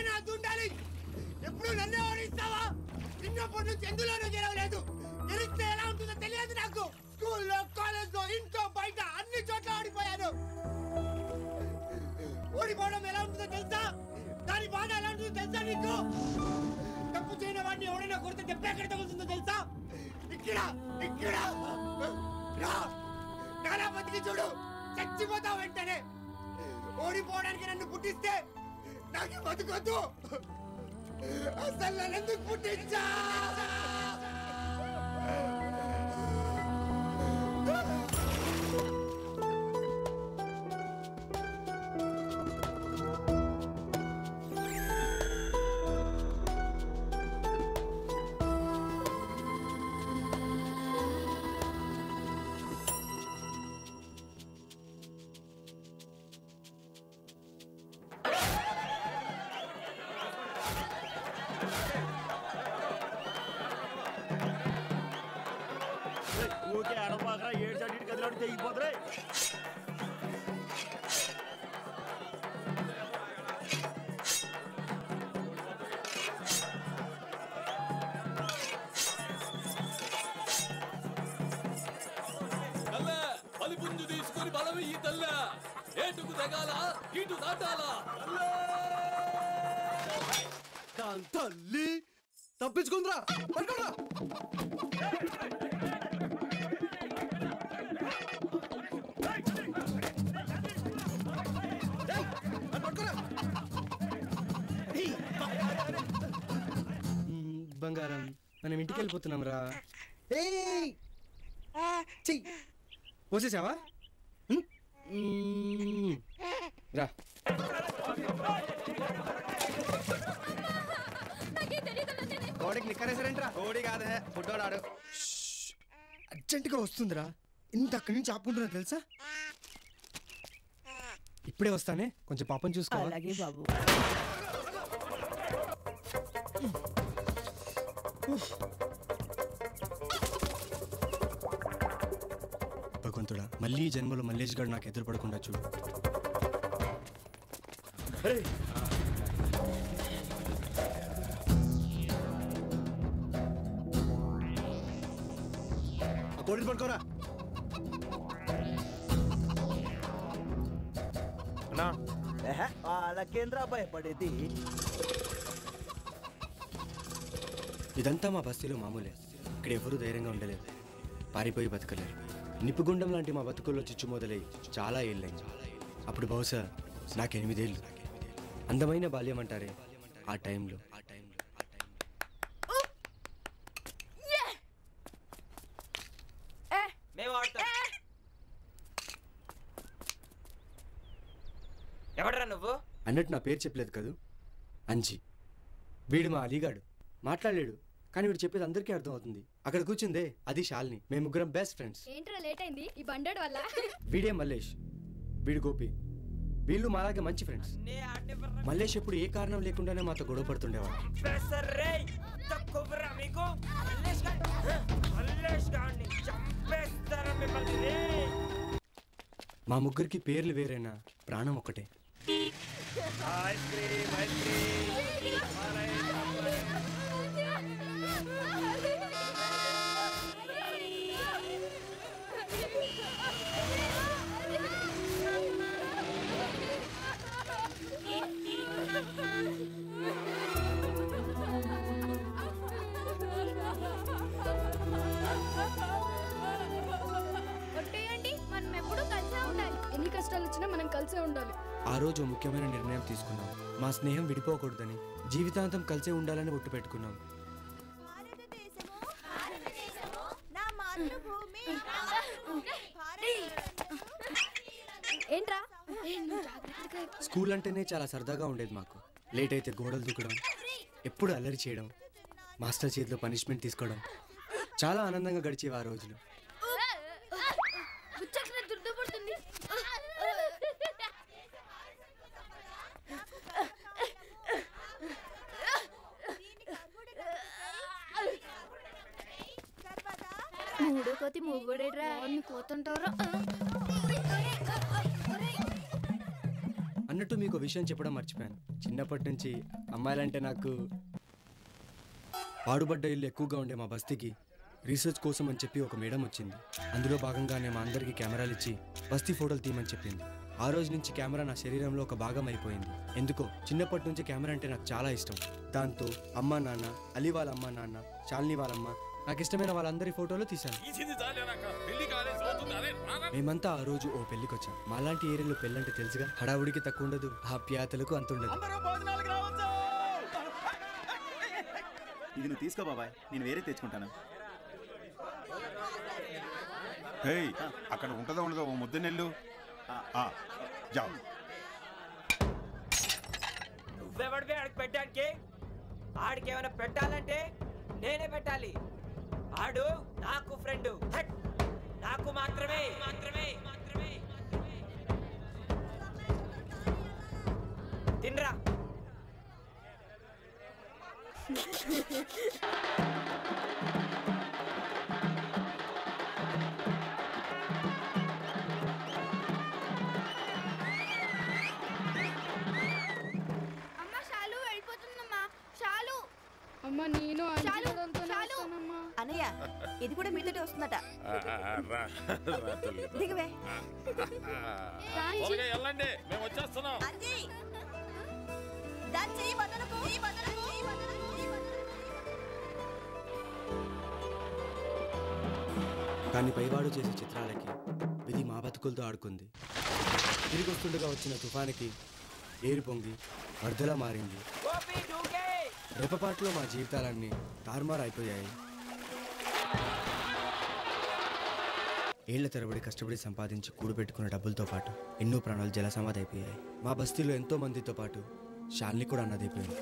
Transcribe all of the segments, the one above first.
నా దుండాలి ఎప్పుడు నన్నే ఓడిస్తావా చిన్నప్పటి నుంచి ఎందులోనూ గెలవలేదు గెలిస్తే ఎలా ఉంటుందో తెలియదు నాకు స్కూల్లో కాలేజ్లో ఇంట్లో బయట అన్ని చోట్ల ఓడిపోయాను ఓడిపోవడం ఎలా ఉంటుందో తెలుసా దాని బాధ ఎలా ఉంటుందో తెలుసా నీకు తప్పు చేయని వాడిని ఎవడైనా కొడితే దెబ్బ ఎక్కడ తగులుతుందో తెలుసా ఇక్కడ ఇక్కడ రా నానా బతికి చూడు చచ్చిపోతావు వెంటనే ఓడిపోవడానికి నన్ను పుట్టిస్తే నాకు బతుకొద్దు అసలు నన్ను ఎందుకు పుట్టించా ఊరికే అడపాకరా ఏడు సైడ్ గదిలోకి తెగిపోతురే తల్ల బలి పుంజు తీసుకొని బలం ఈ తల్ల ఏటుకు తెగాల ఇటు దాటాలా దాని తల్లి తప్పించుకుందిరా పట్టుకోరా ఏయ్, అది పట్టుకోరా. ఏయ్, మ్, బంగారం మనం ఇంటికి వెళ్ళిపోతున్నాం రా ఏయ్ చెయ్యి పోసేసావా మ్, మ్, రా కోడికి నిక్కరేసారంట్రా కోడి కాదే ఫుడ్డోడాడు అర్జెంటుగా వస్తుందిరా ఇంత అక్కడి నుంచి ఆపుకుంటున్నా తెలుసా ఇప్పుడే వస్తానే కొంచెం పాపం చూసుకోవాలి అలాగే బాబు భగవంతుడా మళ్ళీ ఈ జన్మలో మల్లేష్ గారు నాకు ఎదురు పడకుండా చూడు ఆ కోడిని పడుకోరా వాళ్ళకేంద్రా భయపడేది ఇదంతా మా బస్తీలో మామూలే ఇక్కడ ఎవరూ ధైర్యంగా ఉండలేదు పారిపోయి బతకలేరు నిప్పుగుండం లాంటి మా బతుకుల్లో చిచ్చు మొదలై చాలా ఏళ్ళైంది అప్పుడు బహుశా నాకు ఎనిమిదేళ్ళు అందమైన బాల్యం అంటారే ఆ టైంలో ఆ టైంలో ఆ టైంలో ఎవడరా నువ్వు అన్నట్టు నా పేరు చెప్పలేదు కదూ అంజి వీడు మా అలీగాడు మాట్లాడలేడు కానీ వీడు చెప్పేది అందరికీ అర్థం అవుతుంది అక్కడ కూర్చుందే అది శాలిని మేము ముగ్గురం బెస్ట్ ఫ్రెండ్స్ ఏంట్రా లేట్ అయింది ఈ బండోడు వల్ల వీడే మల్లేష్ వీడు గోపి వీళ్ళు మాలాగే మంచి ఫ్రెండ్స్ మల్లేష్ ఎప్పుడు ఏ కారణం లేకుండానే మాతో గొడవ పడుతుండేవాడు తక్కువరా మీకు మల్లేష్ గాడ్ మల్లేష్ గాడిని చంపేస్తారా మిమ్మల్ని రే మా ముగ్గురికి పేర్లు వేరైనా ప్రాణం ఒకటే ఐస్ క్రీమ్ ఐస్ క్రీమ్ ఒట్టేయండి మనం ఎప్పుడూ కలిసే ఉండాలి ఎన్ని కష్టాలు వచ్చినా మనం కలిసే ఉండాలి ఆ రోజు ఓ ముఖ్యమైన నిర్ణయం తీసుకున్నాం మా స్నేహం విడిపోకూడదని జీవితాంతం కలిసే ఉండాలని ఒట్టు పెట్టుకున్నాం నా మాతృభూమి ఏంట్రా ఏ, నువ్వు జాగ్రత్తగా స్కూల్ అంటేనే చాలా సరదాగా ఉండేది మాకు లేట్ అయితే గోడలు దూకడం ఎప్పుడు అల్లరి చేయడం మాస్టర్ చేతిలో పనిష్మెంట్ తీసుకోవడం చాలా ఆనందంగా గడిచేవి ఆ రోజులు ముచ్చట్ల దుర్దపడుతుంది మూడో కోతి మూగోడేట్రా కోతుంటారా అన్నట్టు మీకు విషయం చెప్పడం మర్చిపోయాను చిన్నప్పటి నుంచి అమ్మాయిలంటే నాకు పాడుబడ్డ ఇల్లు ఎక్కువగా ఉండే మా బస్తీకి రీసెర్చ్ కోసం అని చెప్పి ఒక మేడం వచ్చింది అందులో భాగంగానే మా అందరికీ కెమెరాలు ఇచ్చి బస్తీ ఫోటోలు తీయమని చెప్పింది ఆ రోజు నుంచి కెమెరా నా శరీరంలో ఒక భాగం అయిపోయింది ఎందుకో చిన్నప్పటి నుంచి కెమెరా అంటే నాకు చాలా ఇష్టం దాంతో అమ్మా నాన్న అలీ వాళ్ళ అమ్మా నాన్న శాలిని వాళ్ళమ్మ నాకు ఇష్టమైన వాళ్ళందరి ఫోటోలు తీశాను తీసింది చాలే నాకు పెళ్లి కాలేదు అవుతుంది అరే రానా మేమంతా ఆ రోజు ఓ పెళ్లికి వచ్చాం మాలాంటి ఏరియాలో పెళ్ళంటే తెలుసుగా హడావుడికి తక్కువ ఉండదు ఆప్యాయతలకు అంత ఉండదు అందరూ భోజనాలకు రావచ్చు ఇది నువ్వు తీసుకో బాబాయ్ నేను వేరే తెచ్చుకుంటాను హేయ్ అక్కడ ఉంటుందో ఉండదో ఓ ముద్ద నెల్లు ఆ, జావ్ నువ్వెవడివే ఆడికి పెట్టడానికి ఆడికి ఏమైనా పెట్టాలంటే నేనే పెట్టాలి ఆడు నాకు ఫ్రెండ్ నాకు మాత్రమే మాత్రమే మాత్రమే తినరా అమ్మ షాలు వెళ్ళిపోతుందమ్మా షాలు అమ్మ నేను చాలు, అంచులతో చాలు. వస్తానమ్మా అనయ్య ఇది కూడా మీతోటే వస్తుందట దిగవే త్వరగా వెళ్ళండి మేము వచ్చేస్తున్నాం అంజీ దాని చెయ్యి వదలకు చెయ్యి వదలకు చెయ్యి వదలకు, చెయ్యి వదలకు. కానీ పైవాడు చేసే చిత్రాలకి విధి మా బతుకులతో ఆడుకుంది తిరిగి వస్తుండగా వచ్చిన తుఫానికి ఏరు పొంగి వరదలా మారింది గోపి డూకే రెప్పపాట్లో మా జీవితాలన్నీ తారుమారు అయిపోయాయి ఏళ్ల తరబడి కష్టపడి సంపాదించి కూడబెట్టుకున్న డబ్బులతో పాటు ఎన్నో ప్రాణాలు జలసమాధి అయిపోయాయి మా బస్తీలో ఎంతో మందితో పాటు శాలిని కూడా అన్నదైపోయింది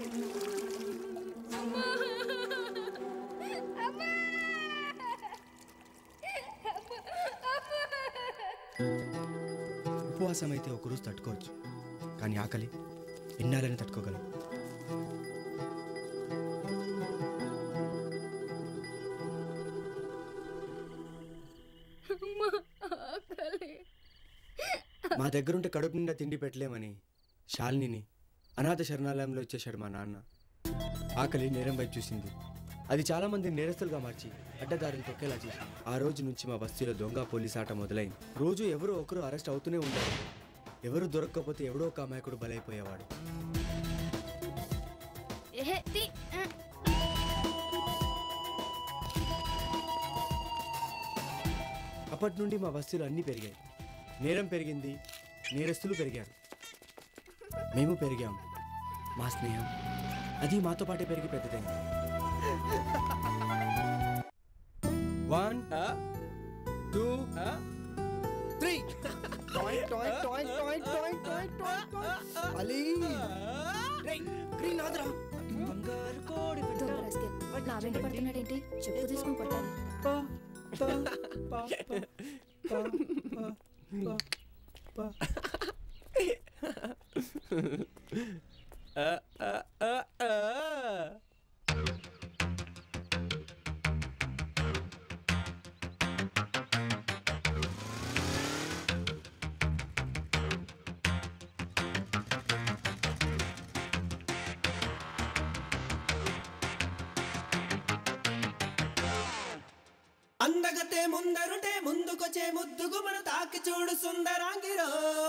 ఉపవాసం అయితే ఒకరోజు తట్టుకోవచ్చు కానీ ఆకలి ఎన్నాలని తట్టుకోగలం ఆకలి మా దగ్గరుంటే కడుపు నిండా తిండి పెట్టలేమని శాలినిని అనాథ శరణాలయంలో ఇచ్చేశాడు మా నాన్న ఆకలి నేరం వైపు చూసింది అది చాలా మంది నేరస్తులుగా మార్చి అడ్డదారులు తొక్కేలా చేసింది ఆ రోజు నుంచి మా బస్తీలో దొంగ పోలీస్ ఆట మొదలైంది రోజు ఎవరో ఒకరు అరెస్ట్ అవుతూనే ఉండారు ఎవరు దొరక్కపోతే ఎవడో ఒక అమాయకుడు బలైపోయేవాడు ఏహే తీ ఆ. అప్పటి నుండి మా బస్తీలో అన్నీ పెరిగాయి నేరం పెరిగింది నేరస్తులు పెరిగారు మేము పెరిగాం మా స్నేహం అది మాతో పాటే పెరిగి పెద్దదైంది వన్ టూ త్రీ టాయింగ్ టాయింగ్ టాయింగ్ టాయింగ్ టాయింగ్ టాయింగ్ టాయింగ్ అలీ రేయ్, గ్రీన్ ఆదరా బంగారు కోడి పెట్ట. దొంగ rascal. నా వెంట పడుతున్నాడేంటి చెప్పు తీసుకొని కొట్టాలి పా, పా, పా, పా, పా, పా, పా. ఆ, ఆ, ఆ, ఆ. అందగతే ముందరుటే ముందుకొచ్చే ముద్దుగు మన తాకి చూడు సుందరాంగిరో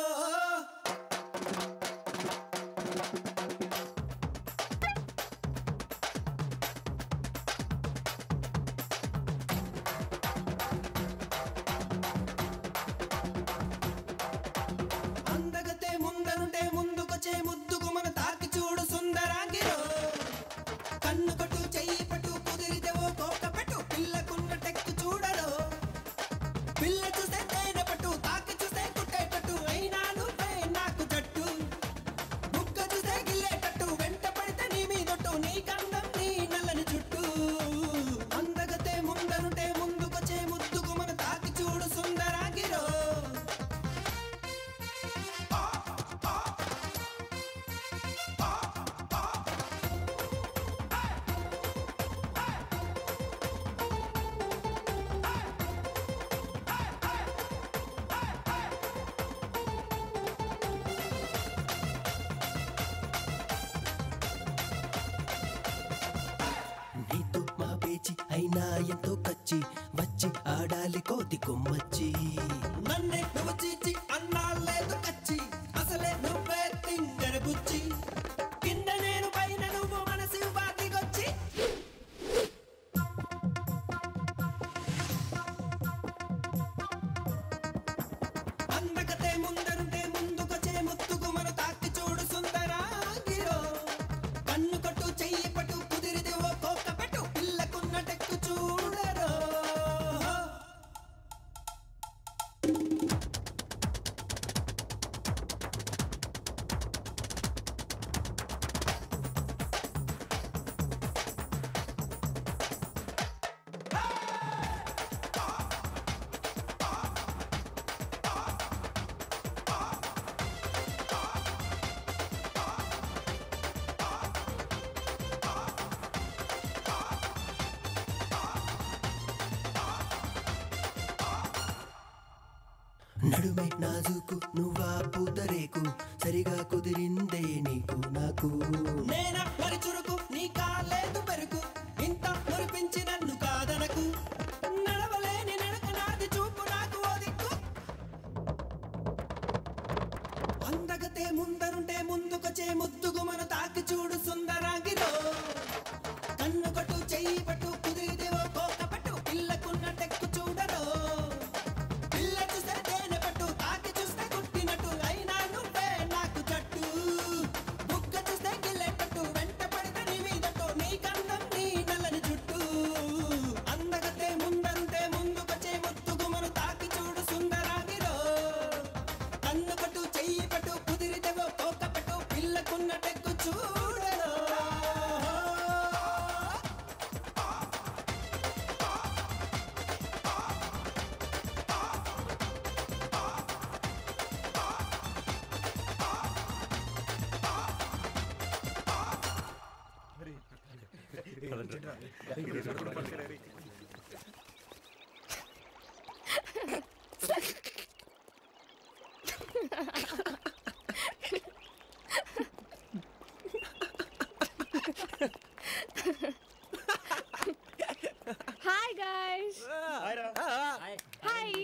అందగతే ముందరుంటే ముందుకొచ్చే ముద్దుగు మన తాకి చూడు సుందరాంగిరో కన్ను పట్టు చెయ్యి పట్టు కుదిరితేవో కోక పెట్టు పిల్లకున్న టెక్కు చూడరు పిల్ల చూస్తే తేనె పట్టు తాకి చూస్తే కుట్టేటట్టు అయినా నువ్వు అయినా ఎంతో కచ్చి వచ్చి ఆడాలి కోతి కొమ్మచ్చి నన్నే నువ్వు చీచి అన్నా లేదు కచ్చి అసలే నువ్వే తింగర బుచ్చి కింద నేను పైన నువ్వు మనసు బాతికొచ్చి అందకతే ముందరుంటే ముందుకొచ్చే ముత్తుకు మన తాకి చూడు సుందరాగిరో కన్ను కొట్టు చెయ్యి పట్టు కుదిరిది ఓ కోక పెట్టు పిల్లకున్న టెక్కు చూడరో నడుమే నాజుకు నువ్వా పూతరేకు సరిగా కుదిరిందే నీకు నాకు నేనా మరి చురుకు నీ కాలేదు పెరుకు ఇంత మురిపించి నన్ను కాదనకు నడవలేని నడక నాది చూపు నాకు ఓ దిక్కు అందగతే ముందరుంటే ముందుకొచ్చే ముద్దుగు మన తాకి చూడు సుందరాగిరో కన్ను కట్టు చెయ్యి పట్టు కుదిరితే ఓ కోక పట్టు పిల్లకున్న టెక్కు చూడరో పిల్ల చూస్తే తేనె పట్టు తాకి చూస్తే కుట్టినట్టు అయినా నువ్వే నాకు జట్టు బుక్క చూస్తే గిల్లె పట్టు వెంట పడితే నీ మీదట్టు నీ గంధం నీ నల్లని జుట్టు అందగతే ముందంతే ముందుకొచ్చే ముత్తుగు మన తాకి చూడు సుందరాగిరో కన్ను పట్టు చెయ్యి పట్టు కుదిరితే ఓ కోక పట్టు పిల్లకున్న టెక్కు చూడరో hi guys hi hi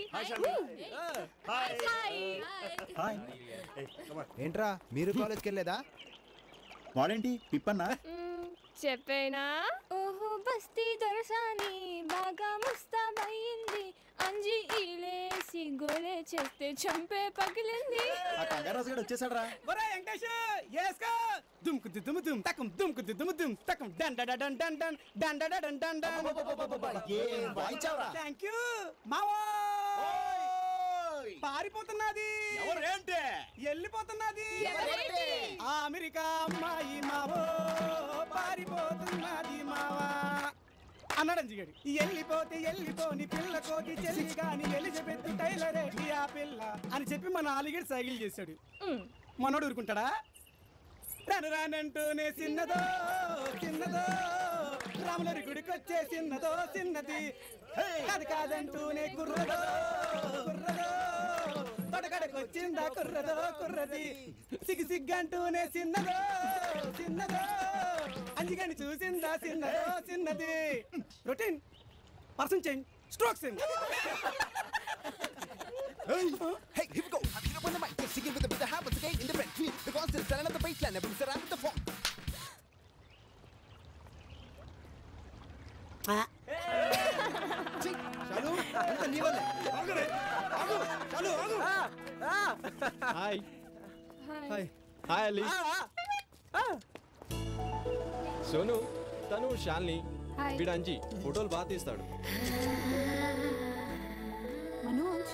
hi ఏంట్రా మీరు కాలేజ్కి వెళ్ళేదా వాడేంటి పిప్పన్నా చెప్పేనా ఓహో బస్తీ దొరసాని బాగా ముస్తాబయింది అంజి ఈలేసి గోలే చేస్తే చంపే పగిలింది ఆ కంగారాజు గారు వచ్చేసాడు రా ఒరే వెంకటేష్ ఏస్కో దుమ్కు దుమ్ దుమ్ తకం దుమ్కు దుమ్ దుమ్ తకం డన్ డన్ డన్ డన్ డన్ డన్ డన్ డన్ డన్ డన్ ఏం వాయించావురా? థ్యాంక్ యూ మావో పారిపోతున్నది ఎవరేంటి వెళ్ళిపోతున్నది ఎవరేంటి? ఆ అమెరికా అమ్మాయి మావో పారిపోతున్నది మావా అన్నాడు అంజిగాడు వెళ్ళిపోతే వెళ్ళిపోని పిల్ల కోటి చెల్లి గాని ఎలిజబెత్ టైలరే ఆ పిల్ల అని చెప్పి మన ఆలిగడ్ సైకిల్ చేశాడు మనోడు ఊరుకుంటాడా రాను రానంటూనే చిన్నదో చిన్నదో రాములరి గుడికి వచ్చే చిన్నదో చిన్నది అది కాదంటూనే కుర్రదో కుర్రదో తొడగడకొచ్చిందా కుర్రదో కుర్రది సిగ్గు సిగ్గంటూనే చిన్నదో చిన్నదో అంజిగని చూసిందా చిన్నదో చిన్నది routine person change stroke change Hey, here we go. I'm here up on the mic. Just singing with the, with the habits again in the red clean. The constant stand at the baseline. Every around with the funk. చాలు అంత నీ వల్లే ఆగురే ఆగు చాలు ఆగు hi hi hi Ali Sonu తను Shalini hi. వీడంజి ఫోటోలు బాగా తీస్తాడు Manoj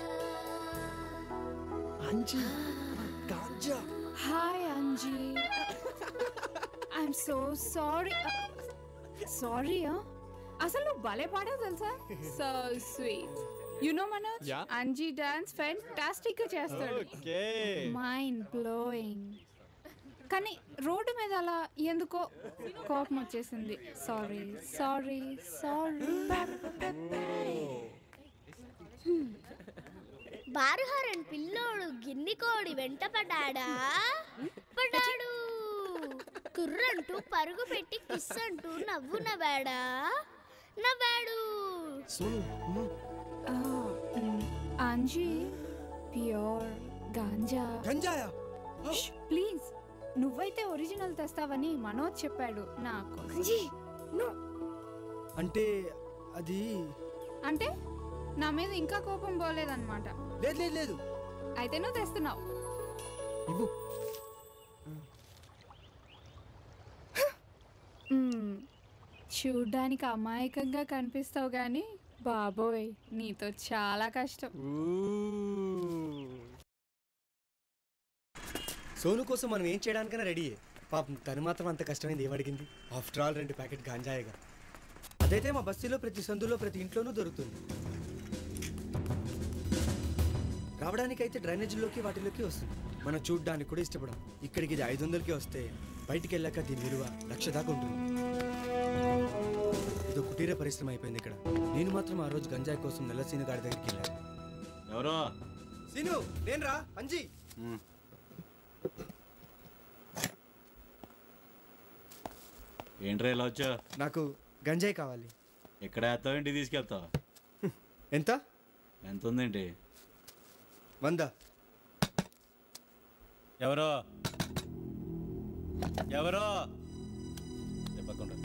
Anji ganja hi Anji I'm so sorry sorry అసలు నువ్వు భలే పాడావు తెలుసా so sweet you know Manoj Yeah. Anji dance fantastic గా చేస్తాడు ఓకే మైండ్ బ్లోయింగ్ కానీ రోడ్డు మీద అలా ఎందుకో కోపం వచ్చేసింది సారీ సారీ సారీ బారుహారన్ పిల్లోడు గిన్ని కోడి వెంట పడ్డాడా పడ్డాడు కుర్రంటూ పరుగు పెట్టి కిస్ అంటూ నవ్వు నవ్వాడా నవ్వాడు ఆ, మ్, అంజీ ప్యూర్ గాంజా గంజాయా ప్లీజ్ నువ్వైతే ఒరిజినల్ తెస్తావని మనోజ్ చెప్పాడు నాకు అంటే అది అంటే నా మీద ఇంకా కోపం పోలేదన్నమాట లేదు లేదు లేదు అయితే నువ్వు తెస్తున్నావు ఇవ్వు మ్, చూడ్డానికి అమాయకంగా కనిపిస్తావు కానీ బాబోయ్ నీతో చాలా కష్టం సోను కోసం మనం ఏం చేయడానికైనా రెడీ పాపం తను మాత్రం అంత కష్టమైంది ఏమడిగింది ఆఫ్టర్ ఆల్ రెండు ప్యాకెట్ గాంజాయగా అదైతే మా బస్తీలో ప్రతి సందులో ప్రతి ఇంట్లోనూ దొరుకుతుంది రావడానికైతే డ్రైనేజీలోకి వాటిలోకి వస్తుంది మనం చూడ్డానికి కూడా ఇష్టపడం ఇక్కడికి ఇది ఐదు వందలకి వస్తే బయటికి వెళ్ళాక దీని విలువ లక్ష దాకా ఉంటుంది ఇది ఒక కుటీర పరిశ్రమ అయిపోయింది ఇక్కడ నేను మాత్రం ఆ రోజు గంజాయి కోసం నెల్లసీను గారి దగ్గరికి వెళ్ళాను ఎవరో సీను నేను రా అంజీ ఏంట్రా ఇలా వచ్చా నాకు గంజాయి కావాలి ఎక్కడ వేస్తావు ఇంటికి తీసుకెళ్తావు ఎంత ఎంత ఉందేంటి వంద ఎవరో ఎవరో చెప్పకుండా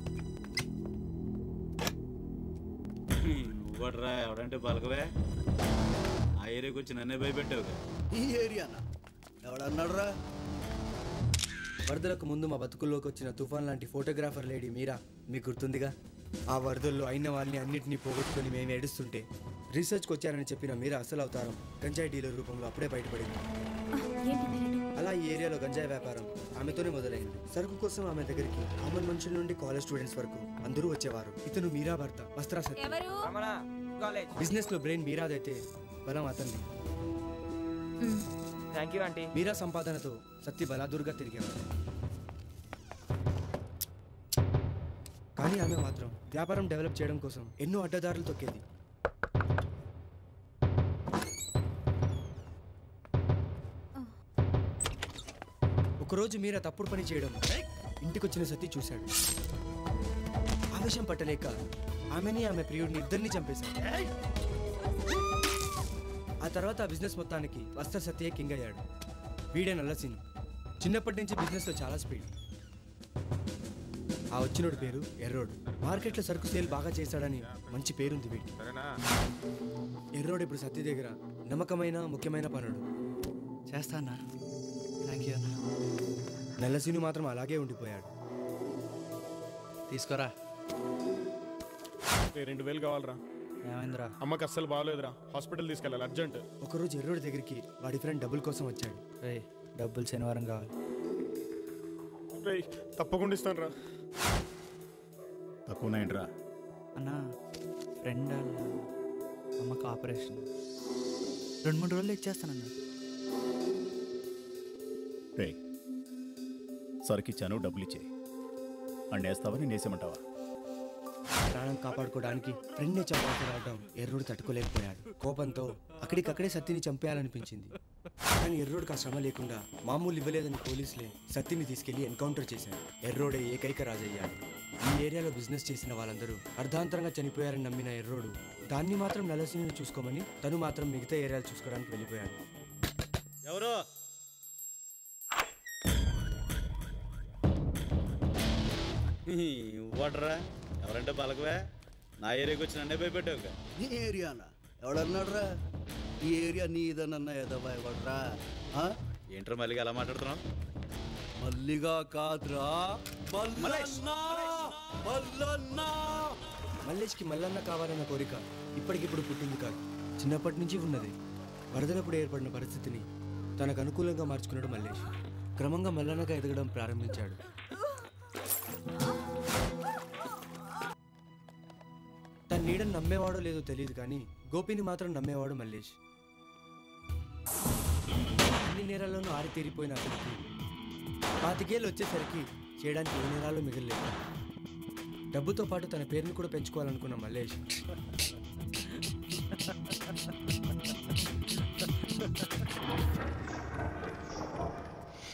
నువ్వట్రా ఎవడంటే పలకవే ఆ ఏరియాకి వచ్చి నన్నే భయపెట్టావుగా ఈ ఏరియానా ఎవడన్నాడు రా వరదలకు ముందు మా బతుకుల్లోకి వచ్చిన తుఫాన్ లాంటి ఫోటోగ్రాఫర్ లేడీ మీరా మీకు గుర్తుందిగా ఆ వరదల్లో అయిన వాళ్ళని అన్నింటినీ పోగొట్టుకొని మేము ఏడుస్తుంటే రీసెర్చ్కి వచ్చారని చెప్పిన మీరా అసలు అవతారం గంజాయి డీలర్ రూపంలో అప్పుడే బయటపడింది అలా ఈ ఏరియాలో గంజాయి వ్యాపారం ఆమెతోనే మొదలైంది సరుకు కోసం ఆమె దగ్గరికి కామన్ మనుషుల నుండి కాలేజ్ స్టూడెంట్స్ వరకు అందరూ వచ్చేవారు ఇతను మీరా భర్త వస్త్రా సత్య బిజినెస్ లో బ్రెయిన్ మీరాదైతే బలం అతన్ని థ్యాంక్ యూ ఆంటీ మీరా సంపాదనతో సత్తి బలాదుర్గా తిరిగేవారు కానీ ఆమె మాత్రం వ్యాపారం డెవలప్ చేయడం కోసం ఎన్నో అడ్డదారులు తొక్కేది ఒకరోజు మీరా తప్పుడు పని చేయడం ఇంటికొచ్చిన సతీ చూశాడు ఆవేశం పట్టలేక ఆమెని ఆమె ప్రియుడిని ఇద్దరిని చంపేశాడు ఆ తర్వాత ఆ బిజినెస్ మొత్తానికి వస్త్ర సత్యే కింగ్ అయ్యాడు వీడే నల్లసీన్ చిన్నప్పటి నుంచి బిజినెస్లో చాలా స్పీడ్ ఆ వచ్చినోడి పేరు ఎర్రోడు మార్కెట్లో సరుకు సేల్ బాగా చేశాడని మంచి పేరుంది వీడికి ఎర్రోడు ఇప్పుడు సత్య దగ్గర నమ్మకమైన ముఖ్యమైన పనుడు చేస్తానా థ్యాంక్ యూ అన్న నల్లసీను మాత్రం అలాగే ఉండిపోయాడు తీసుకోరా ఏ, రెండు వేలు కావాలరా ఏమైందిరా అమ్మకి అస్సలు బాగోలేదురా హాస్పిటల్ తీసుకెళ్ళాలి అర్జెంట్ ఒకరోజు ఎర్రోడి దగ్గరికి వాడి ఫ్రెండ్ డబ్బుల కోసం వచ్చాడు రే డబ్బులు శనివారం కావాలి రేయ్ తప్పకుండా ఇస్తాను రా తక్కువనేంట్రా అన్న ఫ్రెండ్ వాళ్ళ అమ్మకి ఆపరేషన్ రెండు మూడు రోజులు ఇచ్చేస్తానన్న రే సరుకిచ్చాను డబ్బులు ఇచ్చే అండేస్తావని నేసేమంటావా ప్రాణం కాపాడుకోవడానికి ఫ్రెండ్ని చంపాల్సి రావడం ఎర్రోడు తట్టుకోలేకపోయాడు కోపంతో అక్కడికక్కడే సత్తిని చంపేయాలనిపించింది కానీ ఎర్రోడికి ఆ శ్రమ లేకుండా మామూలు ఇవ్వలేదని పోలీసులే సత్తిని తీసుకెళ్లి ఎన్కౌంటర్ చేశారు ఎర్రోడే ఏకైక రాజయ్యాడు ఈ ఏరియాలో బిజినెస్ చేసిన వాళ్ళందరూ అర్ధాంతరంగా చనిపోయారని నమ్మిన ఎర్రోడు దాన్ని మాత్రం నలసిని చూసుకోమని తను మాత్రం మిగతా ఏరియాలు చూసుకోవడానికి వెళ్ళిపోయాడు ఎవరో ఇవ్వడరా ఎవరంటే పలకవే నా ఏరియాకి వచ్చి నన్నే భయపెట్టావుగా నీ ఏరియానా ఎవడన్నాడు రా ఈ ఏరియా నీదనన్న ఎదవా ఎవడరా ఆ? ఏంట్రా మళ్ళీ అలా మాట్లాడుతున్నావు మల్లిగా కాదురా మల్లన్న మల్లన్న మల్లేష్కి మల్లన్న కావాలన్న కోరిక ఇప్పటికిప్పుడు పుట్టింది కాదు చిన్నప్పటి నుంచి ఉన్నది వరదలప్పుడు ఏర్పడిన పరిస్థితిని తనకు అనుకూలంగా మార్చుకున్నాడు మల్లేష్ క్రమంగా మల్లన్నగా ఎదగడం ప్రారంభించాడు తన నీడని నమ్మేవాడో లేదో తెలియదు కానీ గోపిని మాత్రం నమ్మేవాడు మల్లేష్ అన్ని నేరాల్లోనూ ఆరితేరిపోయిన అతనికి పాతికేళ్ళు వచ్చేసరికి చేయడానికి ఏ నేరాలు మిగలలేదు డబ్బుతో పాటు తన పేరుని కూడా పెంచుకోవాలనుకున్న మల్లేష్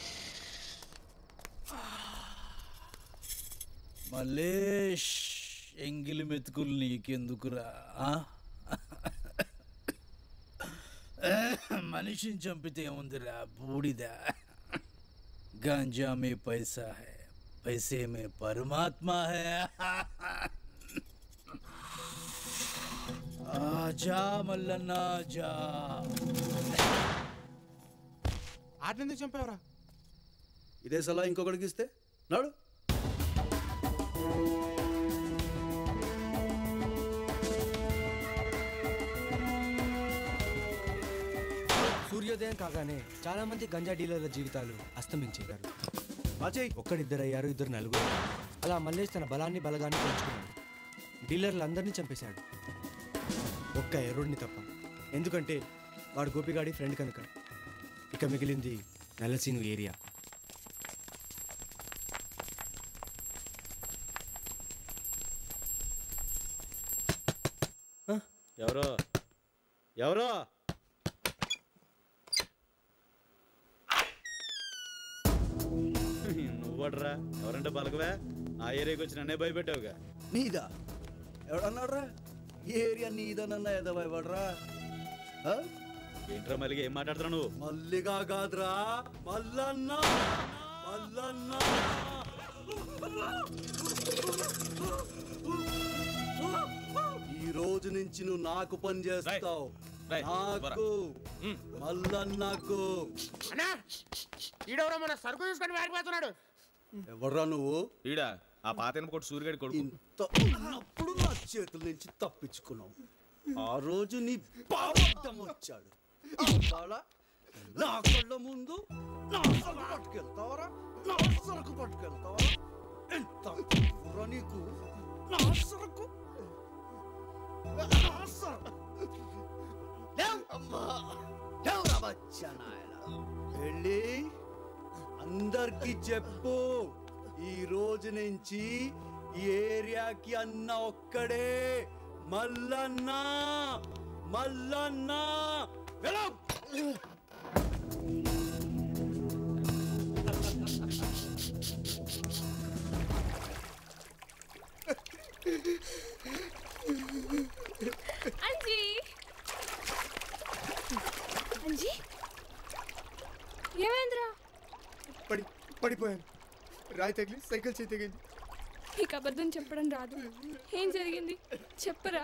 మల్లేష్ ఎంగిలి మెతుకులు నీకెందుకురా ఆ? మనిషిని చంపితే ఏముందిరా బూడిద गांजा में पैसा है पैसे में परमात्मा है आजा मल्लना जा ఆటనెందుకు చంపావరా ఇదే సలహా ఇంకొకటికి ఇస్తే నాడు సూర్యోదయం కాగానే చాలా మంది గంజా డీలర్ల జీవితాలు అస్తమించేశారు ఒక్కడిద్దరు అయ్యారు ఇద్దరు నలుగురు అలా మల్లేష్ తన బలాన్ని బలగాన్ని పెంచుకున్నాడు డీలర్లు అందరినీ చంపేశాడు ఒక్క ఎర్రుడిని తప్ప ఎందుకంటే వాడు గోపిగాడి ఫ్రెండ్ కనుక ఇక మిగిలింది నల్లసీను ఏరియా ఎవరో ఎవరో నువ్వడరా ఎవరంటే పలకవే ఆ ఏరియాకి వచ్చి నన్నే భయపెట్టావుగా నీదా ఎవడన్నాడ్రా ఈ ఏరియా నీదనన్న ఎదవైవాడ్రా ఏంట్రా మళ్ళీ ఏం మాట్లాడుతున్నావు నువ్వు మల్లిగా కాదురా మల్లన్న మల్లన్న ఈ రోజు నుంచి నువ్వు నాకు పని చేస్తావు నాకు మల్లన్నకు అన్నా ఈడెవరో మన సరుకు తీసుకొని వాడిపోతున్నాడు ఎవడ్రా నువ్వు ఈడ ఆ పాత కొట్టు సూర్యగడి కొడుకు ఇంత ఉన్నప్పుడు నా చేతుల నుంచి తప్పించుకున్నావు ఆ రోజు నీ బావద్దం వచ్చాడు ఇవాళ నా కళ్ళ ముందు నా సరుకు పట్టుకెళ్తావరా నా సరుకు పట్టుకెళ్తావరా ఎంత బుర్ర నీకు నా సరుకు నా సరుకు అమ్మా లేవురా బచ్చా నాయనా. వెళ్ళి అందరికి చెప్పు ఈ రోజు నుంచి ఈ ఏరియాకి అన్న ఒక్కడే మల్లన్న మల్లన్న వెళ్ళు. అంజీ అంజీ ఏమైందిరా పడి పడిపోయాను రాయి తగిలి సైకిల్ చేయి తెగింది నీకు అబద్ధం చెప్పడం రాదు ఏం జరిగింది చెప్పరా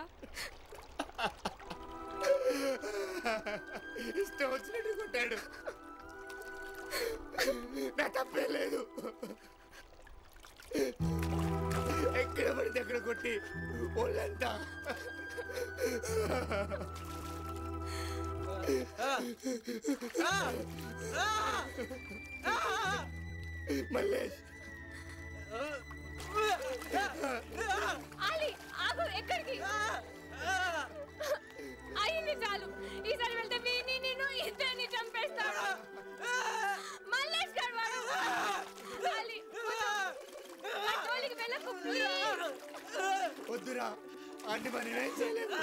ఇష్టం వచ్చినట్టు కొట్టాడు నా తప్పే లేదు ఎక్కడ పడితే అక్కడ కొట్టి ఒళ్ళంతా మల్లేష్ ఆలి ఆగు ఎక్కడికి అయ్యింది చాలు ఈసారి వెళ్తే వీని నిన్ను ఇద్దరిని చంపేస్తాడు మల్లేష్ గారు వాడు. ఆలి, వద్దు. ఆ జోలికి వెళ్ళకు, please. వద్దురా అన్ని పని ఏం చేయలేదు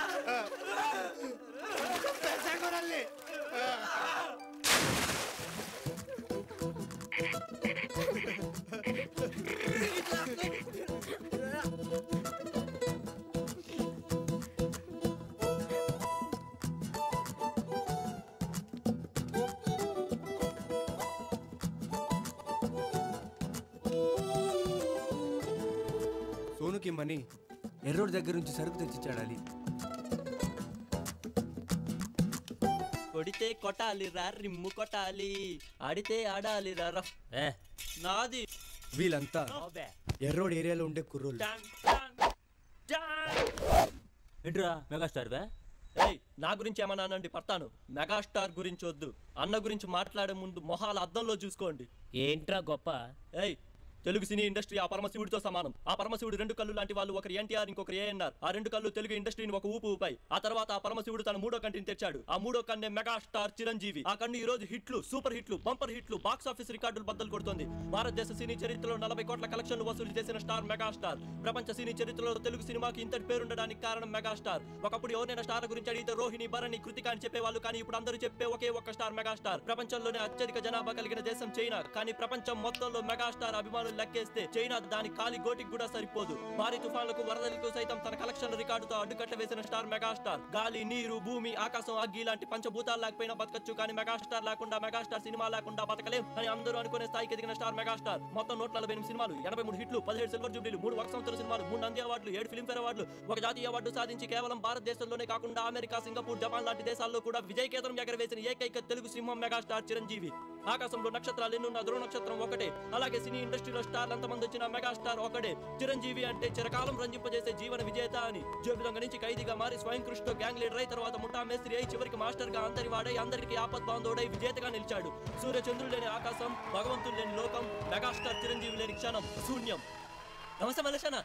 చంపేశాం కొనాలి సోనుకి మనీ ఎర్రోడ్ దగ్గర నుంచి సరుకు తెచ్చిచ్చాడాలి కొడితే కొట్టాలి రా రిమ్ము కొట్టాలి ఆడితే ఆడాలి రా రఫ్ ఏ నాది వీళ్ళంతా అబ్బే. ఎర్రోడ్ ఏరియాలో ఉండే కుర్రోళ్ళు ఏంట్రా మెగాస్టార్ వే ఏయ్ నా గురించి ఏమన్నా అనండి పడతాను మెగాస్టార్ గురించి వద్దు అన్న గురించి మాట్లాడే ముందు మొహాల అద్దంలో చూసుకోండి ఏంట్రా గొప్ప ఏయ్ తెలుగు సినీ ఇండస్ట్రీ ఆ పరమశివుడితో సమానం ఆ పరమశివుడు రెండు కళ్ళు లాంటి వాళ్ళు ఒకరు ఎన్టీఆర్ ఇంకొకరు ఏఎన్ఆర్ ఆ రెండు కళ్ళు తెలుగు ఇండస్ట్రీని ఒక ఊపు ఊపాయి ఆ తర్వాత ఆ పరమశివుడు తన మూడో కంటిని తెచ్చాడు ఆ మూడో కన్నే మెగాస్టార్ చిరంజీవి ఆ కన్ను ఈ రోజు హిట్లు సూపర్ హిట్లు బంపర్ హిట్లు బాక్స్ ఆఫీస్ రికార్డులు బద్దలు కొడుతోంది భారతదేశ సినీ చరిత్రలో నలభై కోట్ల కలెక్షన్లు వసూలు చేసిన స్టార్ మెగాస్టార్ ప్రపంచ సినీ చరిత్రలో తెలుగు సినిమాకి ఇంతటి పేరుండడానికి కారణం మెగాస్టార్ ఒకప్పుడు ఎవరైనా స్టార్ గురించి అడిగితే రోహిణి భరణి కృతిక అని చెప్పేవాళ్ళు కానీ ఇప్పుడు అందరూ చెప్పే ఒకే ఒక్క స్టార్ మెగాస్టార్ ప్రపంచంలోనే అత్యధిక జనాభా కలిగిన దేశం చైనా కానీ ప్రపంచం మొత్తంలో మెగాస్టార్ అభిమానులు తుఫాన్లు లెక్కేస్తే చైనా దాని కాలి గోటికి కూడా సరిపోదు భారీ తుఫాన్లకు వరదలకు సైతం తన కలెక్షన్ రికార్డుతో అడ్డుకట్ట వేసిన స్టార్ మెగాస్టార్ గాలి నీరు భూమి ఆకాశం అగ్గి లాంటి పంచభూతాలు లేకపోయినా బతకచ్చు కానీ మెగాస్టార్ లేకుండా మెగాస్టార్ సినిమా లేకుండా బతకలేం అని అందరూ అనుకునే స్థాయికి ఎదిగిన స్టార్ మెగాస్టార్ మొత్తం నూట నలభై ఎనిమిది సినిమాలు ఎనభై మూడు హిట్లు పదిహేడు సిల్వర్ జూబ్లీలు మూడు ఒక సంవత్సర సినిమాలు మూడు నంది అవార్డులు ఏడు ఫిల్మ్ఫేర్ అవార్డులు ఒక జాతీయ అవార్డు సాధించి కేవలం భారతదేశంలోనే కాకుండా అమెరికా సింగపూర్ జపాన్ లాంటి దేశాల్లో కూడా విజయ కేతనం ఎగరవేసిన ఏకైక తెలుగు సింహం మెగాస్టార్ చిరంజీవి ఆకాశంలో నక్షత్రాలు ఎన్నున్న ధ్రువ నక్షత్రం ఒకటే అలాగే సినీ ఇండస్ట్రీలో స్టార్లు ఎంతమంది వచ్చిన మెగాస్టార్ ఒకటే చిరంజీవి అంటే చిరకాలం రంజింపజేసే జీవన విజేత అని జోబిదొంగ నుంచి ఖైదీగా మారి స్వయం కృషితో గ్యాంగ్ లీడర్ అయి తర్వాత ముఠా మేస్త్రి అయి చివరికి మాస్టర్ గా అందరి వాడై అందరికీ ఆపద్ బాంధవుడై విజేతగా నిలిచాడు సూర్య చంద్రుడు లేని ఆకాశం భగవంతుడు లేని లోకం మెగాస్టార్ చిరంజీవి లేని క్షణం శూన్యం నమస్తే మలేషానా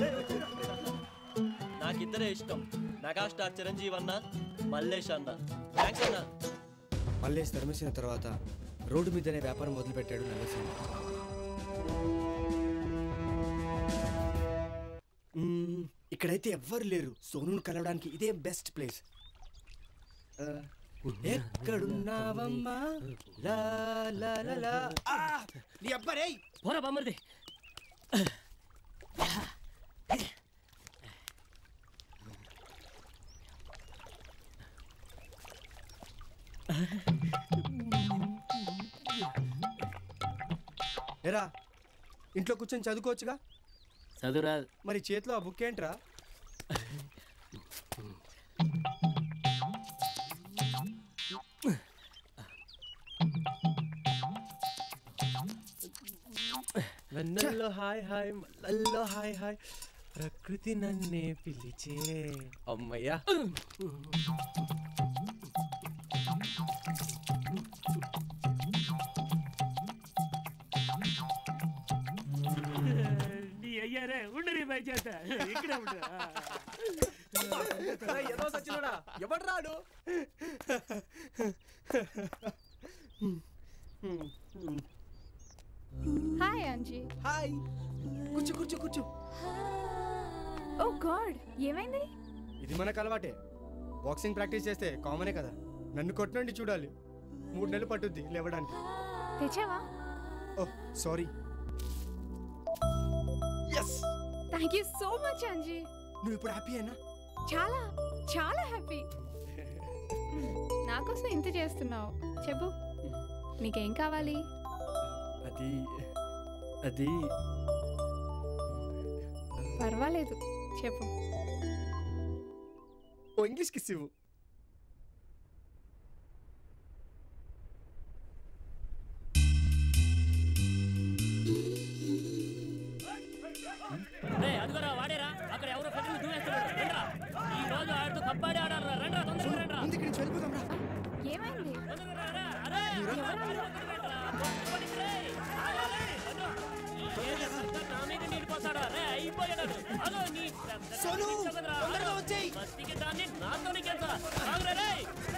నాకిద్దరే ఇష్టం మెగాస్టార్ చిరంజీవి అన్న మల్లేష్ అన్న థ్యాంక్స్ అన్న మల్లేష్ తరిమేసిన తర్వాత రోడ్డు మీదనే వ్యాపారం మొదలుపెట్టాడు నల్లసింహ మ్మ్, ఇక్కడైతే ఎవ్వరు లేరు సోనును కలవడానికి ఇదే బెస్ట్ ప్లేస్ ఎక్కడున్నావమ్మా లా లా లా లా ఆ! నీ అబ్బరే పోరా బామ్మర్ది ఎరా ఇంట్లో కూర్చొని చదువుకోవచ్చుగా చదువురాదు మరి చేతిలో ఆ బుక్ ఏంట్రా వెన్నెల్లో హాయ్ హాయ్ మల్లల్లో హాయ్ హాయ్ ప్రకృతి నన్నే పిలిచే అమ్మయ్యా నీ అయ్యారే ఉండు నీ పై చేత ఇక్కడ ఉండు ఏదో సచ్చినోడా ఎవడు రాడు హాయ్ అంజీ హాయ్ కూర్చో కూర్చో కూర్చో ఓ గాడ్ ఏమైంది ఇది మనకు అలవాటే బాక్సింగ్ ప్రాక్టీస్ చేస్తే కామనే కదా నన్ను కొట్టనండి చూడాలి మూడు నెలలు పట్టుద్ది లేవడానికి తెచ్చావా oh sorry yes thank you so much Anji నువ్వు ఇప్పుడు హ్యాపీ అయినా చాలా చాలా హ్యాపీ నా కోసం ఇంత చేస్తున్నావు చెప్పు నీకేం కావాలి అది అది పర్వాలేదు చెప్పు ఓ ఇంగ్లీష్ కిస్ ఇవ్వు రే అదిగోరా వాడేరా అక్కడ ఎవరో పెద్దలు దూరేస్తున్నాడు రండ్రా ఈ రోజు ఆడుతూ కబ్బాడి ఆడాలరా రండ్రా తొందరగా రండ్రా ముందు ఇక్కడి నుంచి వెళ్ళిపోదాం రా ఏమైంది అరే నా మీద నీడిపోతాడా రే అయిపోయాడు అదో నీ సోను, తొందరగా వచ్చేయ్. బస్తికి దాన్ని నాతోనే కేసా ఆగురా రే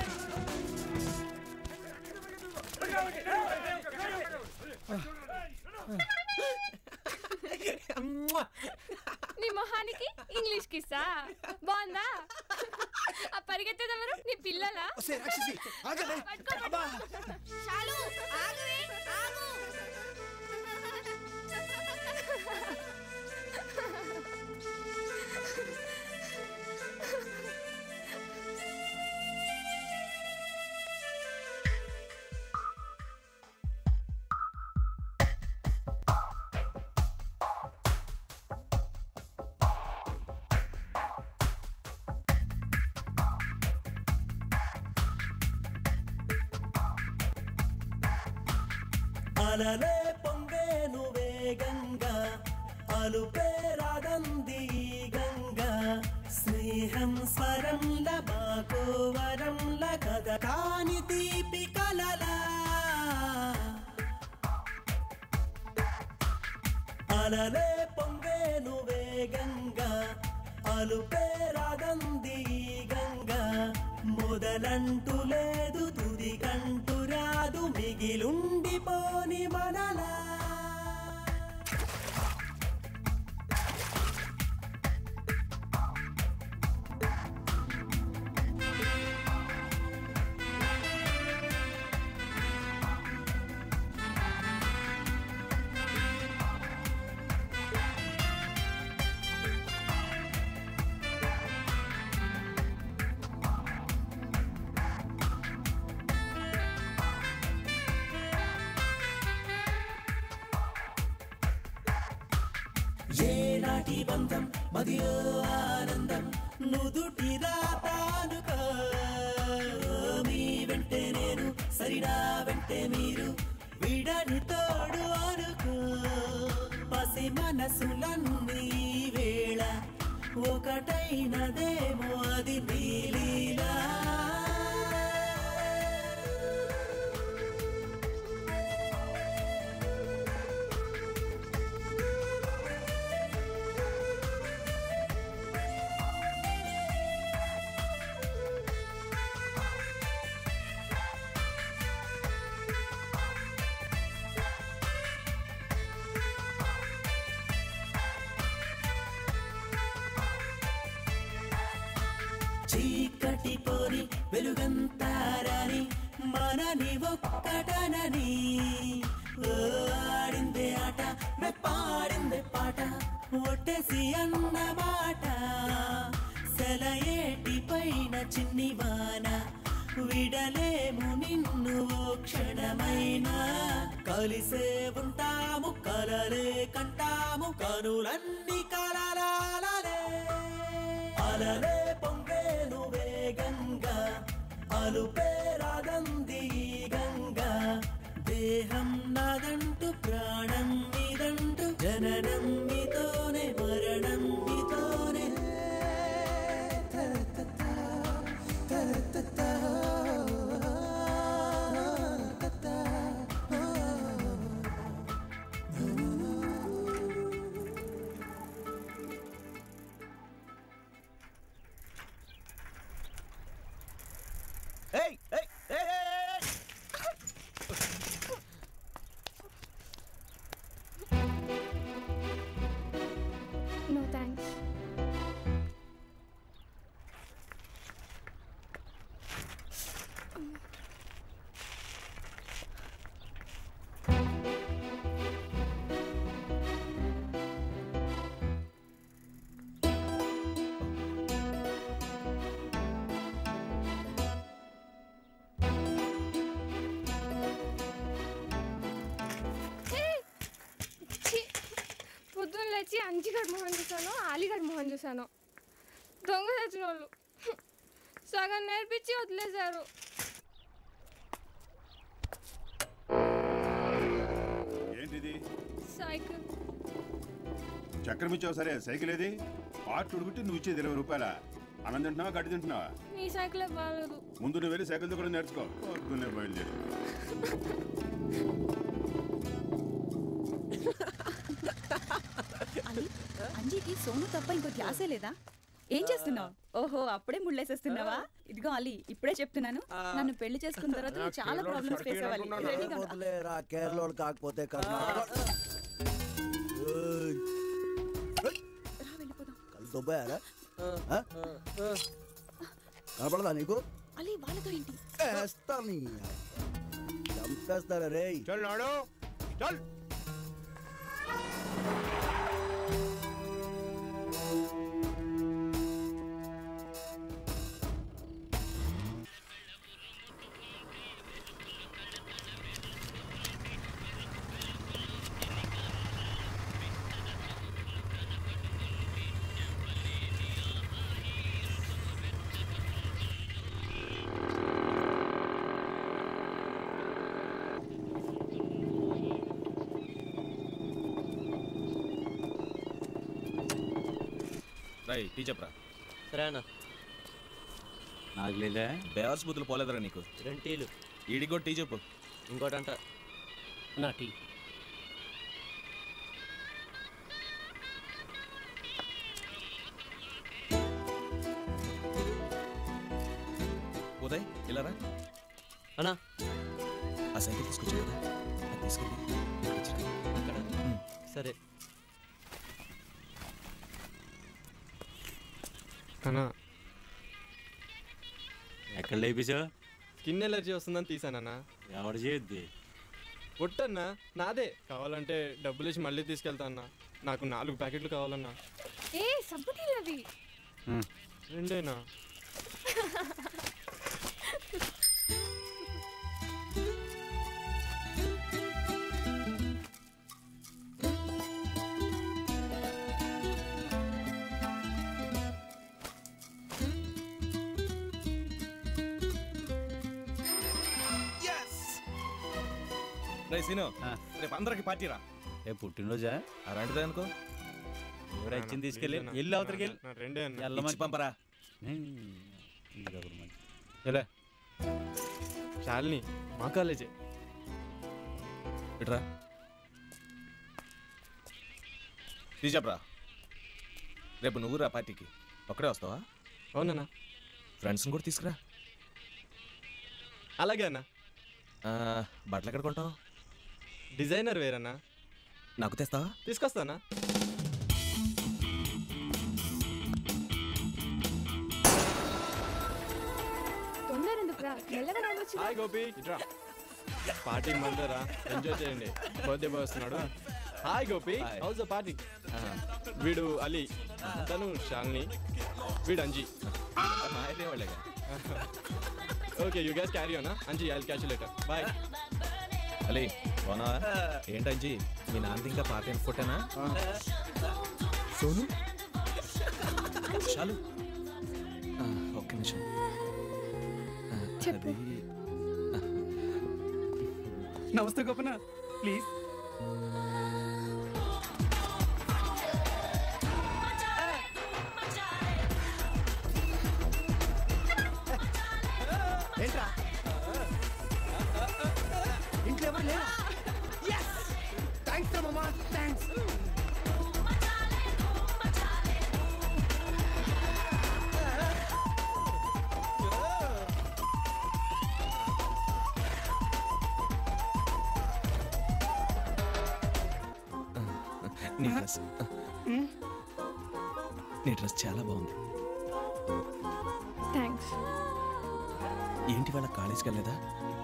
నీ మొహానికి ఇంగ్లీష్ కిస్సా బాగుందా ఆ పరిగెత్తేదెవరు నీ పిల్లలా ఒసే రాక్షసి ఆగవే పట్టుకో, అబ్బా చాలు ఆగవే ఆగు అలలే పొంగేను వేగంగా అలుపే రాగంది ఈ గంగా స్నేహం స్వరంల మాకు వరంల కథ కాని తీపి కలలా అలలే పొంగేను వేగంగా అలుపే రాగంది ఈ గంగా మొదలంటూ లేదు తుది కంటూ రాదు మిగిలుండిపోని మనలా చిన్ననాటి బంధం మదియో ఆనందం నుదుటి రాతానుకో మీ వెంటే నేను సరినా వెంటే మీరు విడని తోడు అనుకో పసి మనసులన్నీ ఈ వేళ ఒకటైనదేమో అది నీలీలా చీకటి పోరి వెలుగంతారని మనని ఒక్కటనని ఓ ఆడిందే ఆట మెప్పాడిందే పాట ఒట్టేసి అన్న మాట సెలయేటి పైన చిన్ని వాన విడలేము నిన్ను ఓ క్షణమైనా కలిసే ఉంటాము కలలే కంటాము కనులన్నీ కలలాలే అలలే పొంగేను వేగంగా అలుపే రాగంది ఈ గంగా దేహం నాదంటూ ప్రాణం మీదంటూ జననం మీతోనే మరణం మీతోనే ఏయ్ ఏయ్ ఏయ్ ఏయ్, ఏయ్ నో థ్యాంక్స్ పొద్దున్న లేచి అంజిగడ్ మొహం చూశాను ఆలిగడ్ మొహం చూశాను దొంగ తెచ్చిన వాళ్ళు సగం నేర్పించి వదిలేశారు ఏంటిది సైకిల్ చక్రం ఇచ్చావు సరే సైకిల్ ఏది పార్ట్ ఉడుకుంటే నువ్వు ఇచ్చేది ఇరవై రూపాయల అన్నం తింటున్నావా గడ్డి తింటున్నావా నీ సైకిలే బాగాలేదు ముందు నువ్వు వెళ్ళి సైకిల్ కూడా నేర్చుకో పొద్దున్నే బయలుదేరి అలీ అంజీకి సోను తప్ప ఇంకో ధ్యాసే లేదా ఏం చేస్తున్నావు ఓహో అప్పుడే ముళ్ళేసేస్తున్నావా ఇదిగో అలీ ఇప్పుడే చెప్తున్నాను నన్ను పెళ్లి చేసుకున్న తర్వాత నువ్వు చాలా ప్రాబ్లమ్స్ ఫేస్ అవ్వాలి రెడీగా ఉండు. వదిలేరా కేరళోడు కాకపోతే కర్ణాటక ఏయ్. కళ్ళు దొబ్బాయారా ఆ? కనపడదా నీకు అలీ వాళ్ళతో ఏంటి వేస్తా నీ చంపేస్తారా రే చల్ నాడు చల్ రై టీ చెప్పరా సరే అన్న నాకు లేదా బేవర్స్ బుద్ధులు పోలేదురా నీకు రెండు టీలు ఈడికి కూడా టీ చెప్పు ఇంకోటంట నా టీ ఉదయ్ ఇలా రా అన్నా ఆ సైకిల్ తీసుకొచ్చా కదా అది తీసుకెళ్ళి ఇక్కడ ఇచ్చిరా. అక్కడ సరే అన్నా ఎక్కడ లేపేశావు స్కిన్ ఎలర్జీ వస్తుందని తీసానన్నా ఎవరు చేయొద్ది ఒట్టన్నా నాదే కావాలంటే డబ్బులు ఇచ్చి మళ్ళీ తీసుకెళ్తా అన్నా నాకు నాలుగు ప్యాకెట్లు కావాలన్నా ఏ సబ్బుటీలు అవి రెండేనా రే సీను రేపు అందరికి పార్టీ రా ఏ పుట్టినరోజా అలాంటిదే అనుకో ఎవరా ఇచ్చింది తీసుకెళ్ళి వెళ్ళి అవతలికి వెళ్ళి నా రెండే అన్న. వెళ్ళమని ఇచ్చి పంపరా ఎలా శాలిని మా కాలేజే ఇట్రా తీజప్రా రేపు నువ్వు రా పార్టీకి ఒక్కడే వస్తావా అవునన్నా ఫ్రెండ్స్ని కూడా తీసుకురా అలాగే అన్న ఆ, బట్టలు ఎక్కడ కొంటావు డిజైనర్ వేరన్నా నాకు తెస్తావా తీసుకొస్తానా తొందర ఎందుకురా మెల్లగా రావచ్చు హాయ్ గోపి ఇట్రా పార్టీకి మందరా ఎంజాయ్ చేయండి బర్త్డే బాయ్ వస్తున్నాడు hi Gopi how's the party వీడు అలీ తను శాలిని వీడు అంజీ అయితే వాళ్ళేగా okay you guys carry on Anji I'll catch later bye Ali బాగున్నావా ఏంటంజీ మీ నాన్న ఇంకా పాత ఫోటోనా సోను చాలు ఆ, ఒక్క నిమిషం ఆ, అది నమస్తే గోపన ప్లీజ్ ఏంట్రా ఇంట్లో ఎవరు లేరు థ్యాంక్స్ రా మామా థ్యాంక్స్ నీ డ్రెస్ నీ డ్రెస్ చాలా బాగుంది థ్యాంక్స్ ఏంటి వాళ్ళ కాలేజ్కి వెళ్ళలేదా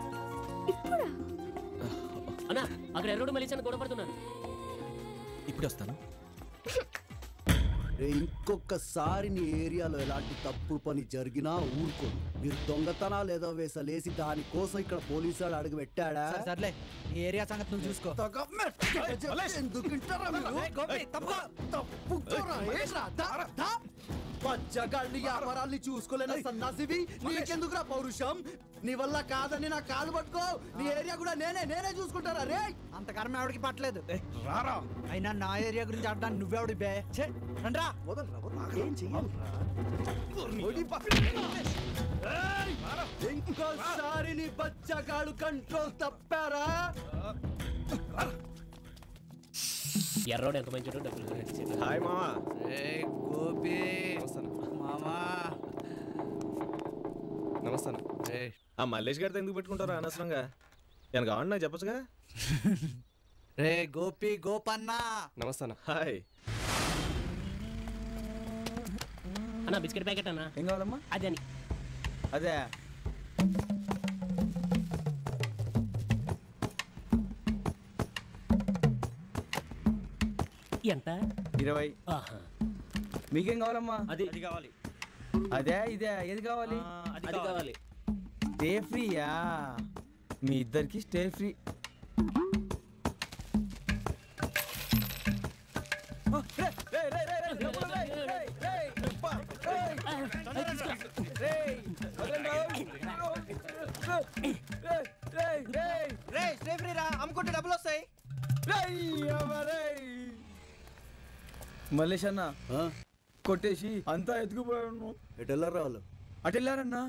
అన్నా అక్కడ ఎర్రోడు మలిచాను గొడవపడుతున్నాను ఇప్పుడు వస్తాను రే, ఇంకొకసారి నీ ఏరియాలో ఎలాంటి తప్పుడు పని జరిగినా ఊరుకో మీరు దొంగతనాలు ఏదో వేసలేసి దానికోసం ఇక్కడ పోలీసు వాడు అడుగు పెట్టాడా సర్లే ఈ ఏరియా సంగతి నువ్వు చూసుకో ఎందుకు వింటారా మీరు? ఏయ్, గోపి, తప్పుకో. తప్పుకోరా, ఏంట్రా? దా, దా. పచ్చగాళ్ళని వ్యాపారాల్ని చూసుకోలేని సన్నాసివి నీకెందుకురా పౌరుషం నీ వల్ల కాదని నా కాలు పట్టుకో నీ ఏరియా కూడా నేనే నేనే చూసుకుంటారా రే అంత కర్మ ఎవడికి పట్టలేదు రారా అయినా నా ఏరియా గురించి ఆడడానికి నువ్వెవడి బే ఛే, రండ్రా ఏం చెయ్యాలి ఇంకోసారి నీ బచ్చగాడు కంట్రోల్ తప్పారా ఎర్రోడు ఎంత మంచి డబ్బులు హాయ్ మామా గోపి మామా నమస్తాను ఆ మల్లేష్ గారితో ఎందుకు పెట్టుకుంటారు అనవసరంగా నేను కావండి నాకు చెప్పచ్చుగా రే గోపి గోపన్న నమస్తాను హాయ్ అన్న బిస్కెట్ ప్యాకెట్ అన్న ఏం కావాలమ్మా అదే అని అదే ఎంత ఇరవై మీకేం కావాలమ్మా అది అది కావాలి అదే ఇదే ఏది కావాలి అది కావాలి స్టే ఫ్రీయా మీ ఇద్దరికి స్టే ఫ్రీ స్టే ఫ్రీ రా అమ్ముకుంటే డబ్బులు వస్తాయి మల్లేష్ అన్న కొట్టేసి అంతా ఎత్తుకుపోయాను ఎటు వెళ్ళారా వాళ్ళు అటు వెళ్ళారన్నా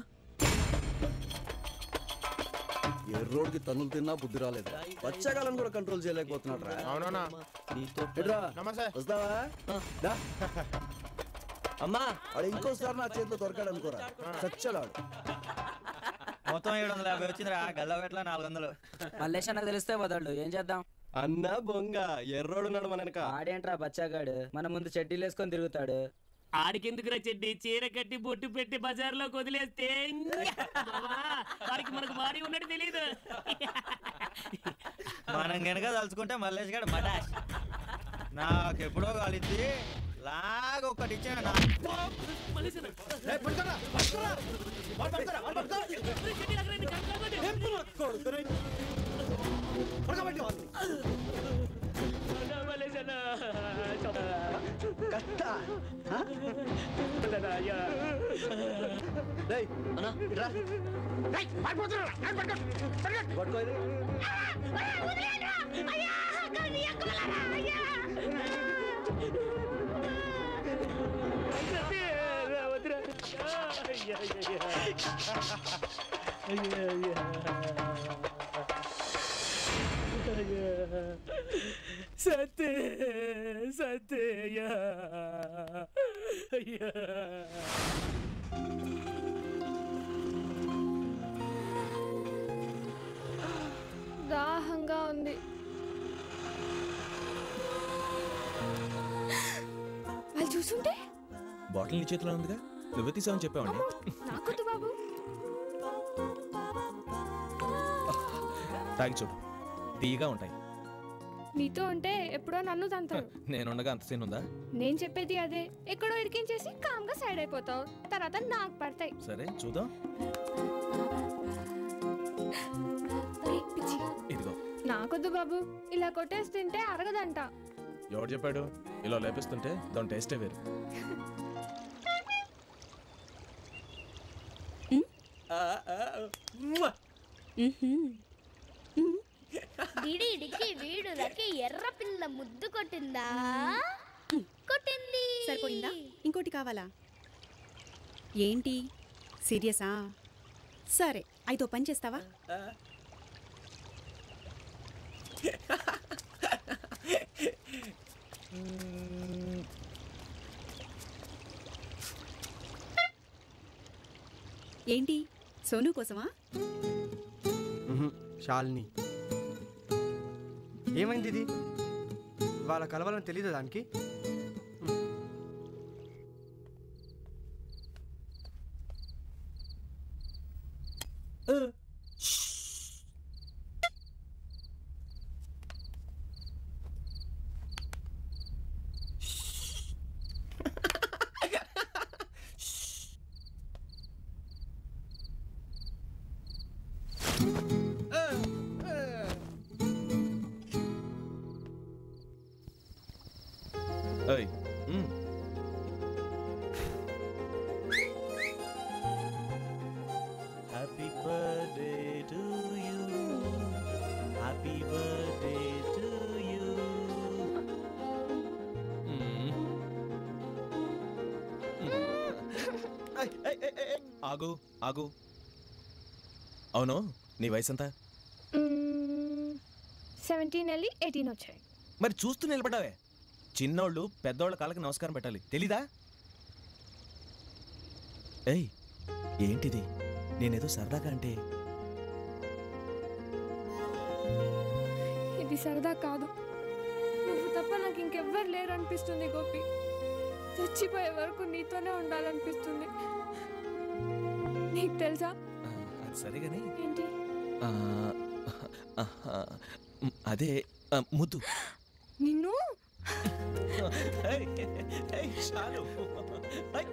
ఏ రోడ్కి తన్నులు తిన్నా బుద్ధి రాలేదు వచ్చాకాలం కూడా కంట్రోల్ చేయలేకపోతున్నాడు రా అవునా ఎట్రా వస్తావా దా. అమ్మా వాడు ఇంకోసారి నా చేతిలో దొరకాడు అనుకోరా చచ్చాడు మొత్తం ఏడు వందల యాభై వచ్చిందిరా గల్లవెట్ల నాలుగు వందలు మల్లేష్ అన్నకు తెలిస్తే వదలడు ఏం చేద్దాం అన్న బొంగ ఎర్రోడున్నాడు మనక ఆడేంట్రా బచ్చాగాడు మన ముందు చెడ్డీలు వేసుకొని తిరుగుతాడు ఆడికెందుకురా చెడ్డి చీర కట్టి బొట్టు పెట్టి బజార్లో వదిలేస్తే బావా, వాడికి మనకు బాడీ ఉన్నట్టు తెలియదు మనం గనక తలుచుకుంటే మల్లేష్ గారు మటాష్ నాకెప్పుడో కాలిద్ది లాగ ఒకటి ఇచ్చాడు నా వదిలేరా అయ్యా సత్తే సత్తయ్య అయ్యా దాహంగా ఉంది వాళ్ళు చూసుంటే బాటిల్ నీ చేతిలో ఉందిగా నువ్వే తీసావని చెప్పావండి నాకొద్దు బాబు తాగి చూడు తీయగా ఉంటాయి నీతో ఉంటే ఎప్పుడో నన్ను తంతాడు నేనుండగా అంత సీన్ ఉందా నేను చెప్పేది అదే ఎక్కడో ఇరికించేసి కామ్గా సైడ్ అయిపోతావు తర్వాత నాకు పడతాయి సరే చూద్దాం ఏయ్, పిచ్చి. ఇదిగో నాకొద్దు బాబు ఇలా కొట్టేసి తింటే అరగదంట ఎవడు చెప్పాడు ఇలా లేపిస్తుంటే దాని టేస్టే వేరు డిడి డికి వీడు రకి ఎర్ర పిల్ల ముద్దు కొట్టిందా కొట్టింది సరిపోయిందా ఇంకోటి కావాలా ఏంటి సీరియసా సరే అయితే ఓ పని చేస్తావా ఏంటి సోను కోసమా మ్హూ, శాలిని ఏమైంది ఇది వాళ్ళ కలవాలని తెలీదా దానికి ఏయ్ మ్. Happy birthday to you happy birthday to you ఏయ్, ఏయ్, ఏయ్, ఏయ్, ఏయ్. ఆగు ఆగు అవును నీ వయసు ఎంత సెవెంటీన్ వెళ్ళి ఎయిటీన్ వచ్చాయి మరి చూస్తూ నిలబడ్డావే చిన్నోళ్ళు పెద్దోళ్ళ కాళ్ళకి నమస్కారం పెట్టాలి తెలీదా ఏయ్ ఏంటిది నేనేదో సరదాగా అంటే ఇది సరదా కాదు నువ్వు తప్ప నాకు ఇంకెవ్వరు లేరు అనిపిస్తుంది గోపి చచ్చిపోయే వరకు నీతోనే ఉండాలనిపిస్తుంది నీకు తెలుసా అది సరే కానీ ఏంటి ఆ, ఆహా, మ్, అదే ఆ, ముద్దు నిన్ను ఏయ్, ఏయ్, చాలు ఏయ్,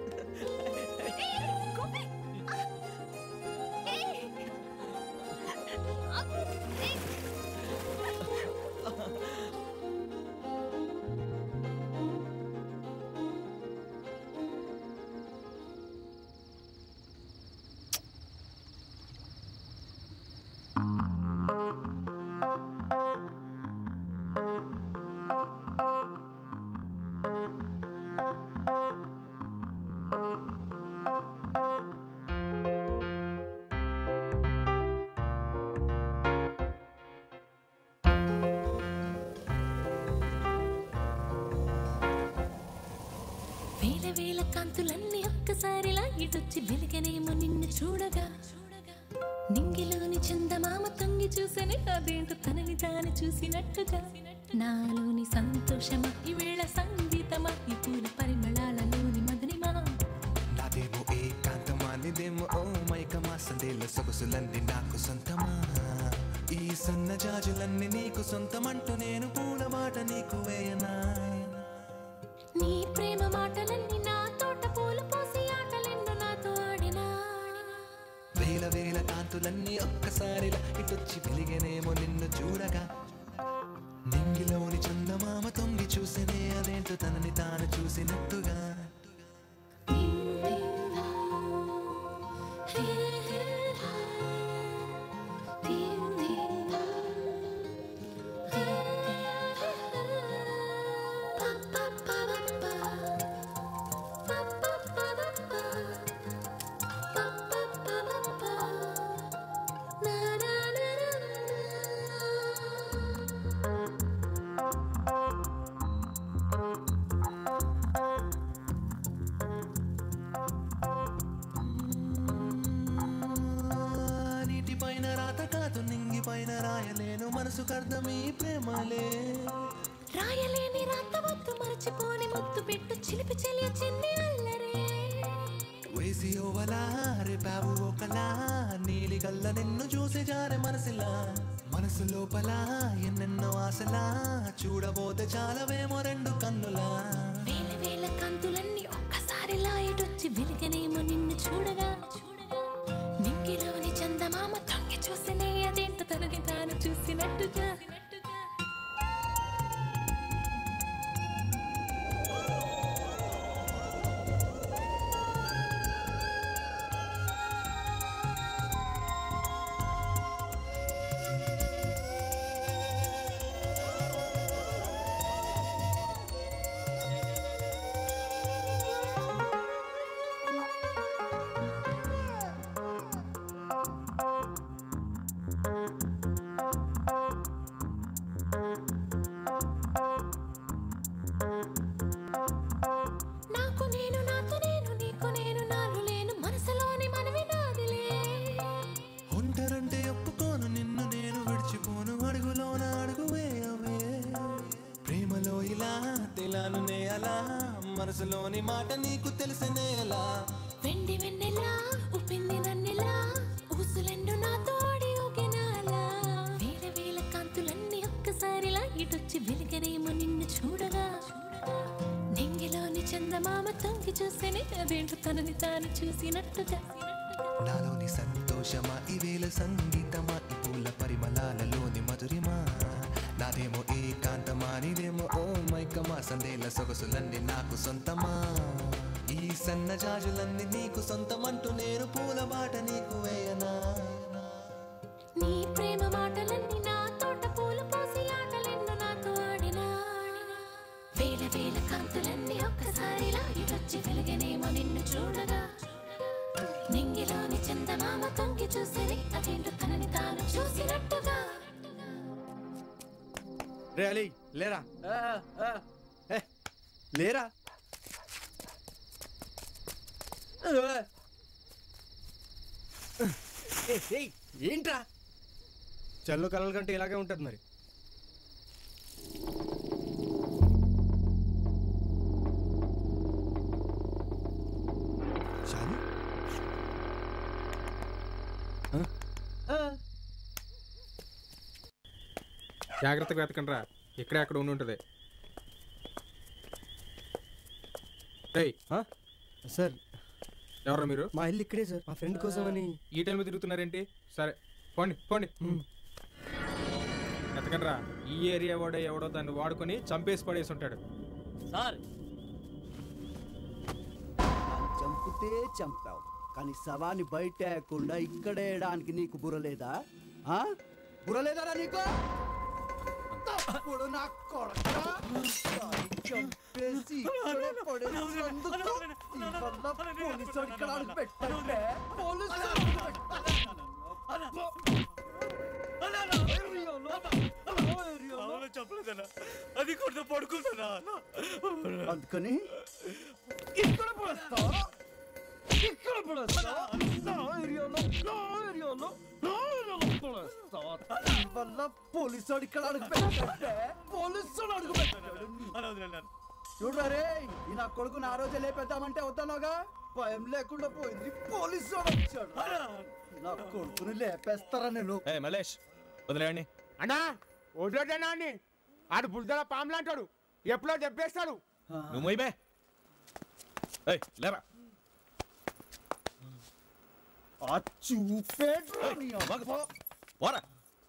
వేల వేల కాంతులన్నీ ఒక్కసారిలా ఇటొచ్చి వెలిగనేమో నిన్ను చూడగా నింగిలోని చందమామ తొంగి చూసని అదేంటో తనని తాను చూసినట్టుగా నాలోని సంతోషమా ఈ వేళ సంగీతమా ఈ పూల పరిమళాలలోని మధురిమా నాదేమో ఏకాంతమా నీదేమో ఓ మైకమా సందేల సొగసులన్నీ నాకు సొంతమా ఈ సన్న జాజులన్నీ నీకు సొంతమంటూ నేను పూల మాట నీకు వేయనా నీ ప్రేమ మాటలన్నీ నా తోట పూలు పోసి ఆటలెన్నో నాతో ఆడినా వేల వేల కాంతులన్నీ ఒక్కసారిలా ఇటొచ్చి వెలిగనేమో నిన్ను చూడగా నింగిలోని చందమామ తొంగి చూసినే అదేంటో తనని తాను చూసినట్టుగా నిన్ను రాయలేను మనసుకు అర్థం ఈ ప్రేమలే రాయలేని రాత వద్దు మరచిపోని ముద్దు పెట్టు చిలిపి చెలియ చిన్ని అల్లరే వేసి ఓవలా రేపావు ఒకలా నీలి కల్ల నిన్ను చూసి జారే మనసులా మనసు లోపల ఎన్నెన్నో ఆశలా చూడబోతే చాలవేమో రెండు కన్నులా వేల వేల కంతులన్నీ ఒక్కసారి లాయటొచ్చి వెలిగనేమో నిన్ను చూడగా నింగిలోని చందమామ తొంగి చూసినే అదేంటో తనని తాను చూసినట్టుగా నాకు నేను నాతో నేను నీకు నేను నాను లేను మనసులోని మనవి నాదిలే ఒంటరంటే ఒప్పుకోను నిన్ను నేను విడిచిపోను అడుగులోన అడుగు వేయవే ప్రేమలో ఇలా తెలాను అలా మనసులోని మాట నీకు తెలిసనే ఎలా వెండి వెన్నెలా ఉప్పింది నన్నెలా ఊసులెండు నాతో ఆడి ఊగినాలా వేల వేల కాంతులన్నీ ఒక్కసారిలా ఇటొచ్చి వెలిగనేమో నిన్ను చూడగా నింగిలోని చందమామ తొంగి చూసేనే అదేంటో తనని తాను చూసినట్టుగా నాలోని సంతోషమా ఈవేళ సంగీతమా ఈ పూల పరిమళాలలోని మధురిమా నాదేమో ఏకాంతమా నీదేమో ఓ మైకమా సందేల సొగసులన్నీ నాకు సొంతమా ఈ సన్న జాజులన్నీ నీకు సొంతమంటూ నేను పూల బాట నీకు వేయనా నీ ప్రేమ మాటలన్నీ నా తోట పూలు పోసి ఆటలెన్నో నాతో ఆడినా వేల వేల కాంతులన్నీ ఒక్కసారిలా ఇటొచ్చి వెలిగనేమో నిన్ను చూడగా నింగిలోని చందమామ తొంగి చూసేది అదేంటో తనని తాను చూసినట్టుగా రే అలీ లేరా ఏ, లేరా ఏ, ఏయ్, ఏంట్రా చల్లు కలల కంటే ఇలాగే ఉంటుంది మరి షాను జాగ్రత్తగా వెతకండి రా ఇక్కడే అక్కడ ఉండి ఉంటుంది ఏయ్ సార్ ఎవరు మీరు మా ఇల్లు ఇక్కడే సార్ మా ఫ్రెండ్ కోసం అని ఈ టైంలో తిరుగుతున్నారేంటి సరే పోండి పోండి ఎతకండి రా ఈ ఏరియా వాడే ఎవడో దాన్ని వాడుకొని చంపేసి పడేసి ఉంటాడు సార్ చంపితే చంపావు కానీ శవాన్ని బయట వేయకుండా ఇక్కడే వేయడానికి నీకు బుర్రలేదా ఆ? బుర్రలేదారా నీకు తప్పుడు నా కొడకా? దాన్ని చంపేసి ఇక్కడే పడేసినందుకు ఇవాళ పోలీసులు ఇక్కడ అడుగు పెట్టంటే పోలీసులు అడుగు పెట్టండి. అది కొడుతూ పడుకుంటున్నా అందుకని ఇక్కడ పడేస్తావా ఇక్కడ పడేస్తావా నా ఏరియాలో నా ఏరియాలో నా ఏరియాలో పడేస్తావా వల్ల పోలీసు ఇక్కడ అడుగు పెట్టంటే పోలీసు అడుగు పెట్టాడు చూడరా రే ఈ నా కొడుకుని ఆ రోజే లేపేద్దామంటే వద్దన్నాగా భయం లేకుండా పోయింది పోలీసు వాడు వచ్చాడు నా కొడుకుని లేపేస్తారా నేను ఏ మలేష్ వదిలేయండి అన్నా వదిలేదన్నా అని ఆడు బుల్దల పాములు అంటాడు ఎప్పుడో చెప్పేస్తాడు నువ్వు మొయ్యబే ఏయ్ లేరా ఆ చూపేట్రా నీ అబ్బా. పోరా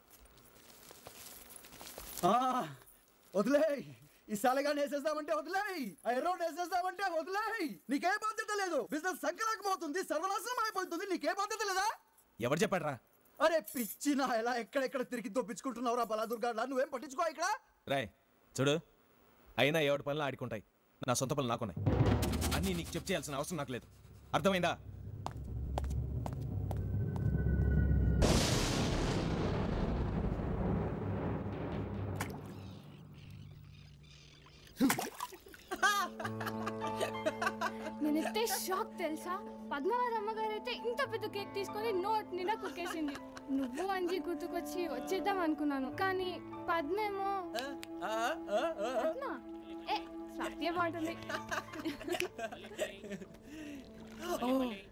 ఆ, వదిలేయ్ ఈ సాలగా వేసేస్తామంటే వదిలేయ్ ఆ ఎర్రో వేసేస్తామంటే వదిలేయ్ నీకే బాధ్యత లేదు బిజినెస్ సంకరాకపోతుంది సర్వనాశనం అయిపోతుంది నీకే బాధ్యత లేదా ఎవరు చెప్పాడ్రా అరే పిచ్చి నా ఎలా ఎక్కడెక్కడ తిరిగి దొప్పించుకుంటున్నావురా బలాదుర్గాడ్లా నువ్వేం పట్టించుకో ఇక్కడ రాయ్ చూడు అయినా ఎవరి పనులు ఆడుకుంటాయి నా సొంత పనులు నాకున్నాయి అన్నీ నీకు చెప్ చేయాల్సిన అవసరం నాకు లేదు అర్థమైందా నేను నాకైతే షాక్ తెలుసా పద్మావతి అమ్మగారు అయితే ఇంత పెద్ద కేక్ తీసుకొని నోట్ నిండా కుక్కేసింది నువ్వు అంజి గుర్తుకొచ్చి వచ్చేద్దాం అనుకున్నాను కానీ పద్మేమో పద్మ ఏ సత్యం అంటుంది ఓ.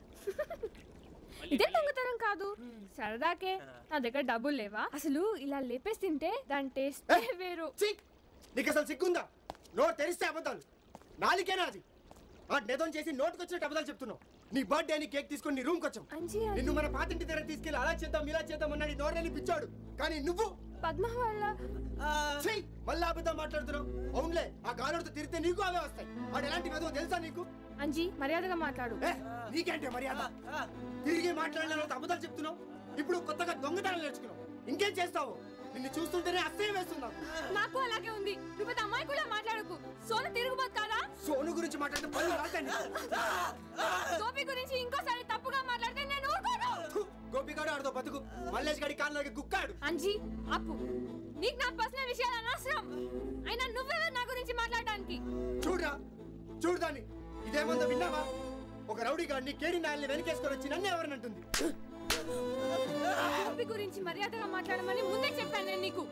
ఇదే దొంగతనం కాదు సరదాకే నా దగ్గర డబ్బులు లేవా అసలు ఇలా లేపేసి తింటే దాని టేస్ట్ వేరు నీకు అసలు సిగ్గుందా నోట్ తెరిస్తే అబద్ధాలు నాలికే నాది ఆ నెదం చేసి నోటుకు వచ్చినట్టు అబద్ధాలు చెప్తున్నావు నీ బర్త్డే అని కేక్ తీసుకొని నీ రూమ్కి వచ్చాం అంజీ అది- నిన్ను మన పాతింటి దగ్గర తీసుకెళ్ళి అలా చేద్దాం ఇలా చేద్దాం అన్నాడు ఈ నోరెళ్ళి పిచ్చాడు కానీ నువ్వు పద్మ వల్ల ఛీ, మళ్ళీ అబద్ధం మాట్లాడుతున్నావు అవునులే ఆ గాలుడితో తిరిగితే నీకు అవే వస్తాయి వాడు ఎలాంటి వెదవో తెలుసా నీకు అంజీ మర్యాదగా మాట్లాడు ఏ, నీకేంటి మర్యాద తిరిగి మాట్లాడిన తర్వాత అబద్ధాలు చెప్తున్నావు ఇప్పుడు కొత్తగా దొంగతనం నేర్చుకున్నావు ఇంకేం చేస్తావు నిన్ను చూస్తుంటేనే అసహ్యం వేస్తున్నావు నాకు అలాగే ఉంది నువ్వు పెద్ద అమ్మాయి కూడా మాట్లాడకు సోను తిరుగుబోతు కాదా సోను గురించి మాట్లాడితే పళ్ళు రాకండి గోపి గురించి ఇంకోసారి తప్పుగా మాట్లాడితే నేను ఊరుకోను గోపిగాడు ఆడుతో బతుకు మల్లేష్ గడి కాళ్ళకి కుక్కాడు అంజీ అప్పు నీకు నా పర్సనల్ విషయాలు అనవసరం అయినా నువ్వెవరు నా గురించి మాట్లాడడానికి చూడరా చూడదాన్ని ఇదేమందో విన్నావా ఒక రౌడీ గాడిని కేడి నాయల్ని వెనకేసుకొని వచ్చి నన్ను ఎవరినంటుంది గోపి గురించి మర్యాదగా మాట్లాడమని ముందే చెప్పాను నేను నీకు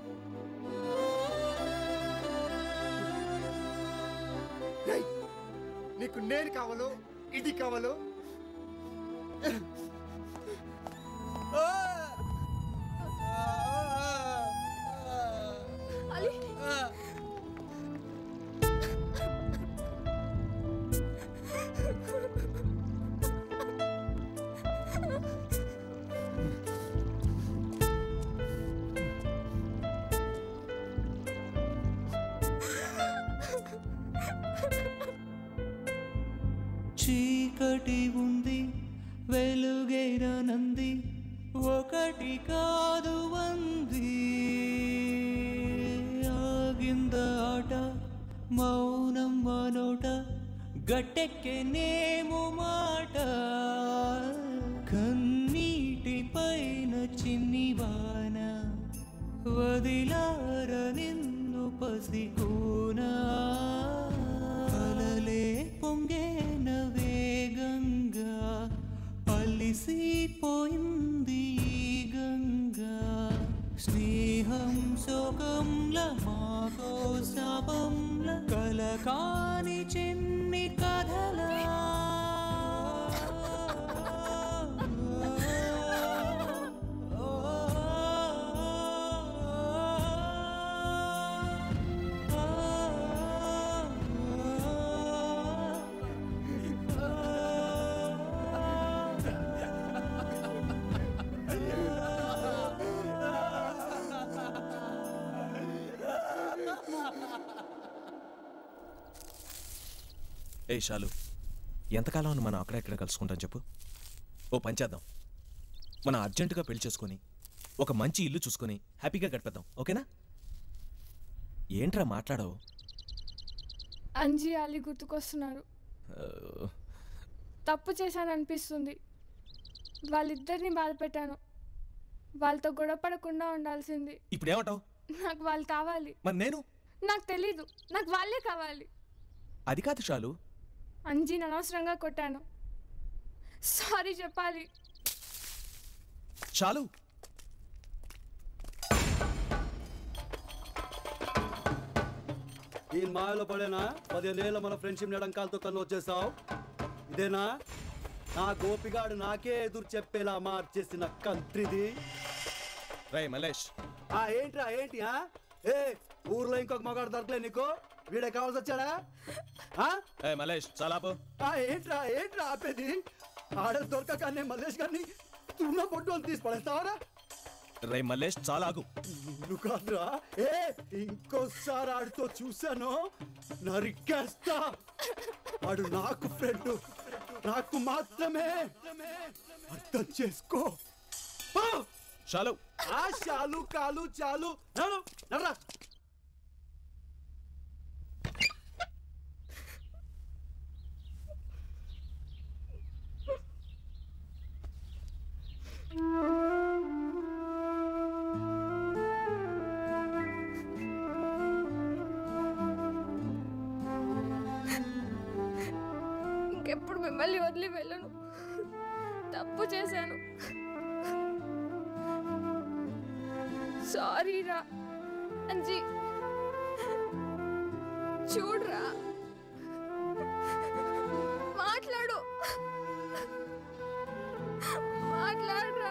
రేయ్, నీకు నేను కావాలో ఇది కావాలో అలీ చీకటి ఉంది వెలుగైరనంది ఒకటి కాదు వంది ఆగింద ఆట మౌనం మనోట గట్టెక్కెనేమో మాట కన్నీటి పైన చిన్ని వాన వదిలార నిన్ను పసికోనా అలలే పొంగేన వేగంగా అలిసిపోయింది ఈ గంగా స్నేహం శోకంల మాకో శాపంల కలకాని చిన్ని కథలా ఏ షాలు ఎంతకాలం అని మనం అక్కడెక్కడ కలుసుకుంటాం చెప్పు ఓ పని చేద్దాం మనం అర్జెంటుగా పెళ్లి చేసుకొని ఒక మంచి ఇల్లు చూసుకొని హ్యాపీగా గడిపేద్దాం ఓకేనా ఏంట్రా మాట్లాడవు అంజీ అలీ గుర్తుకొస్తున్నారు తప్పు చేశాను అనిపిస్తుంది వాళ్ళిద్దరిని బాధ పెట్టాను వాళ్ళతో గొడవ పడకుండా ఉండాల్సింది ఇప్పుడు ఏమంటావు నాకు వాళ్ళు కావాలి మరి నేను నాకు తెలీదు నాకు వాళ్ళే కావాలి అది కాదు షాలు అంజీని అనవసరంగా కొట్టాను సారీ చెప్పాలి షాలు ఈ మాయలో పడేనా పదిహేనేళ్ళ మన ఫ్రెండ్షిప్ నడంకాలతో కన్ను వచ్చేసావు ఇదేనా నా గోపిగాడు నాకే ఎదురు చెప్పేలా మార్చేసిన కంత్రిది రై మలేష్ ఆ ఏంట్రా ఏంటి ఆ ఏ ఊర్లో ఇంకొక మగాడు దొరకలే నీకు వీడే కావాల్సి వచ్చాడా ఆ? ఏ మలేష్ చాలాపు ఆ ఏంట్రా ఏంట్రా ఆపేది ఆడ దొరకగానే మల్లేష్ గారిని తున్న పొట్టు తీసి పడేస్తావరా రై మల్లేష్ చాలా ఆగు నువ్వు కాదురా ఏ ఇంకోసారి ఆడితో చూశాను నరికేస్తా ఆడు నాకు ఫ్రెండ్ నాకు మాత్రమే అర్థం చేసుకో ఆ! షాలు ఆ చాలు కాలు చాలు నడు నడరా ఇంకెప్పుడు మిమ్మల్ని వదిలి వెళ్ళను తప్పు చేశాను సారీ రా అంజీ చూడరా మాట్లాడు మాట్లాడరా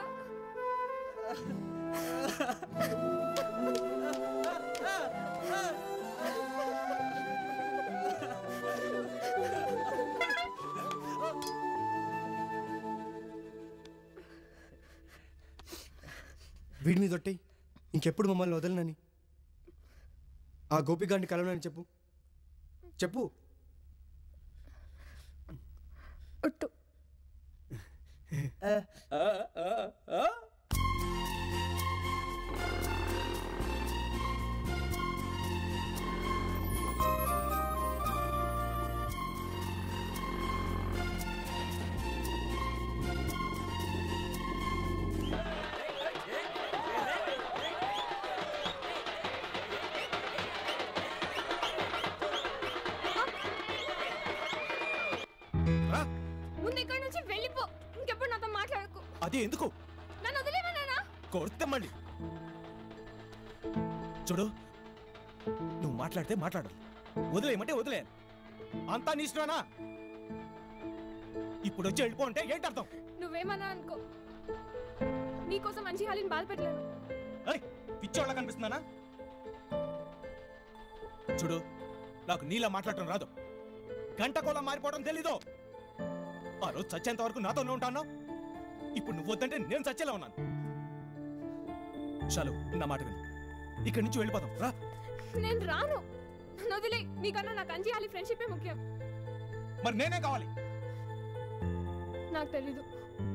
వీడి మీద ఒట్టేయి ఇంకెప్పుడు మమ్మల్ని వదలనని ఆ గోపిగాడిని కలవనని చెప్పు చెప్పు ఒట్టు ముందు ఇక్కడి నుంచి వెళ్ళిపో ఇంకెప్పుడు నాతో మాట్లాడకు అది ఎందుకు నన్ను వదిలేమన్నానా కొడితే మళ్ళీ చూడు నువ్వు మాట్లాడితే మాట్లాడు వదిలేయమంటే వదిలే అంతా నీ ఇష్టమేనా ఇప్పుడు వచ్చి వెళ్ళిపో అంటే ఏంటి అర్థం నువ్వేమన్నా అనుకో నీకోసం మంచి హాలిని బాధ పెట్టలేను ఏయ్, పిచ్చోళ్ళ కనిపిస్తున్నానా చూడు నాకు నీలా మాట్లాడటం రాదు గంట కోలా మారిపోవడం తెలీదు ఆ రోజు చచ్చేంత వరకు నాతోనే ఉంటాను ఇప్పుడు నువ్వు వద్దంటే నేను చచ్చేలా ఉన్నాను చాలు నా మాట విను ఇక్కడి నుంచి వెళ్ళిపోతాం రా నేను రాను నన్ను వదిలే నీకన్నా నాకు అంజీ హాలి ఫ్రెండ్షిపే ముఖ్యం మరి నేనే కావాలి నాకు తెలీదు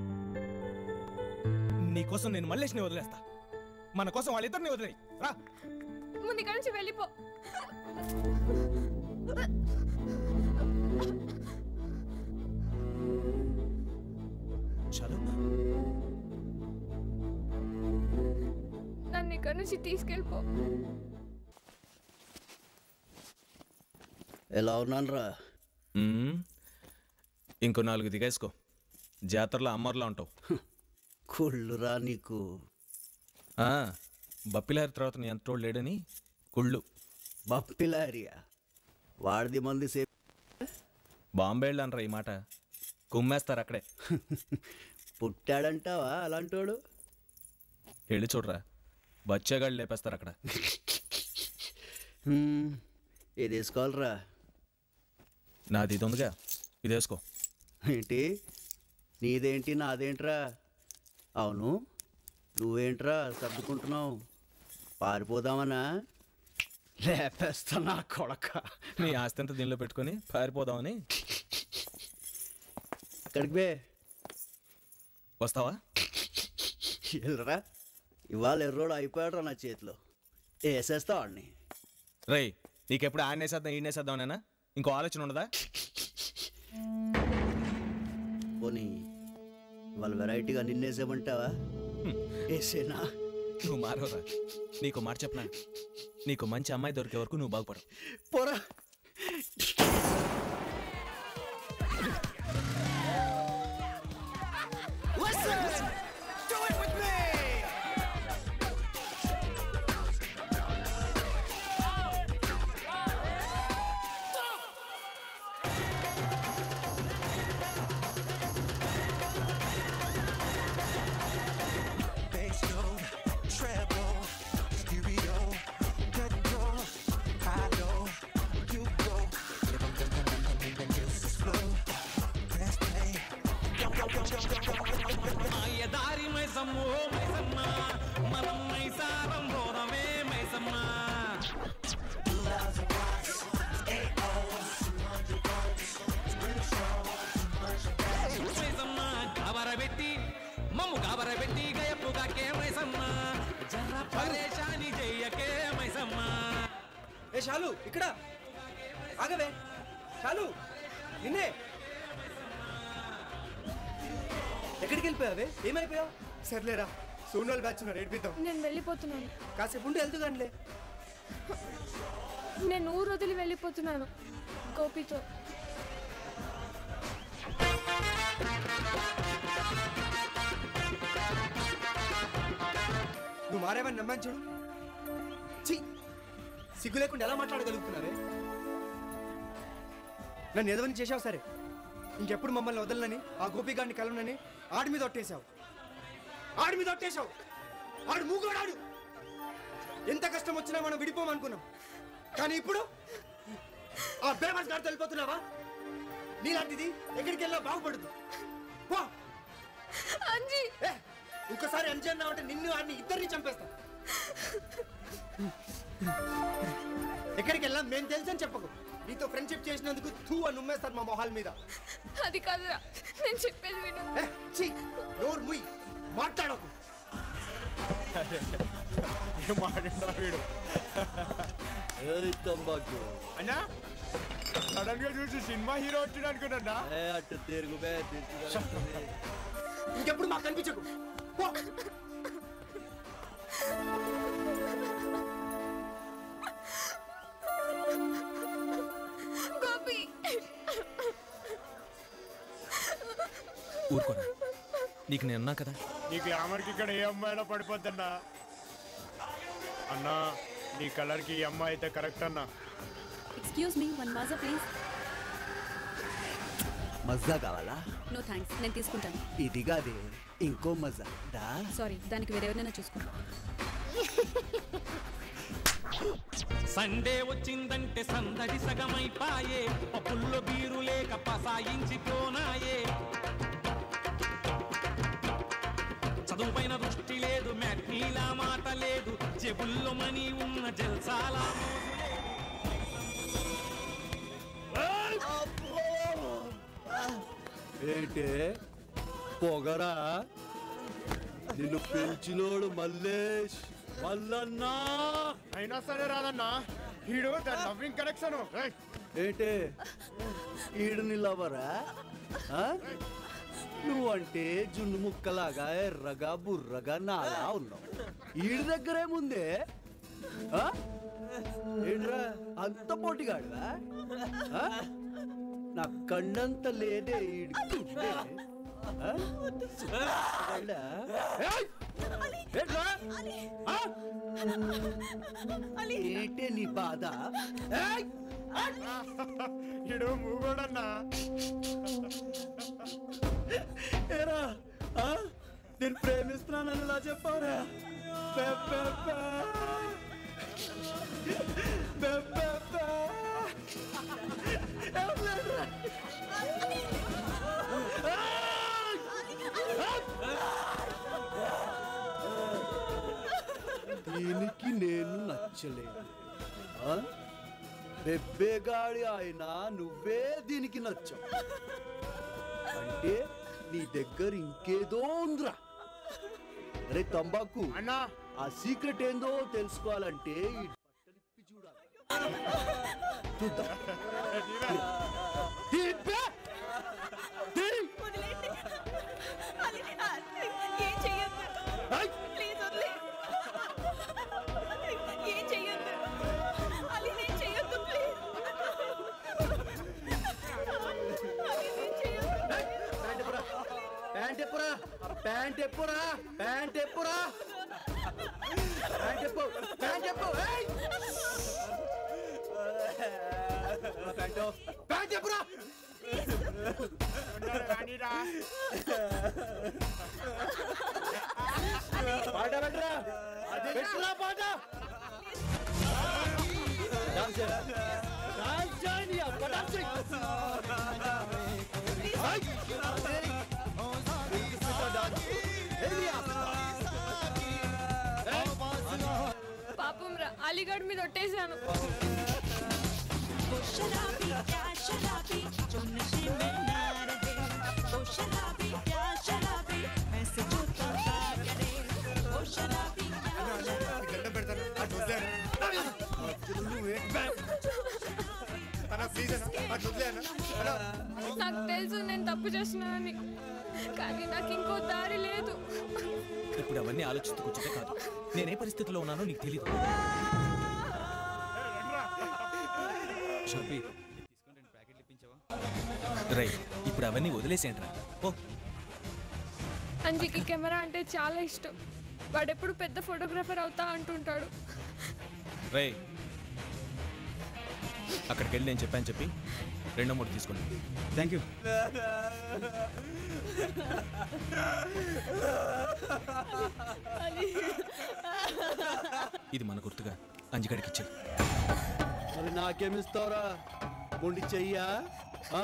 నీకోసం నేను మల్లేష్ని వదిలేస్తా మన కోసం వాళ్ళిద్దరిని వదిలేయి రా ముందు ఇక్కడి నుంచి వెళ్ళిపో చాలు నన్ను ఇక్కడి నుంచి తీసుకెళ్ళిపో ఎలా ఉన్నాను రా మ్మ్. ఇంకో నాలుగు దిగేసుకో జాతరలో అమ్మర్లా ఉంటావు కుళ్ళురా నీకు ఆ, బప్పిలారి తర్వాత నీ ఎంతోడు లేడని కుళ్ళు బప్పిలారియా వాడిది మంది సేపు బాంబేళ్ళు అనరా ఈ మాట కుమ్మేస్తారు అక్కడే పుట్టాడంటావా అలాంటోడు వెళ్ళి చూడరా బచ్చేగాళ్ళు లేపేస్తారు అక్కడ హ్మ్, ఇది వేసుకోవాలరా నాది ఇది ఉందిగా ఇది వేసుకో ఏంటి నీదేంటి నాదేంట్రా అవును నువ్వేంట్రా సర్దుకుంటున్నావు పారిపోదామనా లేపేస్తా నా కొడక నీ ఆస్తి అంతా దీనిలో పెట్టుకొని పారిపోదామని అక్కడికి బే వస్తావా వెళ్ళరా ఇవాళ ఎర్రోడు అయిపోయాడు నా చేతిలో వేసేస్తా వాడిని రేయ్ నీకెప్పుడు ఆడనేసేద్దాం ఈడనేసేద్దామనేనా ఇంకో ఆలోచన ఉండదా పోనీ ఇవాళ వెరైటీగా నిన్నేసేమంటావా వేసేనా నువ్వు మారవరా నీకు మాట చెప్పనా నీకు మంచి అమ్మాయి దొరికే వరకు నువ్వు బాగుపడవు పోరా Listen, do it with me. Bass note, treble, stereo, control, high low, you go. This is flow, press play, go go go go go go go go. ఎదారి మైసమ్మో Maisamma మనం మైసారం పోదమే మైసమ్మ మైసమ్మ గాబరబెట్టి మమ్ము గాబరబెట్టి గయప్పుగాకే మైసమ్మ జర పరేషాని చెయ్యకే మైసమ్మ ఏ షాలు ఇక్కడ ఆగవే షాలు నిన్నే ఎక్కడికి వెళ్ళిపోయావే ఏమైపోయావు సర్లేరా సోనాల్ బ్యాచ్ ఉన్నారు ఏడిపిద్దాం నేను వెళ్ళిపోతున్నాను కాసేపు ఉండి వెళ్తూ కానిలే నేను ఊరు వదిలి వెళ్ళిపోతున్నాను గోపితో వారేమని నమ్మని చూడు ఛీ సిగ్గు లేకుండా ఎలా మాట్లాడగలుగుతున్నావే నన్ను ఎదవని చేసావు సరే ఇంకెప్పుడు మమ్మల్ని వదలనని ఆ గోపిగాడిని కలవనని ఆడి మీద ఒట్టేశావు ఆడి మీద ఒట్టేశావు ఆడు మూగోడాడు ఎంత కష్టం వచ్చినా మనం విడిపోమనుకున్నాం కానీ ఇప్పుడు ఆ బేబస్ గారితో వెళ్ళిపోతున్నావా నీలాంటిది ఎక్కడికి వెళ్ళా బాగుపడదు పో అంజీ ఇంకోసారి అంజీ అన్నావు అంటే నిన్ను ఆడిని ఇద్దరిని చంపేస్తా ఎక్కడికి వెళ్ళా మేము తెలుసని చెప్పకు నీతో ఫ్రెండ్షిప్ చేసినందుకు తూ అని ఉమ్మేస్తారు మా మొహాల మీద అది కాదురా నేను చెప్పేది విను ఏ, ఛీ, నోరు ముయ్ మాట్లాడకు వీడు తంబాకు అన్నా సడన్ గా చూసి సినిమా హీరో వచ్చాడు అనుకున్నా ఏ అట్ట తిరుగు బే తిరుగు ఇంకెప్పుడు మాకు కనిపించకు పో. గోపి ఊరుకోరా నీకు నేను అన్నా కదా నీ గ్లామర్కి ఇక్కడ ఏ అమ్మాయినా పడిపోద్దన్నా అన్నా నీ కలర్కి ఈ అమ్మాయి అయితే కరెక్ట్ అన్నా excuse me one Maaza please Maaza కావాలా నో థ్యాంక్స్ నేను తీసుకుంటాను ఇది కాదే ఇంకో మజా దా సారీ దానికి వేరెవరినైనా చూసుకో సండే వచ్చిందంటే సందడి సగమైపాయే పప్పుల్లో బీరు లేక పసాయించిపోనాయే చదువుపైన దృష్టి లేదు మ్యాట్నీలా మాట లేదు జేబుల్లో మనీ ఉన్న జల్సాలా ఏంటే పొగరా నిన్ను పెంచినోడు మల్లేష్ మల్లన్నా అయినా సరే రాదన్నా హీరో దాని లవ్వింగ్ కనెక్షన్ ఏంటే ఈడు నిలవరా ఆ? నువ్వంటే జున్ను ముక్కలాగా ఎర్రగా బుర్రగా నాలా ఉన్నావు ఈడి దగ్గరేముందే ఆ? ఏంట్రా అంత పోటీగాడువా ఆ? నా కన్నంత లేదే ఈడికి ఆ? వాళ్ళా? ఏయ్! ఏంట్రా? ఆ? ఏంటే నీ బాధ ఏయ్! ఇడు మూగోడన్నా ఏరా ఆ? నేను ప్రేమిస్తున్నానని ఇలా చెప్పారా పే, పే, పే. పే, పే, పే. ఏం లేదురా. దీనికి నేను నచ్చలేదు ఆ? బెబ్బేగాడి ఆయన నువ్వే దీనికి నచ్చావు అంటే నీ దగ్గర ఇంకేదో ఉందిరా అరే తంబాకు అన్నా ఆ సీక్రెట్ ఏందో తెలుసుకోవాలంటే ఈ బట్టలిప్పి చూడాలి చూద్దాం తీప్పే! తీ! ఏం చెయ్యొద్దు ఐ! ప్లీజ్ వదిలే ఏం చెయ్యొద్దు అలీ నేను చెయ్యొద్దు ప్లీజ్ ప్యాంట్ ఎప్పురా ప్యాంట్ ఎప్పురా ప్యాంట్ ఎప్పురా ప్యాంట్ ఎప్పు ప్యాంట్ ఎప్పు ఏయ్! ప్యాంటు ప్యాంట్ ఎప్పురా పాట పెట్టరా పెట్టురా పాట డాన్స్ చేయరా డాన్స్ చేయండి అప్ప డాన్స్ చేయి. ఆయ్! పాపం రా అలీగఢ్ మీద ఒట్టేశాను దండం పెడతాను అటు వదిలేను అన్న ప్లీజ్ అన్న అటు వదిలేను నాకు తెలుసు నేను తప్పు చేస్తున్నానని కానీ నాకు ఇంకో దారి లేదు ఇప్పుడు అవన్నీ ఆలోచిస్తూ కూర్చుంటే కాదు నేనే పరిస్థితిలో ఉన్నానో నీకు తెలియదు షాపి రై ఇప్పుడు అవన్నీ వదిలేసేంట్రా ఓ అంజీకి కెమెరా అంటే చాలా ఇష్టం వాడెప్పుడు పెద్ద ఫోటోగ్రాఫర్ అవుతా అంటుంటాడు రే అక్కడికి వెళ్ళి నేను చెప్పాను చెప్పి రెండో మూడు తీసుకోండి థ్యాంక్ యూ ఇది మన గుర్తుగా అంజిగడికి ఇచ్చే మరి నాకేమిస్తావురా మొండి చెయ్యా ఆ?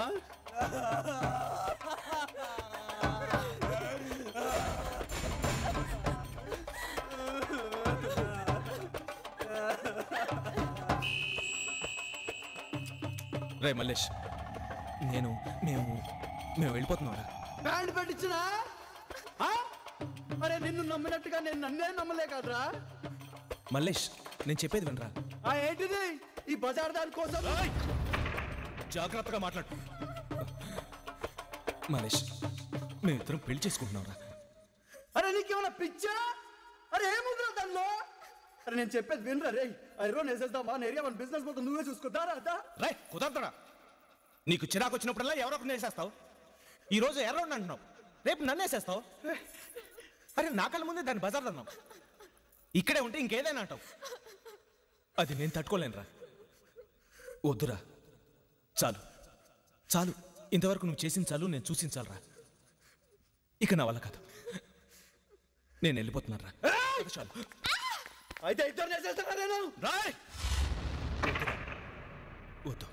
రే మల్లేష్ నేను మేము మేము వెళ్ళిపోతున్నారా బ్యాండ్ పెట్టించినా ఆ? అరే నిన్ను నమ్మినట్టుగా నేను నన్నే నమ్మలే కదరా మల్లేష్ నేను చెప్పేది వినరా ఆ ఏంటిది ఈ బజార్ దాని కోసం జాగ్రత్తగా మాట్లాడు మల్లేష్ మేమిద్దరం పెళ్లి చేసుకుంటున్నావురా అరే నీకేమైనా పిచ్చా అరే ఏముందిరా దానిలో అరే నేను చెప్పేది వినరా రే ఐరో నేసేద్దామా నేరియా మన బిజినెస్ మొత్తం నువ్వే చూసుకుంటారా అదా రే కుదరదురా నీకు చిరాకు వచ్చినప్పుడల్లా ఎవరో ఒకరిని వేసేస్తావు ఈ రోజు ఎర్రౌండ్ అంటున్నావు రేపు నన్ను వేసేస్తావు అరే నా కళ్ళ ముందే దాన్ని బజార్ అన్నావు ఇక్కడే ఉంటే ఇంకేదైనా అంటావు అది నేను తట్టుకోలేనురా వద్దురా చాలు చాలు ఇంతవరకు నువ్వు చేసిన చాలు నేను చూసిన చాలురా ఇక నా వల్ల కాదు నేను వెళ్ళిపోతున్నారా చాలు అయితే ఇద్దరు నేసేస్తారా నేను రాయ్ వద్దు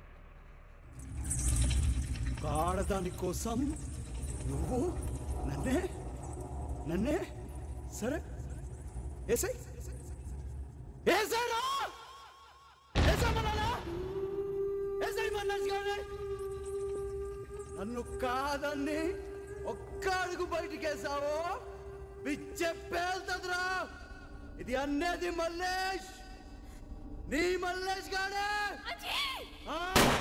ఆడదాని కోసం నువ్వు నన్నే నన్నే సరే ఏసై ఏసై రా ఏసై మనాలా ఏసై మన్నాస్ కానీ నన్ను కాదని ఒక్క అడుగు బయటికేసావో పిచ్చే పేల్తదిరా ఇది అన్నేది మల్లేష్ నీ మల్లేష్ గాడే ఆ!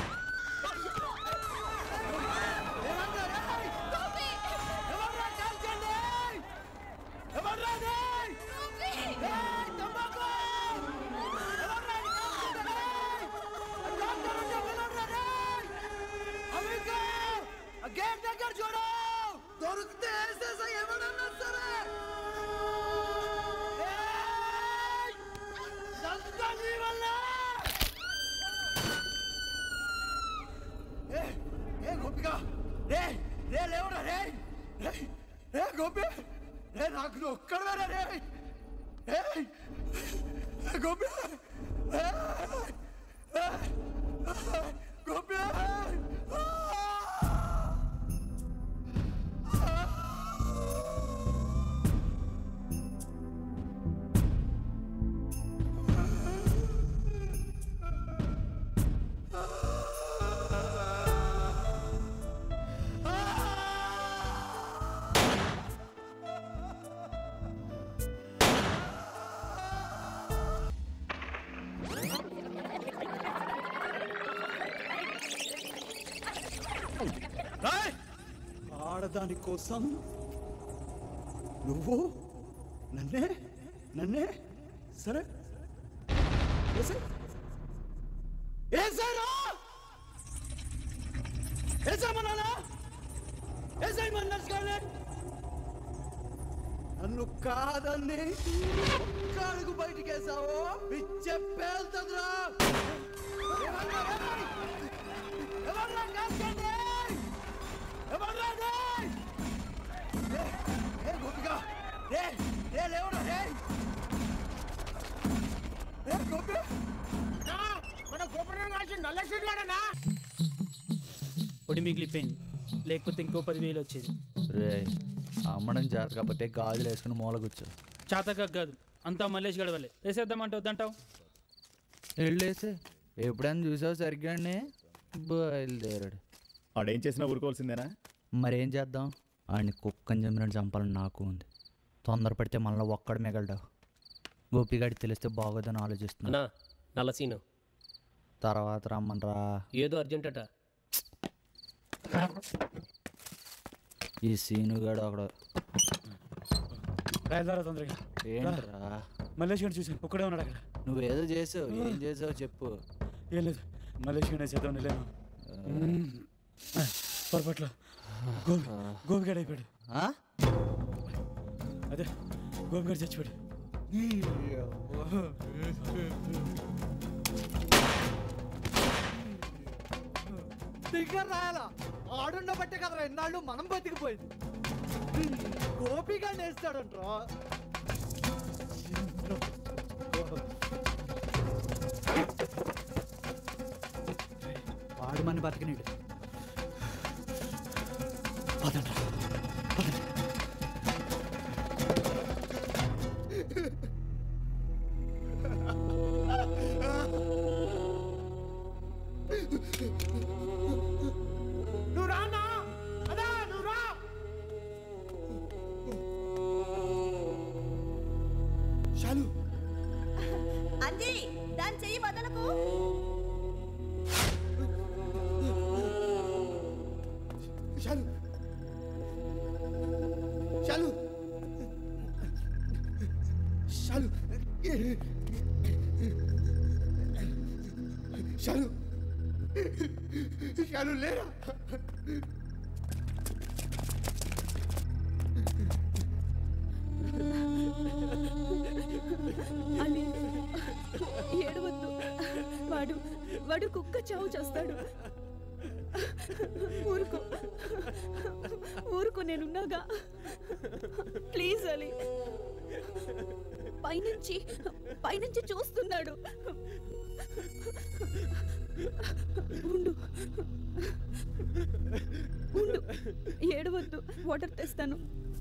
గేట్ దగ్గర చూడు దొరికితే వేసేసా ఎవడన్నా సరే ఏయ్! ఇదంతా నీ వల్లే! ఏ ఏ గోపిక రే రే లేవరా రే రే రే గోపి రే నాకు నువ్వు ఒక్కడవేరా రే ఏ ఏ, గోపి ఏ, ఏ, గోపి ఆడదాని కోసం నువ్వు నన్నే నన్నే సరే ఏసై ఏసైరా ఏసైమన్నానా ఏసైమన్నాస్ కానీ నన్ను కాదని ఒక్క అడుగు బయటికేసావో పిచ్చే పేల్తదిరా ఎవర్రా రేయ్? ఎవర్రా కాల్చండి? ఎవర్రా రేయ్? ఏ, ఏ గోపిక రే రే లేవరా రే ఏ గోపి మన గోపురం కాల్చి నల్ల సీట్లాడనా పొడి మిగిలిపోయింది లేకపోతే ఇంకో పదివేలు వచ్చేది రే అమ్మడం జాత కాకపోతే గాజులు వేసుకుని మూల కూర్చో చాతక కాదు అంతా మల్లేష్ గడవలే వేసేద్దామంటే వద్దంటావు వెళ్ళేసి ఎప్పుడైనా చూసావు సరిగ్గా బయలుదేరాడు ఆడేం చేసినా ఊరుకోవాల్సిందేనా మరేం చేద్దాం ఆడిని కుక్కని చంపినట్టు చంపాలని నాకు ఉంది తొందరపడితే మళ్ళీ ఒక్కడు మిగలడు గోపిగాడి తెలిస్తే బాగోదని ఆలోచిస్తున్నా అన్నా నల్ల సీను తర్వాత రమ్మనరా ఏదో అర్జెంట్ అట ఈ సీనుగాడు ఒకడు రాయదారా తొందరగా ఏంట్రా మల్లేష్ గారిని చూసాను ఒక్కడే ఉన్నాడు అక్కడ నువ్వేదో చేసావు ఏం చేసావు చెప్పు ఏం లేదు మల్లేష్ గారిని చేద్దాం లేను పొరపాట్లో గోపి గోపిగాడు అయిపోయాడు ఆ? అదే గోపి గారు చచ్చిపోయాడు స్పీకర్ రాయాలా ఆడున్న బట్టే కదరా ఎన్నాళ్ళు మనం బతికిపోయింది గోపిగా నేస్తాడంట్రా వాడు మన బతికినాడు పదండ్రా నువ్వు రానా అదా నువ్వు రా షాలు అంజీ దాని చెయ్యి వదలకు షాలు షాలు షాలు షాలు షాలు లేరా అని ఏడవద్దు వాడు వాడు కుక్క చావు చేస్తాడు ఊరుకో ఊరుకో నేనున్నాగా ప్లీజ్ అలీ పైనుంచి పైనుంచి చూస్తున్నాడు ఉండు ఉండు ఏడవద్దు వాటర్ తెస్తాను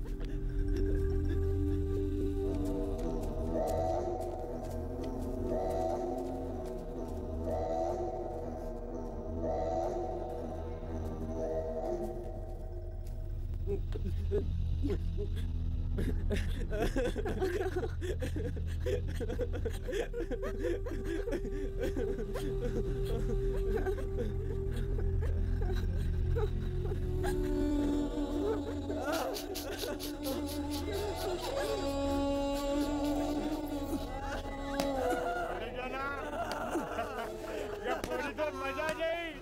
या पोरी तो मजा नहीं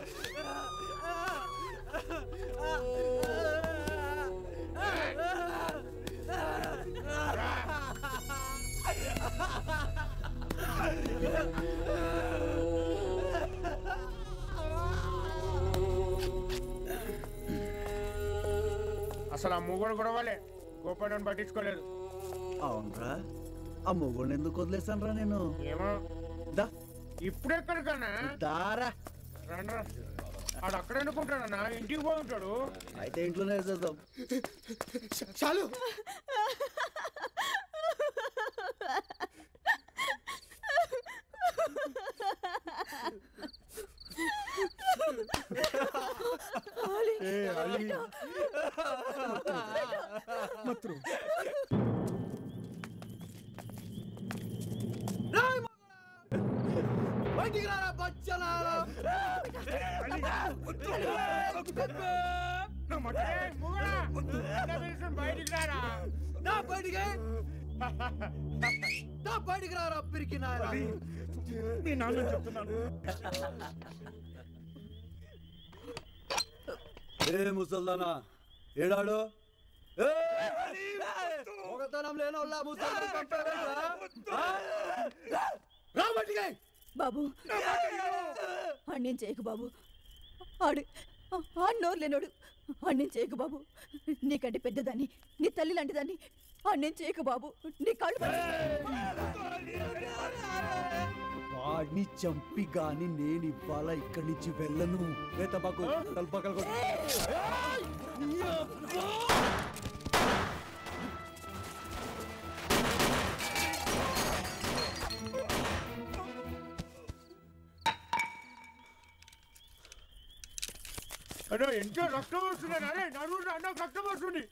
అసలు ఆ మూగోడు గొడవలే గోపాలను పట్టించుకోలేదు అవునరా ఆ మొగుడిని ఎందుకు వదిలేసాను నేను ఏమో దా ఇప్పుడెక్కడికన్నా దారా రండ్రా ఆడు అక్కడ అనుకుంటాడన్నా ఇంటికి పోతుంటాడు అయితే ఇంట్లోనే వేసేద్దాం చాలు ఏ, అలీ. మత్రు బయటికి రారా బచ్చలారా బయటికి రారా నా బయటికి నా బయటికి రారా పిరికి నాయనా నీ నాన్న చెప్తున్నాను ఏ ముసల్దానా ఏడాడు ఏ, ఒకతనం లేనోళ్ళ ముసల్దాన్ని పంపావేంట్రా? ఆ? రా బయటికి బాబు అన్నేం చేయకు బాబు ఆడు ఆ నోరు లేనోడు అన్నేం చేయకు బాబు నీకంటే పెద్దదాన్ని నీ తల్లి లాంటిదాన్ని అన్నేం చేయకు బాబు నీ కాళ్ళు వాడిని చంపి గాని నేను ఇవాళ ఇక్కడి నుంచి వెళ్ళను ఏ తబాకు తలపకలు అరే ఎంతో రక్తం వస్తుంది అరే నడువు అన్న రక్తం వస్తుంది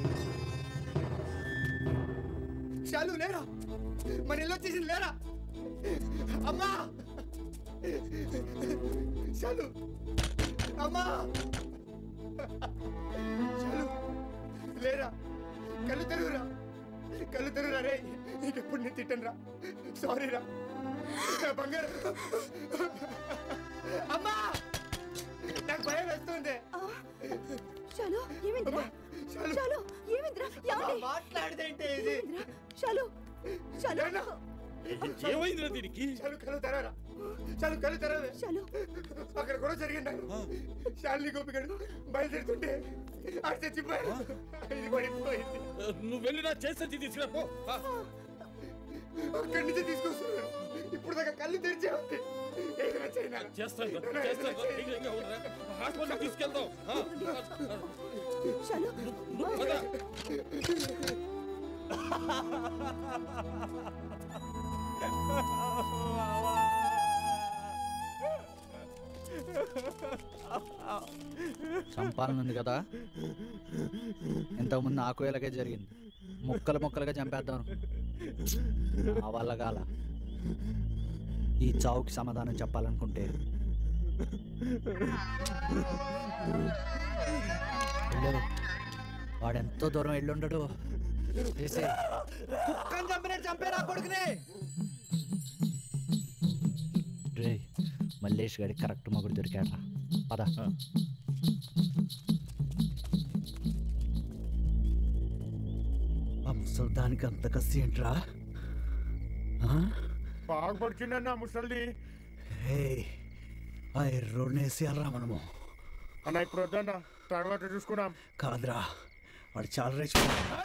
చాలు లేరా మన ఇల్లు వచ్చేసింది లేరా అమ్మా చాలు అమ్మా చాలు లేరా కళ్ళు తెరువురా కళ్ళు తెరువురా రే ఇంకెప్పుడు నేను తిట్టను రా సారీ రా నా బంగారు అమ్మా నాకు భయం వేస్తుంది షాలు ఏమైందిరా షాలు. షాలు ఏమైందిరా ఏమండి మాట్లాడదేంటి ఇది షాలు షాలు ఏమైందిరా దీనికి చాలు కళ్ళు తెరవరా చాలు కళ్ళు తెరవే చాలు అక్కడ కూడా జరిగింది శాలిని గోపిగడు బయలుదేరుతుంటే ఆడు చచ్చిపోయాడు ఇది పడిపోయింది నువ్వు వెళ్ళి నా చేసి తీసుకురా పో అక్కడి నుంచి తీసుకొస్తున్నాడు ఇప్పుడు దాకా కళ్ళు తెరిచే ఉంది ఏదైనా చైనా చేస్తాను చేస్తాను ధైర్యంగా ఉండరా హాస్పిటల్ తీసుకెళ్తాం ఆ, షాలు పద. చంపాలనుంది కదా ఇంతకుముందు నాకు ఇలాగే జరిగింది ముక్కలు ముక్కలుగా చంపేద్దాం నా వల్ల కాల ఈ చావుకి సమాధానం చెప్పాలనుకుంటే వెళ్ళు. వాడెంతో దూరం వెళ్ళుండడు చేసే కుక్కని చంపినట్టు చంపే నా కొడుకునే రే మల్లేష్ గారి కరెక్ట్ మొగుడు దొరికాడు పద ఆ ముసల్దానికి అంత కసి ఏంట్రా బాగుపడుచుండన్నా ముసలిది హే ఆ ఎర్రోనేసి అర్రా మనము అన్న ఇప్పుడు వద్దన్న తర్వాత చూసుకున్నాం కాదురా వాడు చాలా రేచి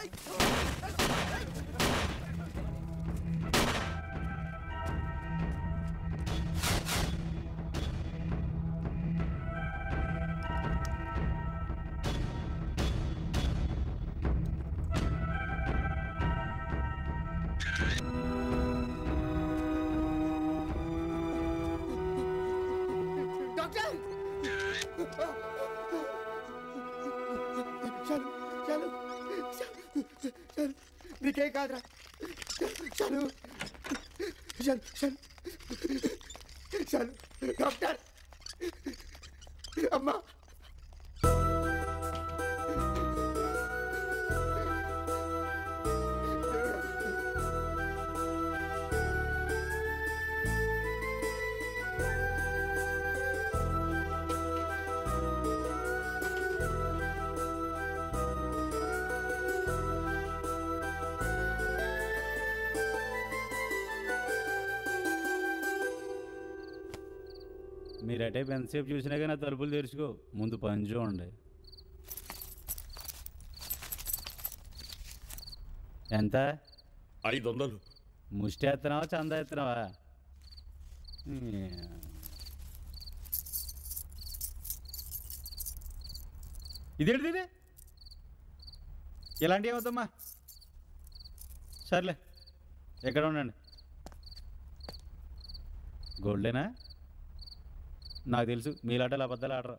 డాక్టర్ చాలు చాలు చాలు నీకేం కాదురా చాలు చాలు చాలు చాలు డాక్టర్ అమ్మా మీరటే ఎంతసేపు చూసినా కానీ ఆ తలుపులు తెరుచుకో ముందు పని చూడండి ఎంత ఐదు వందలు ముష్టి ఎత్తనావా చందా ఎత్తనావా ఇదేంటిది ఇది ఇలాంటివి ఏమవుతామ్మా సర్లే ఎక్కడ ఉండండి గోల్డేనా నాకు తెలుసు మీలాటలు అబద్ధాలు ఆడరు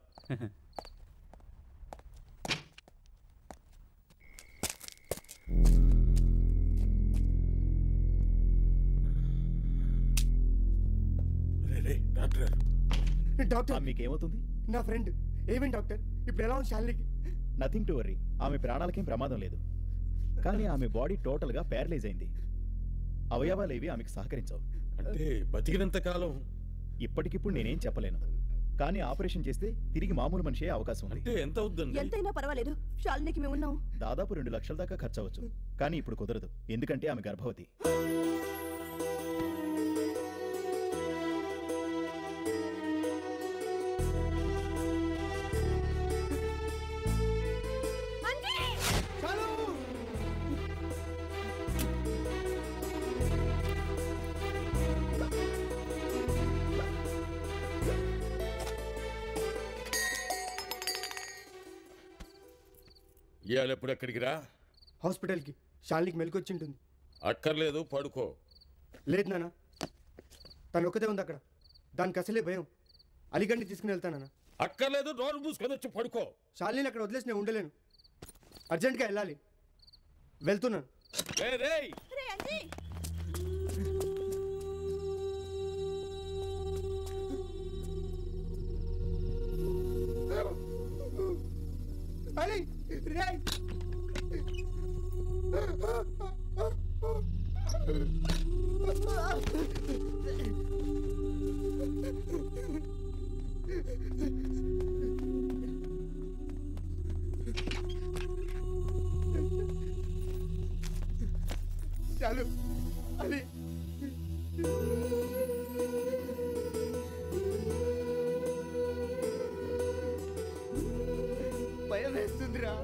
డాక్టర్ డాక్టర్ మీకేమవుతుంది నా ఫ్రెండ్ ఏమేంటి డాక్టర్ ఇప్పుడు ఎలా ఉంది శాలినికి నథింగ్ టు వరీ ఆమె ప్రాణాలకేం ప్రమాదం లేదు కానీ ఆమె బాడీ టోటల్గా ప్యారలైజ్ అయింది అవయవాలు ఏవి ఆమెకు సహకరించవు అంటే బతికినంత కాలం ఇప్పటికిప్పుడు నేనేం చెప్పలేను కానీ ఆపరేషన్ చేస్తే తిరిగి మామూలు మనిషే అవకాశం ఉంది అంటే ఎంత అవుద్దండి ఎంతైనా పర్వాలేదు షాలినికి మేము ఉన్నాం దాదాపు రెండు లక్షల దాకా ఖర్చు అవ్వచ్చు కానీ ఇప్పుడు కుదరదు ఎందుకంటే ఆమె గర్భవతి ఇవాళ ఎప్పుడు ఎక్కడికి రా హాస్పిటల్కి శాలినికి మెలకు ఉంటుంది అక్కర్లేదు పడుకో లేదు నాన్న తను ఒక్కదే ఉంది అక్కడ దానికి అసలే భయం అలిగండి తీసుకుని వెళ్తానన్న అక్కర్లేదు నోరు మూసుకొని వచ్చి పడుకో శాలిని అక్కడ వదిలేసి నేను ఉండలేను అర్జెంట్గా వెళ్ళాలి వెళ్తున్నాను రేయ్, రేయ్. అలీ రే చాలు అలీ భయం వేస్తుందిరా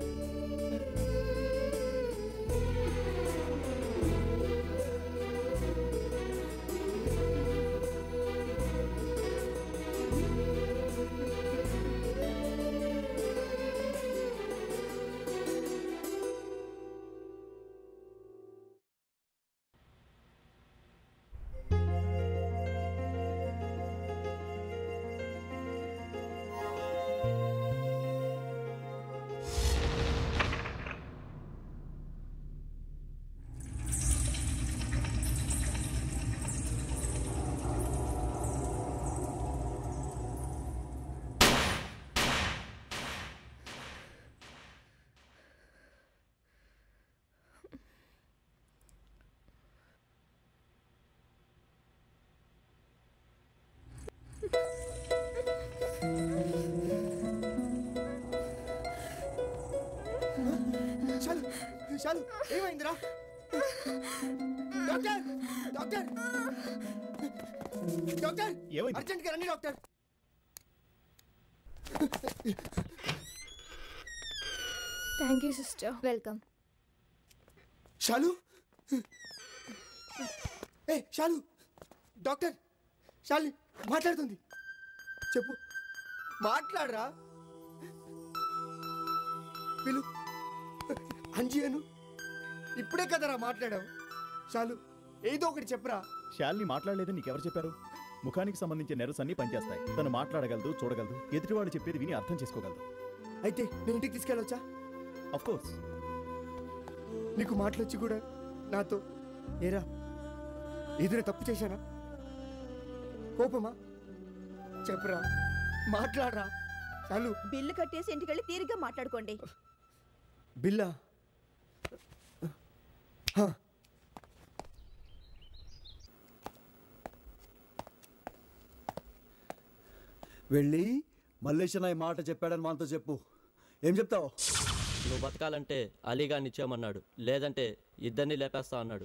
చాలు చాలు ఏమైందిరా డాక్టర్ డాక్టర్ డాక్టర్ ఏమైంది? అర్జెంట్ గా రండి doctor thank you sister welcome Shalu ఏ షాలు డాక్టర్ షాలి మాట్లాడుతుంది చెప్పు మాట్లాడరా పిలు అంజియను ఇప్పుడే కదరా మాట్లాడావు చాలు ఏదో ఒకటి చెప్పరా శాలిని మాట్లాడలేదని నీకెవరు చెప్పారు ముఖానికి సంబంధించిన నెర్వ్స్ అన్నీ పనిచేస్తాయి తను మాట్లాడగలదు చూడగలదు ఎదుటివాడు చెప్పేది విని అర్థం చేసుకోగలదు అయితే నేను ఇంటికి తీసుకెళ్ళొచ్చా అఫ్ కోర్స్ నీకు మాటలొచ్చి కూడా నాతో ఏరా ఏదైనా తప్పు చేశానా కోపమా చెప్పరా మాట్లాడరా చాలు బిల్లు కట్టేసి ఇంటికెళ్ళి తీరిగ్గా మాట్లాడుకోండి బిల్లా హ. వెళ్ళి మల్లేశన ఈ మాట చెప్పాడని మనతో చెప్పు ఏం చెప్తావు నువ్వు బతకాలంటే అలీగాన్ని ఇచ్చేయమన్నాడు లేదంటే ఇద్దరిని లేపేస్తా అన్నాడు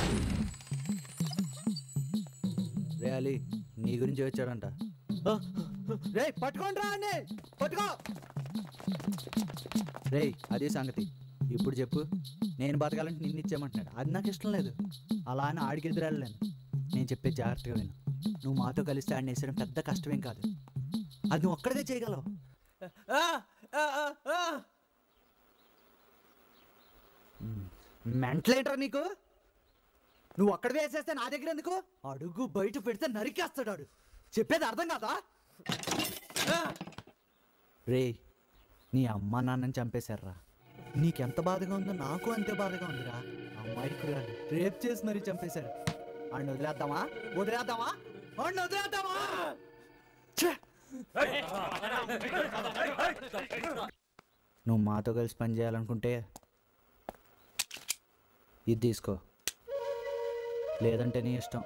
రే అలీ నీ గురించి వచ్చాడంట రే పట్టుకోండి రా అన్నీ పట్టుకో రే అదే సంగతి ఇప్పుడు చెప్పు నేను బతకాలంటే నిన్ను ఇచ్చేయమంటున్నాడు అది నాకు ఇష్టం లేదు అలా అని ఆడికి ఎదురెళ్ళలేను నేను చెప్పే జాగ్రత్తగా విను నువ్వు మాతో కలిస్తే ఆడిని వేసడం పెద్ద కష్టమేం కాదు అది నువ్వు ఒక్కడిదే చేయగలవు మెంటలేంట్రా నీకు నువ్వు అక్కడ వేసేస్తే నా దగ్గర ఎందుకు అడుగు బయట పెడితే నరికేస్తాడు ఆడు చెప్పేది అర్థం కాదా రే నీ అమ్మ నాన్నని చంపేశారా నీకెంత బాధగా ఉందో నాకు అంతే బాధగా ఉందిరా అమ్మాయి కుర్రాడు రేప్ చేసి మరీ చంపేశారు ఆడిని వదిలేద్దామా వదిలేద్దామా ఆడిని వదిలేద్దామా ఛే! నువ్వు మాతో కలిసి పని చేయాలనుకుంటే ఇది తీసుకో లేదంటే నీ ఇష్టం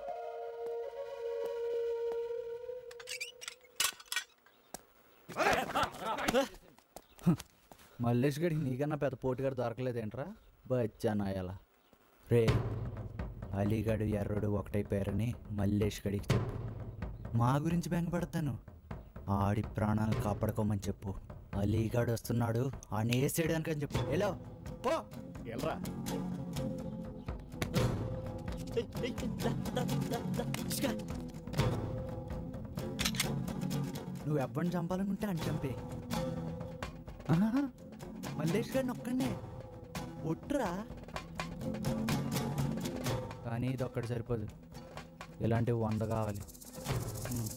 మల్లేష్ గడికి నీకన్నా పెద్ద పోటీగాడు దొరకలేదేంట్రా బచ్చానాయాల రే అలీగాడు ఎర్రడు ఒకటైపోయారని మల్లేష్ గడికి చెప్పు మా గురించి బెంగపడతాను ఆడి ప్రాణాలు కాపాడుకోమని చెప్పు అలీగాడు వస్తున్నాడు ఆడిని వేసేయడానికి అని చెప్పు ఎలా పో ఎల్రా నువ్వు ఎవరిని చంపాలనుకుంటే అని చంపే ఆహా, మల్లేష్ గారిని ఒక్కడే ఒట్టురా కానీ ఇది ఒక్కటి సరిపోదు ఇలాంటివి వంద కావాలి ఉమ్.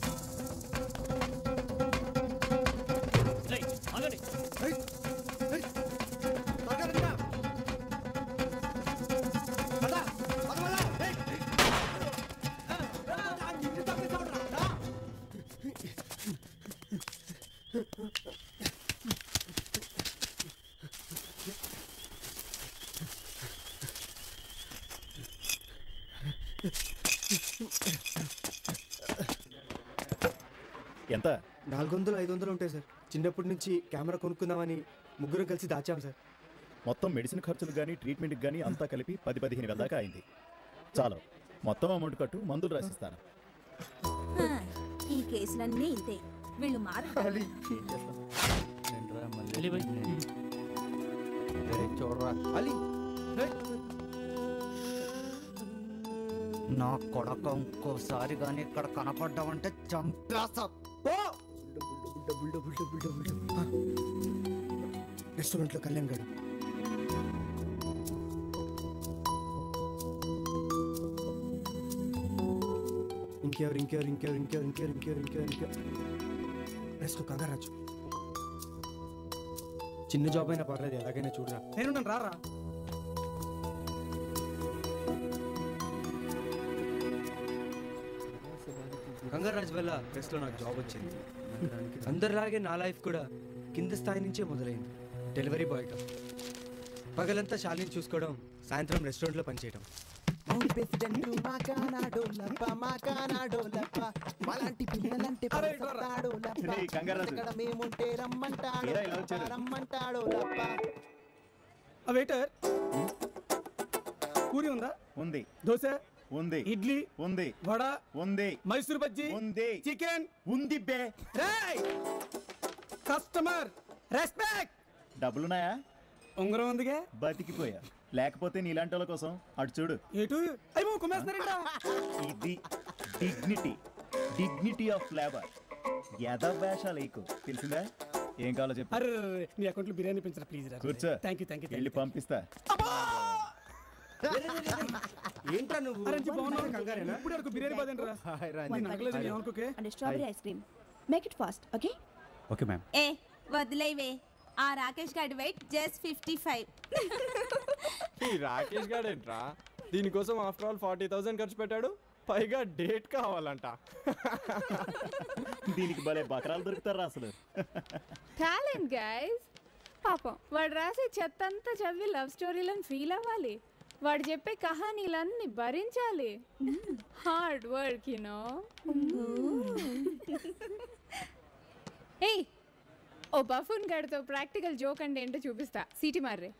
ఎంత నాలుగు వందలు ఐదు వందలు ఉంటాయి సార్ చిన్నప్పటి నుంచి కెమెరా కొనుక్కుందామని ముగ్గురం కలిసి దాచాం సార్ మొత్తం మెడిసిన్ ఖర్చులు కానీ ట్రీట్మెంట్కి కానీ అంతా కలిపి పది పదిహేను వేల దాకా అయింది చాలు మొత్తం అమౌంట్ కట్టు మందులు రాసిస్తాను హా, ఈ కేసులన్నీ ఇంతే వీళ్ళు మారాలి చూడరా అలీ నా కొడక ఇంకోసారి కానీ ఇక్కడ కనపడ్డావంటే చంపేస్తా double double double double double రెస్టారెంట్లో కళ్యాణ్ గారు ఇంకెవరు ఇంకెవరు ఇంకెవరు ఇంకెవరు ఇంకెవరు ఇంకెవరు ఇంకెవరు ఇంకెవరు రెస్ట్ కంగారాజు చిన్న జాబ్ అయినా పర్లేదు ఎలాగైనా చూడరా నేను రారా గంగారాజ్ వల్ల ప్రెస్లో నాకు జాబ్ వచ్చింది అందరిలాగే నా లైఫ్ కూడా కింద స్థాయి నుంచే మొదలైంది డెలివరీ బాయ్గా పగలంతా శాలిని చూసుకోవడం సాయంత్రం రెస్టారెంట్లో పనిచేయడం ప్రెసిడెంట్ మాకానాడో లప్ప మాకానాడో లప్ప మాలాంటి పిల్లలంటే అరే, పడతాడో లప్ప రేయ్, కంగారాజు. ఇక్కడ మేముంటే రమ్మంటాడో ఏరా ఇలా వచ్చారు? రమ్మంటాడో లప్ప వెయిటర్ పూరి ఉందా ఉంది దోశ ఉంది ఇడ్లీ ఉంది వడ ఉంది మైసూర్ బజ్జీ ఉంది చికెన్ ఉంది బే రేయ్ కస్టమర్ రెస్పెక్ట్ డబ్బులున్నాయా ఉంగరం ఉందిగా బతికిపోయా లేకపోతే నీలాంటి వాళ్ళ కోసం అటు చూడు ఎటు అయ్యో కుమ్మేస్తున్నారంట ఇది డిగ్నిటీ డిగ్నిటీ ఆఫ్ లేబర్ వేషాలు ఎక్కువ తెలిసిందా ఏం కావాలో చెప్పు అరే నీ అకౌంట్లో బిర్యానీ పెంచరా ప్లీజ్ రా కూర్చో థ్యాంక్ యూ థ్యాంక్ యూ వెళ్ళి పంపిస్తా ఏంట్రా నువ్వు అరే బాగున్నావు కంగారేనా ఇప్పుడు అరకు బిర్యానీ బాదంట్రా One నగలేదు packet ఏమనుకోకే and a strawberry ice cream. Make it fast, okay? Okay ma'am ఏ వదిలేవే ఆ రాకేష్ గారి వెయిట్ జస్ట్ ఫిఫ్టీ ఫైవ్ ఈ రాకేష్ గారు ఏంట్రా దీనికోసం ఆఫ్టర్ ఆల్ ఫార్టీ థౌసండ్ ఖర్చు పెట్టాడు పైగా డేట్ కావాలంట దీనికి భలే బకరాలు దొరుకుతారా అసలు టాలెంట్ గైస్ పాపం వాడు రాసే చెత్త అంతా చదివి లవ్ స్టోరీలను ఫీల్ అవ్వాలి వాడు చెప్పే కహానీలన్నీ భరించాలి హార్డ్ వర్క్ యూనో ఏయ్ ఓ బఫూన్ గడితో ప్రాక్టికల్ జోక్ అంటే ఏంటో చూపిస్తా సీటీ మార్రే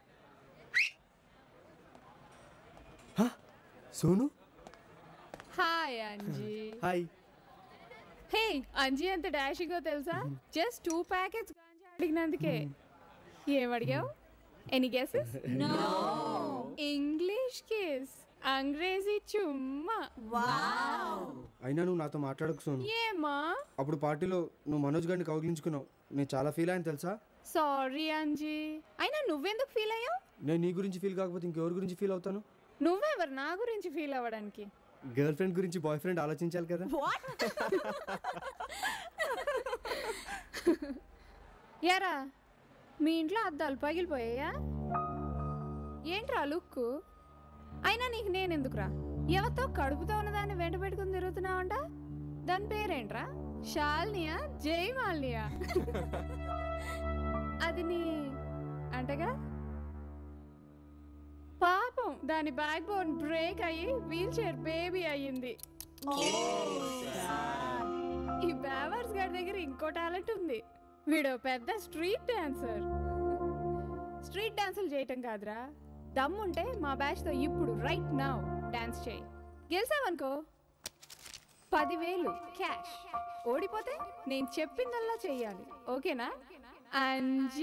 Sonu hi Anji hi hey Anji ఎంత డాషిగో తెలుసా జస్ట్ టూ ప్యాకెట్స్ గాంజా అడిగినందుకే ఏం అడిగావు any guesses no English case Angrezi చుమ్మా అయినా నువ్వు నాతో మాట్లాడకు సోను ఏమా అప్పుడు పార్టీలో నువ్వు మనోజ్ గారిని కౌగిలించుకున్నావు నేను చాలా ఫీల్ అయ్యాను తెలుసా సారీ అంజీ అయినా నువ్వెందుకు ఫీల్ అయ్యావు నేను నీ గురించి ఫీల్ కాకపోతే ఇంకెవరి గురించి ఫీల్ అవుతాను నువ్వెవరు నా గురించి ఫీల్ అవ్వడానికి గర్ల్ ఫ్రెండ్ గురించి బాయ్ ఫ్రెండ్ ఆలోచించాలి కదా యారా మీ ఇంట్లో అద్దాలు పగిలిపోయాయా ఏంట్రా లుక్కు అయినా నీకు నేను ఎందుకురా ఎవరితో కడుపుతో ఉన్నదాన్ని వెంట పెట్టుకుని తిరుగుతున్నావంట దాని పేరేంట్రా షాల్నియా జయమాలియా అది నీ అంటగా పాపం దాని బ్యాక్ బోన్ బ్రేక్ అయ్యి వీల్ చైర్ బేబీ అయ్యింది ఈ బేవర్స్ గారి దగ్గర ఇంకో టాలెంట్ ఉంది వీడు పెద్ద స్ట్రీట్ డాన్సర్ స్ట్రీట్ డాన్సులు చేయటం కాదురా దమ్ముంటే మా బ్యాచ్ తో ఇప్పుడు రైట్ నౌ డాన్స్ చేయి గెలిచావనుకో పదివేలు క్యాష్ ఓడిపోతే నేను చెప్పిందల్లా చెయ్యాలి ఓకేనా అంజీ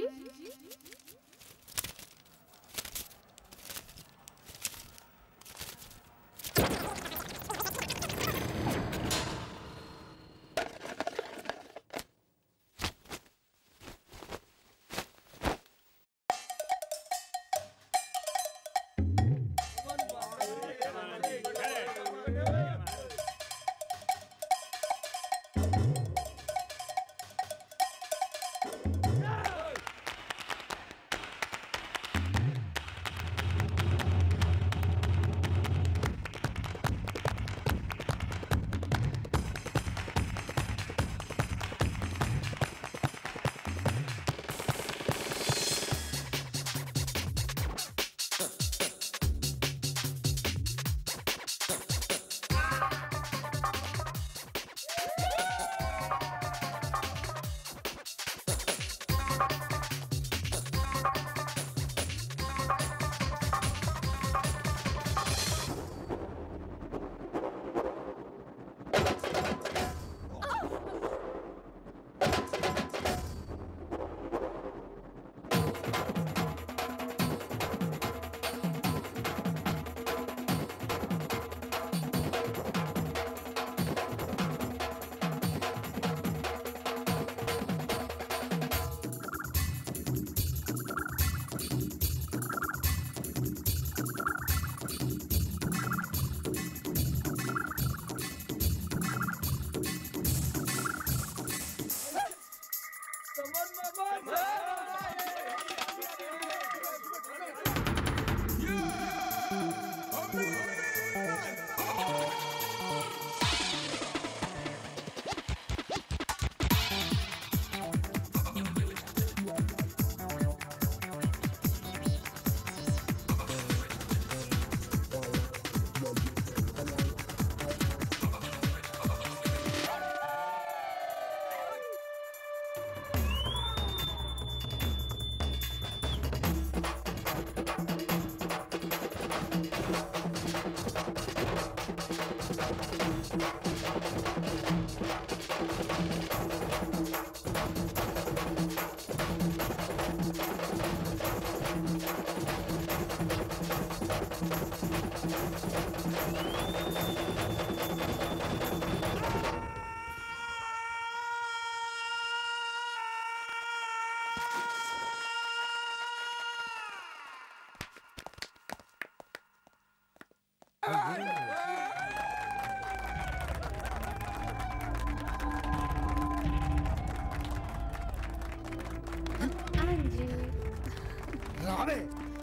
రావే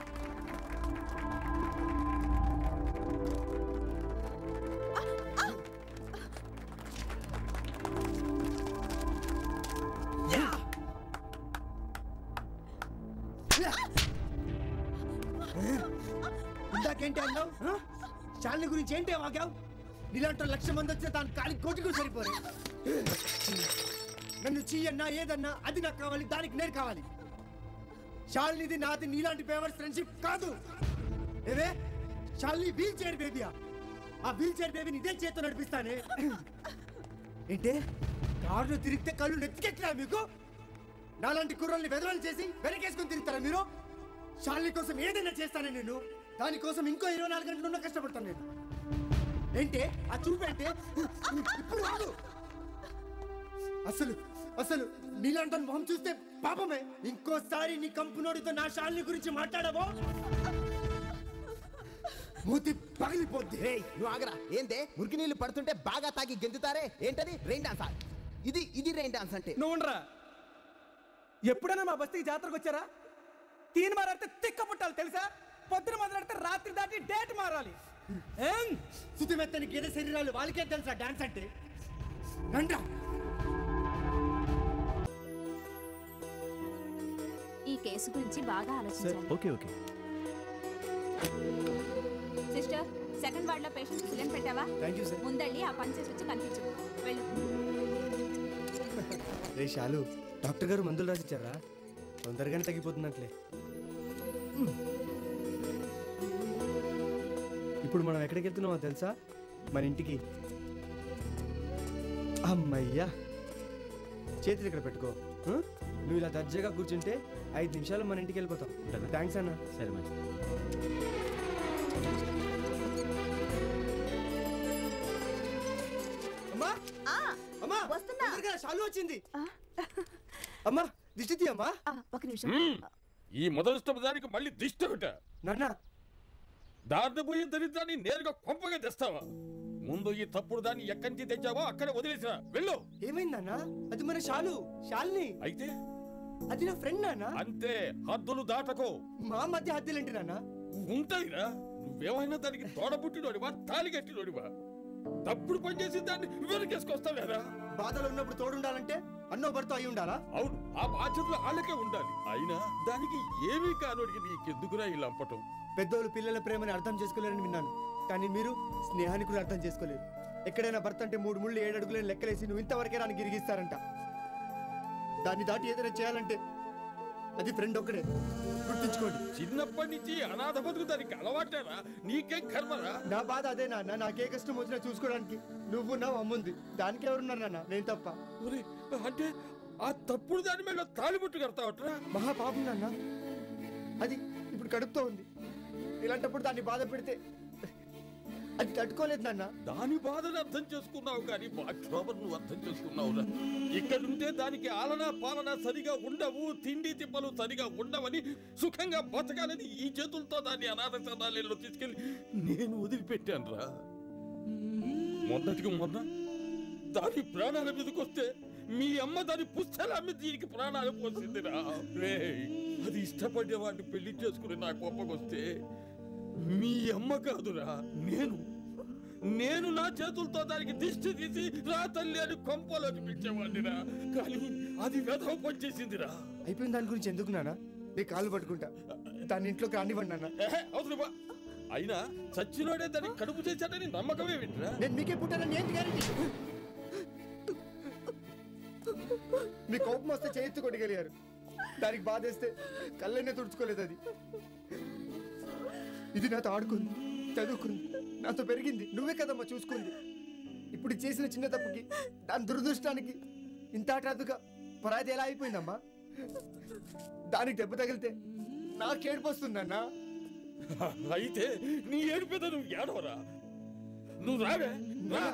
ఇందాకేంటి అన్నావు ఆ? శాలిని గురించి ఏంటి వాగావు నీలాంటి లక్ష మంది వచ్చిన దాని కాలి కోటి కూడా సరిపోరు నన్ను చెయ్యన్నా ఏదన్నా అది నాకు కావాలి దానికి నేను కావాలి శాలినిది నాది నీలాంటి పేవర్స్ ఫ్రెండ్షిప్ కాదు ఏవే శాలిని వీల్ చైర్ బేబీయా ఆ వీల్ చైర్ బేబీని ఇదే చేత్తో నడిపిస్తానే ఏంటే కారులో తిరిగితే కళ్ళు నెత్తికెట్టినా మీకు నాలాంటి కుర్రల్ని వెదవలు చేసి వెనకేసుకొని తిరుగుతారా మీరు శాలిని కోసం ఏదైనా చేస్తానే నేను దానికోసం ఇంకో ఇరవై నాలుగు గంటలు ఉన్న కష్టపడతాను నేను ఏంటే ఆ చూపేంటే ఇప్పుడు రాదు అసలు అసలు నీలాంటి మొహం చూస్తే పాపమే ఇంకోసారి నీ కంపునోడితో నా శాలిని గురించి మాట్లాడవో మూతి పగిలిపోద్ది నువ్వు ఆగరా ఏందే మురికి నీళ్లు పడుతుంటే బాగా తాగి గెంతుతారే ఏంటది రెయిన్ డాన్స్ ఇది ఇది రెయిన్ డాన్స్ అంటే నువ్వు ఉండరా ఎప్పుడైనా మా బస్తీకి జాతరకు వచ్చారా తీన్ మారాడితే తిక్క పుట్టాలి తెలుసా పొద్దున మొదలెడితే రాత్రి దాటి డేట్ మారాలి ఏం శుతిమెత్తని గేదె శరీరాలు వాళ్ళకే తెలుసా డాన్స్ అంటే రండ్రా ఈ కేసు గురించి బాగా ఆలోచించాలి okay okay sister second ward లో పేషెంట్ సిలిండర్ పెట్టావా థ్యాంక్ యూ సార్ ముందళ్ళి ఆ పని చేసి వచ్చి కనిపించు వెళ్ళు రే శాలు డాక్టర్ గారు మందులు రాసిచ్చారా తొందరగానే తగ్గిపోతున్నట్లే ఇప్పుడు మనం ఎక్కడికి వెళ్తున్నామో తెలుసా మన ఇంటికి అమ్మయ్యా చేతులు ఇక్కడ పెట్టుకో ఆ? నువ్వు ఇలా దర్జాగా కూర్చుంటే ఐదు నిమిషాలు మన ఇంటికి వెళ్ళిపోతాం థ్యాంక్స్ అన్న సరే మంచి అమ్మా అమ్మా వస్తున్నా శాలు వచ్చింది అమ్మా దిష్టి తీయమ్మా ఒక నిమిషం ఈ మొదలు దానికి మళ్ళీ దిష్టి ఒకట నాన్న దారిని పోయే దరిద్రాన్ని నేరుగా కొంపగా తెస్తావా ముందు ఈ తప్పుడు దాన్ని ఎక్కడి నుంచి తెచ్చావో అక్కడే వదిలేసిరా వెళ్ళు ఏమైందన్నా అది మన శాలు శాలిని అయితే అది నా ఫ్రెండ్ నాన్న అంతే హద్దులు దాటకో మా మధ్య హద్దులేంటి నాన్న ఉంటాయిరా నువ్వేమైనా దానికి తోడబుట్టినోడివా తాలి కట్టినోడివా తప్పుడు పని చేసి దాన్ని వెనకేసుకొస్తావేరా బాధలో ఉన్నప్పుడు తోడుండాలంటే అన్నో భర్త అయి ఉండాలా అవును ఆ బాధ్యతలు వాళ్ళకే ఉండాలి అయినా దానికి ఏమీ కానోడికి నీకెందుకురా ఈ లంపటం పెద్దోళ్ళు పిల్లల ప్రేమని అర్థం చేసుకోలేరని విన్నాను కానీ మీరు స్నేహాన్ని కూడా అర్థం చేసుకోలేరు ఎక్కడైనా భర్త అంటే మూడు ముళ్ళు ఏడు అడుగులని లెక్కలేసి నువ్వు ఇంతవరకే రాని గిరిగిస్తారంట దాన్ని దాటి ఏదైనా చేయాలంటే అది ఫ్రెండ్ ఒక్కడే గుర్తుంచుకోండి చిన్నప్పటి నుంచి అనాథ బతుకు దానికి అలవాటేరా నీకేం కర్మరా నా బాధ అదే నాన్న నాకే కష్టం వచ్చినా చూసుకోవడానికి నువ్వు నా అమ్ముంది దానికి ఎవరున్నారు నాన్న నేను తప్ప అంటే ఆ తప్పుడు దాని మీద తాలిబొట్టు కడతావట్రా మహా పాపం నాన్న అది ఇప్పుడు కడుపుతో ఉంది ఇలాంటప్పుడు దాన్ని బాధ పెడితే అది తట్టుకోలేదు నాన్న దాని బాధను అర్థం చేసుకున్నావు కానీ మా క్షోభను నువ్వు అర్థం చేసుకున్నావురా ఇక్కడుంటే దానికి ఆలన పాలన సరిగా ఉండవు తిండి తిప్పలు సరిగా ఉండవని సుఖంగా బతకాలని ఈ చేతులతో దాన్ని అనాథ శరణాలయంలో తీసుకెళ్లి నేను వదిలిపెట్టాను రా మొన్నటికి మొన్న దాని ప్రాణాల మీదకి వస్తే మీ అమ్మ దాని పుస్తకాల మీద దీనికి ప్రాణాలు పోసిందిరా రేయ్, అది ఇష్టపడే వాడిని పెళ్లి చేసుకుని నా కోపకొస్తే మీ అమ్మ కాదురా నేను నేను నా చేతులతో దానికి దిష్టి తీసి రా తల్లి అని కొంపలోకి పిలిచేవాడిరా కానీ అది వెధవ పనిచేసిందిరా అయిపోయిన దాని గురించి ఎందుకు నాన్న నీ కాళ్ళు పట్టుకుంటా దాన్ని ఇంట్లోకి రానివ్వండి నాన్న ఏహే, అవసరమా అయినా చచ్చినోడే దాన్ని కడుపు చేశాడని నమ్మకమే వింటరా నేను మీకే పుట్టానని ఏంటి గ్యారెంటీ మీ కోపం వస్తే చేతి కొట్టగలిగారు దానికి బాధేస్తే కళ్ళైనా తుడుచుకోలేదు అది ఇది నాతో ఆడుకుంది చదువుకుంది నాతో పెరిగింది నువ్వే కదమ్మా చూసుకుంది ఇప్పుడు చేసిన చిన్న తప్పుకి దాని దురదృష్టానికి ఇంత హఠాత్తుగా పరాయిది ఎలా అయిపోయిందమ్మా దానికి దెబ్బ తగిలితే నాకు ఏడుపు వస్తుందన్నా అయితే నీ ఏడు పెద్ద నువ్వు ఏడవరా నువ్వు రావే రా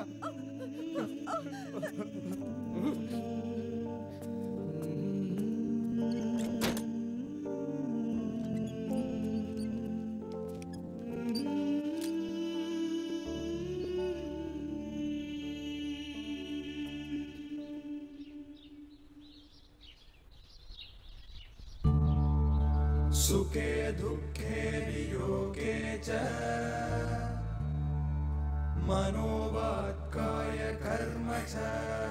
सुखे दुःखे वियोगे च मनोवाक्काय कर्म च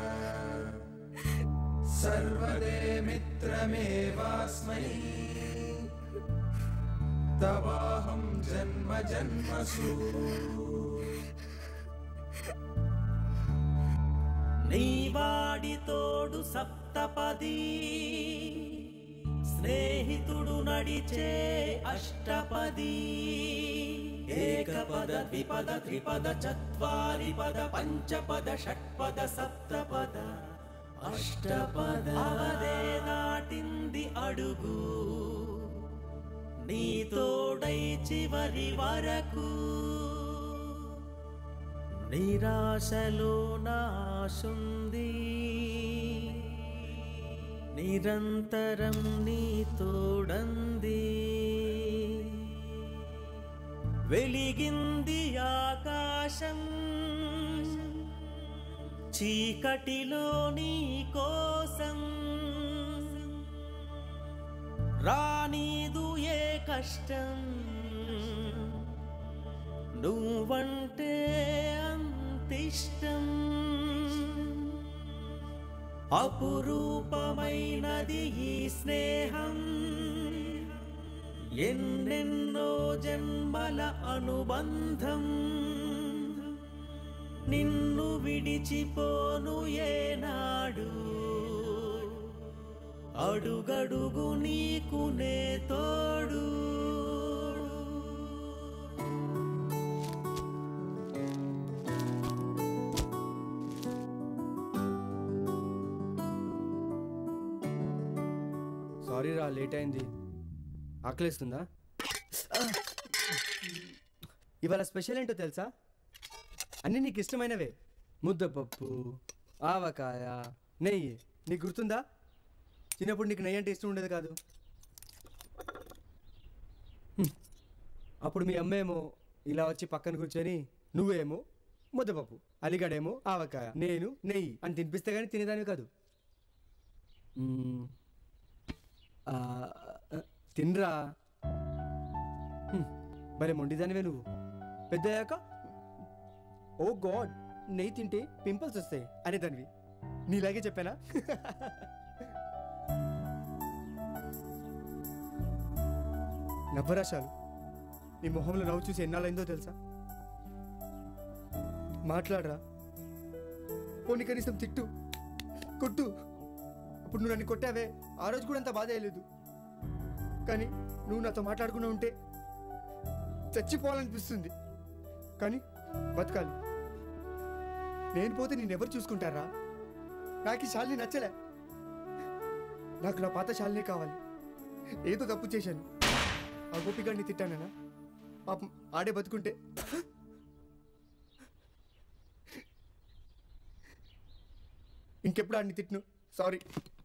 सर्वदे मित्रमेवास्मै तवाहं जन्म जन्मसु నీవాడి తోడు సప్తపది స్నేహితుడు నడిచే అష్టపది ఏకపద ద్విపద త్రిపద చత్వారి పద పంచపద షట్పద సప్తపద అష్టపద అవదే నాటింది అడుగు నీ తోడై చివరి వరకు నిరాశలో నాశుంది నిరంతరం నీ తోడంది వెలిగింది ఆకాశం చీకటిలో నీ కోసం రానీదు ఏ కష్టం నువ్వంటే అంతిష్టం అపురూపమైనది ఈ స్నేహం ఎన్నెన్నో జన్మల అనుబంధం నిన్ను విడిచిపోను ఏనాడు అడుగడుగు నీకు నే తోడు సారీ రా లేట్ అయింది ఆకలిస్తుందా ఇవాళ స్పెషల్ ఏంటో తెలుసా అన్నీ నీకు ఇష్టమైనవే ముద్దపప్పు ఆవకాయ నెయ్యి నీకు గుర్తుందా చిన్నప్పుడు నీకు నెయ్యి అంటే ఇష్టం ఉండేది కాదు హ్మ్. అప్పుడు మీ అమ్మేమో ఇలా వచ్చి పక్కన కూర్చొని నువ్వేమో ముద్దపప్పు అలిగడేమో ఆవకాయ నేను నెయ్యి అని తినిపిస్తే కానీ తినేదానివి కాదు మ్మ్. ఆ, ఆ, తినరా హ్మ్, భలే మొండిదానివే నువ్వు పెద్దయ్యాక ఓ గాడ్ నెయ్యి తింటే పింపుల్స్ వస్తాయి అనేదానివి నీలాగే చెప్పానా నవ్వరాశాలు నీ మొహంలో నవ్వు చూసి ఎన్నాళ్ళైందో తెలుసా మాట్లాడరా పోనీ కనీసం తిట్టు కొట్టు అప్పుడు నువ్వు నన్ను కొట్టావే ఆ రోజు కూడా అంత బాధ వేయలేదు కానీ నువ్వు నాతో మాట్లాడుకుని ఉంటే చచ్చిపోవాలనిపిస్తుంది కానీ బతకాలి నేను పోతే నేను ఎవరు చూసుకుంటారా నాకు ఈ శాలిని నచ్చలే నాకు నా పాత శాలినే కావాలి ఏదో తప్పు చేశాను ఆ గోపిగాడిని తిట్టానా పాపం ఆడే బతుకుంటే ఇంకెప్పుడు ఆడిని తిట్టును సారీ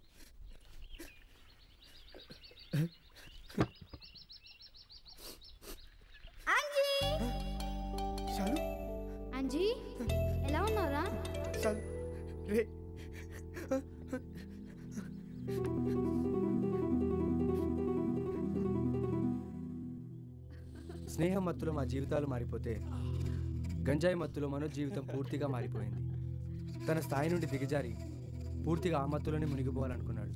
శాలు అంజీ ఎలా ఉన్నారా శాలు రే స్నేహం మత్తులో మా జీవితాలు మారిపోతే గంజాయి మత్తులో మనో జీవితం పూర్తిగా మారిపోయింది తన స్థాయి నుండి దిగజారి పూర్తిగా ఆ మత్తులోనే మునిగిపోవాలనుకున్నాడు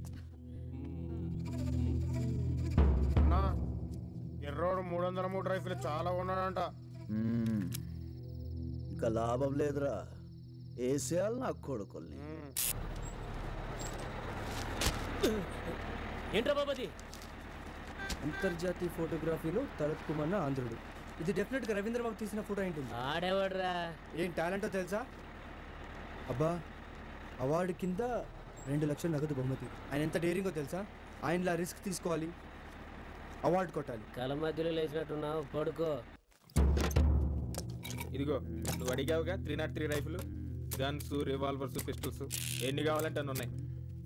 అన్నా ఎర్రోడు మూడు వందల మూడు రైఫిల్ చాలా ఉన్నాడంట మ్మ్. ఇంకా లాభం లేదురా వేసేయాలి నా కొడుకుల్ని ఏంట్రా బాబాజీ అంతర్జాతీయ ఫోటోగ్రఫీలో తలెత్తుకుమన్న ఆంధ్రుడు ఇది డెఫినెట్గా రవీంద్రబాబు తీసిన ఫోటో ఏంటి ఆడేవాడ్రా ఏం టాలెంటో తెలుసా అబ్బా అవార్డు కింద రెండు లక్షల నగదు బహుమతి ఆయన ఎంత డేరింగో తెలుసా ఆయనలా రిస్క్ తీసుకోవాలి అవార్డు కొట్టాలి కల మధ్యలో లేచినట్టున్నావు పడుకో ఇదిగో నువ్వు అడిగావుగా three not three rifle guns revolvers pistols ఎన్ని కావాలంటే అన్ని ఉన్నాయి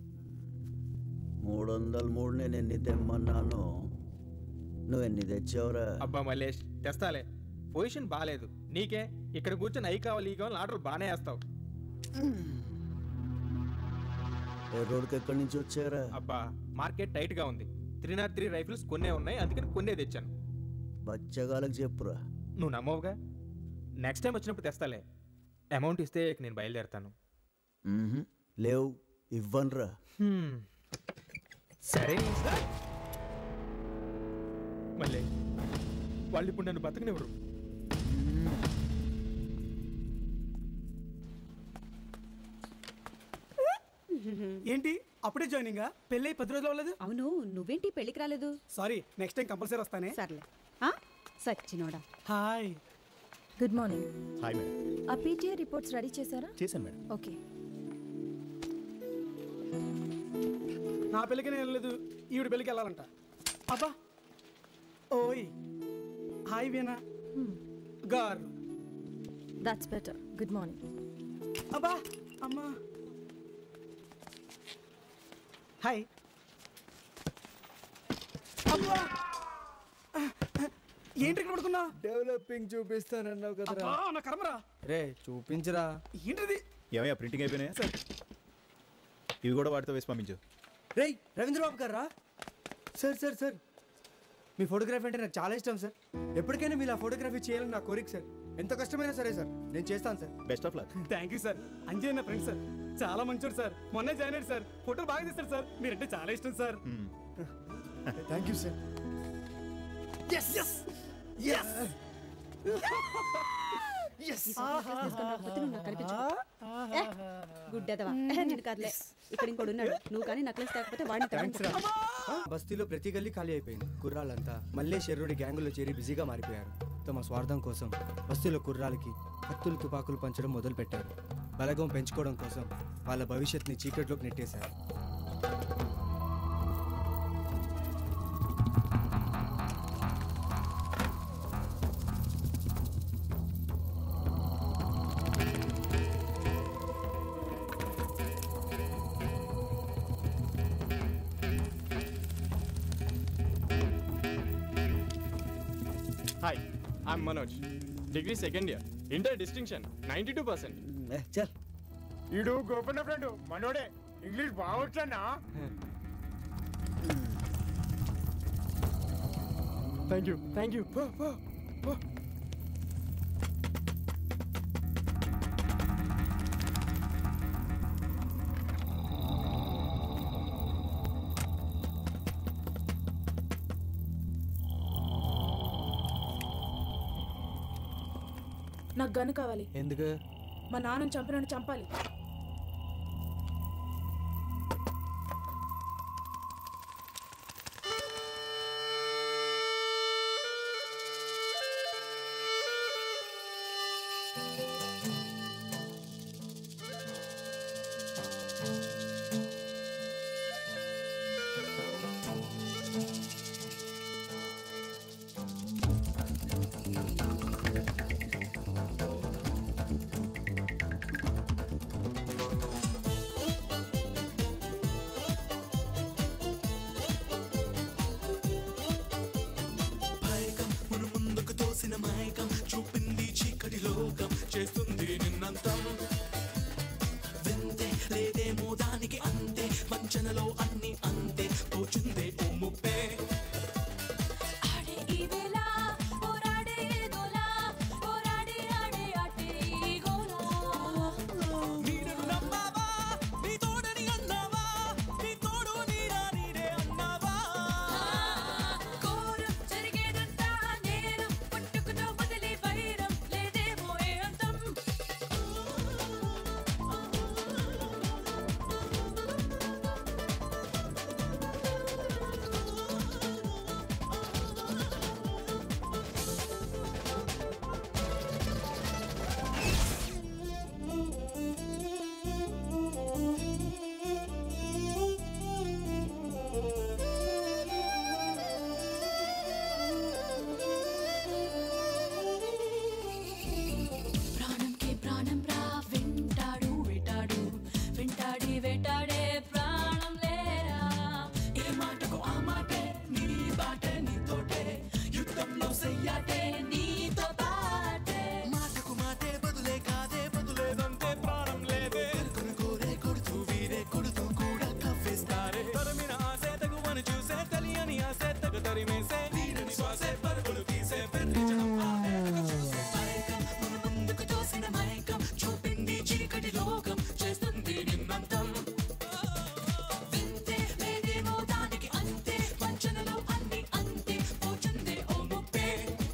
మూడు వందల మూడు నేను ఎన్ని తెమ్మన్నాను నువ్వు ఎన్ని తెచ్చావురా అబ్బా మల్లేష్ తెస్తాలే పొజిషన్ బాగాలేదు నీకే ఇక్కడ కూర్చొని అయి కావాలి ఈ కావాలి ఆర్డర్ బాగానే వేస్తావు ఏ రోడ్కి ఎక్కడి నుంచి వచ్చారా అబ్బా మార్కెట్ టైట్ గా ఉంది త్రీ నాట్ త్రీ రైఫిల్స్ కొన్నే ఉన్నాయి అందుకని కొన్నే తెచ్చాను బచ్చగాలకు చెప్పురా నువ్వు నమ్మవుగా నెక్స్ట్ టైం వచ్చినప్పుడు తెస్తాలే అమౌంట్ ఇస్తే ఇక నేను బయలుదేరుతాను మ్మ్హ్. లేవు ఇవ్వనురా హ్మ్. సరే మళ్ళీ వాళ్ళు ఇప్పుడు నన్ను బతకనివ్వరు ఏంటి అప్పుడే జాయినింగ్ పెళ్ళి పది రోజులు అవ్వలేదు అవును నువ్వేంటి పెళ్ళికి రాలేదు సారీ నెక్స్ట్ టైం కంపల్సరీ వస్తానే సర్లే సచ్చినోడా hi good morning hi madam ఆ పీటీఐ రిపోర్ట్స్ రెడీ చేశారా చేశాను మేడం ఓకే నా పెళ్ళికి నేను వెళ్ళలేదు ఈవిడ పెళ్ళికి వెళ్ళాలంట అబ్బా ఓయ్ హాయ్ వీణా గారు దాట్స్ బెటర్ గుడ్ మార్నింగ్ అబ్బా అమ్మా హాయ్ అబ్బా ఏంటి ఇక్కడ పడుకున్నా డెవలపింగ్ చూపిస్తానన్నావు కదరా అబ్బా నా కర్మరా రే చూపించరా ఏంటిది ఏమయ్యా ప్రింటింగ్ అయిపోయినాయా ఇవి కూడా వాటితో వేసి పంపించు రేయ్ రవీంద్రబాబు గారా సార్ సార్ సార్ మీ ఫోటోగ్రఫీ అంటే నాకు చాలా ఇష్టం సార్ ఎప్పటికైనా మీరు ఆ ఫోటోగ్రఫీ చేయాలని నా కోరిక సార్ ఎంత కష్టమైనా సరే సార్ నేను చేస్తాను sir best of luck thank you sir అంజయ్ నా ఫ్రెండ్ సార్ చాలా మంచోడు సార్ మొన్నే జాయిన్ అయ్యాడు సార్ ఫోటోలు బాగా తీస్తారు సార్ మీరంటే చాలా ఇష్టం sir thank you sir yes yes yes గుడ్డెదవా నేను కదలే ఇక్కడ ఇంకోడు ఉన్నాడు నువ్వు కానీ నక్లెస్ లేకపోతే వాడిని థ్యాంక్స్ రా తగ్గించు. బస్తీలో ప్రతి గల్లీ ఖాళీ అయిపోయింది కుర్రాళ్ళంతా మళ్ళీ శర్రుడి గ్యాంగులో చేరి బిజీగా మారిపోయారు తమ స్వార్థం కోసం బస్తీలో కుర్రాలకి కత్తులు తుపాకులు పంచడం మొదలు పెట్టారు బలగం పెంచుకోవడం కోసం వాళ్ళ భవిష్యత్తుని చీకట్లోకి నెట్టేశారు hi I'm Manoj degree second year inter distinction ninety two percent చల్ ఈడు గోపన్న ఫ్రెండ్ మనోడే ఇంగ్లీష్ బాగొచ్చన్నా థ్యాంక్ యూ థ్యాంక్ యూ నాకు గను కావాలి ఎందుకు మా నాన్నని చంపినట్టు చంపాలి మైకం మన ముందుకు తోసిన మైకం చూపింది చీకటి లోకం చేస్తుంది నిన్నంతం వింతే లేదేమో దానికి అంతే వంచనలో అన్ని అంతే పోచుందే ఓ ముప్పే నీడను నమ్మావా నీ తోడని అన్నావా నీ తోడు నీడా నీడే అన్నావా కాదే బదులేదంటే ప్రాణం లేదే కొనుకోరే కొడుతూ వీరే కొడుతూ కూడా కవ్వేస్తారే తరమిన ఆసే తగువని చూసే తెలియని ఆసే తగ తరిమేసే తీరని శ్వాసే పరుగులు తీసే పెర్రి జనం ఆడే మైకం మన ముందుకు తోసిన మైకం చూపింది చీకటి లోకం చేస్తుంది నిన్నంతం వింతే లేదేమో దానికి అంతే వంచనలు అన్ని అంతే పోచుందే ఓ ముప్పే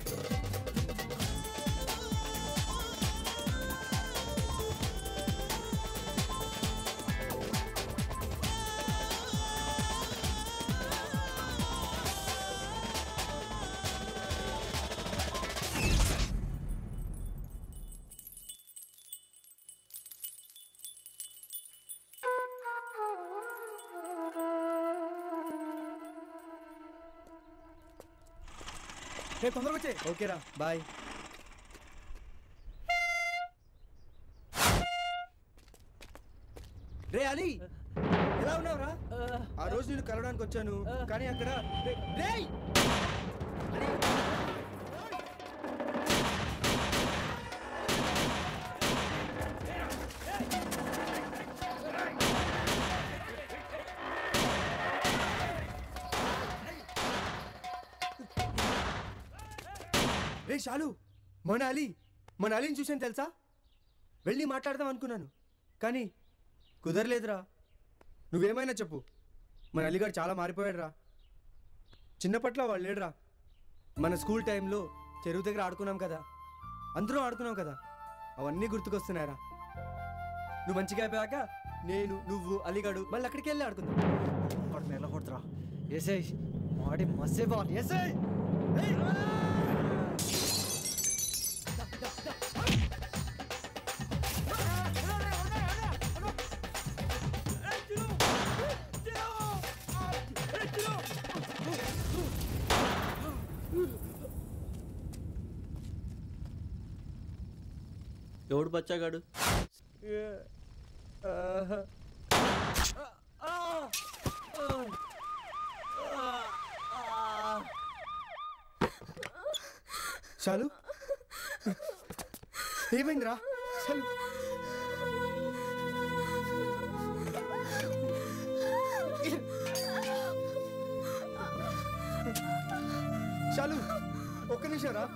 రేపు తొందరగా వచ్చే ఓకేరా బాయ్ రే అలీ ఎలా ఉన్నావురా ఆ రోజు నేను కలవడానికి వచ్చాను కానీ అక్కడ రే- రేయ్ రే షాలు మన అలీ మన అలీని చూసాను తెలుసా వెళ్ళి మాట్లాడదాం అనుకున్నాను కానీ కుదరలేదురా నువ్వేమైనా చెప్పు మన అలీగాడు చాలా మారిపోయాడు రా చిన్నప్పట్లో వాడు లేడురా మన స్కూల్ టైంలో చెరువు దగ్గర ఆడుకున్నాం కదా అందరం ఆడుకున్నాం కదా అవన్నీ గుర్తుకొస్తున్నాయరా నువ్వు మంచిగా అయిపోయాక నేను నువ్వు అలీగాడు మళ్ళీ అక్కడికి వెళ్ళి ఆడుకుందాం అక్కడ నిలబడుతురా ఏసై మాడి మసే బాల్ ఏసై ఎవడు బచ్చాగాడు చాలు ఏమైందిరా చాలు చాలు ఒక్క నిమిషం రా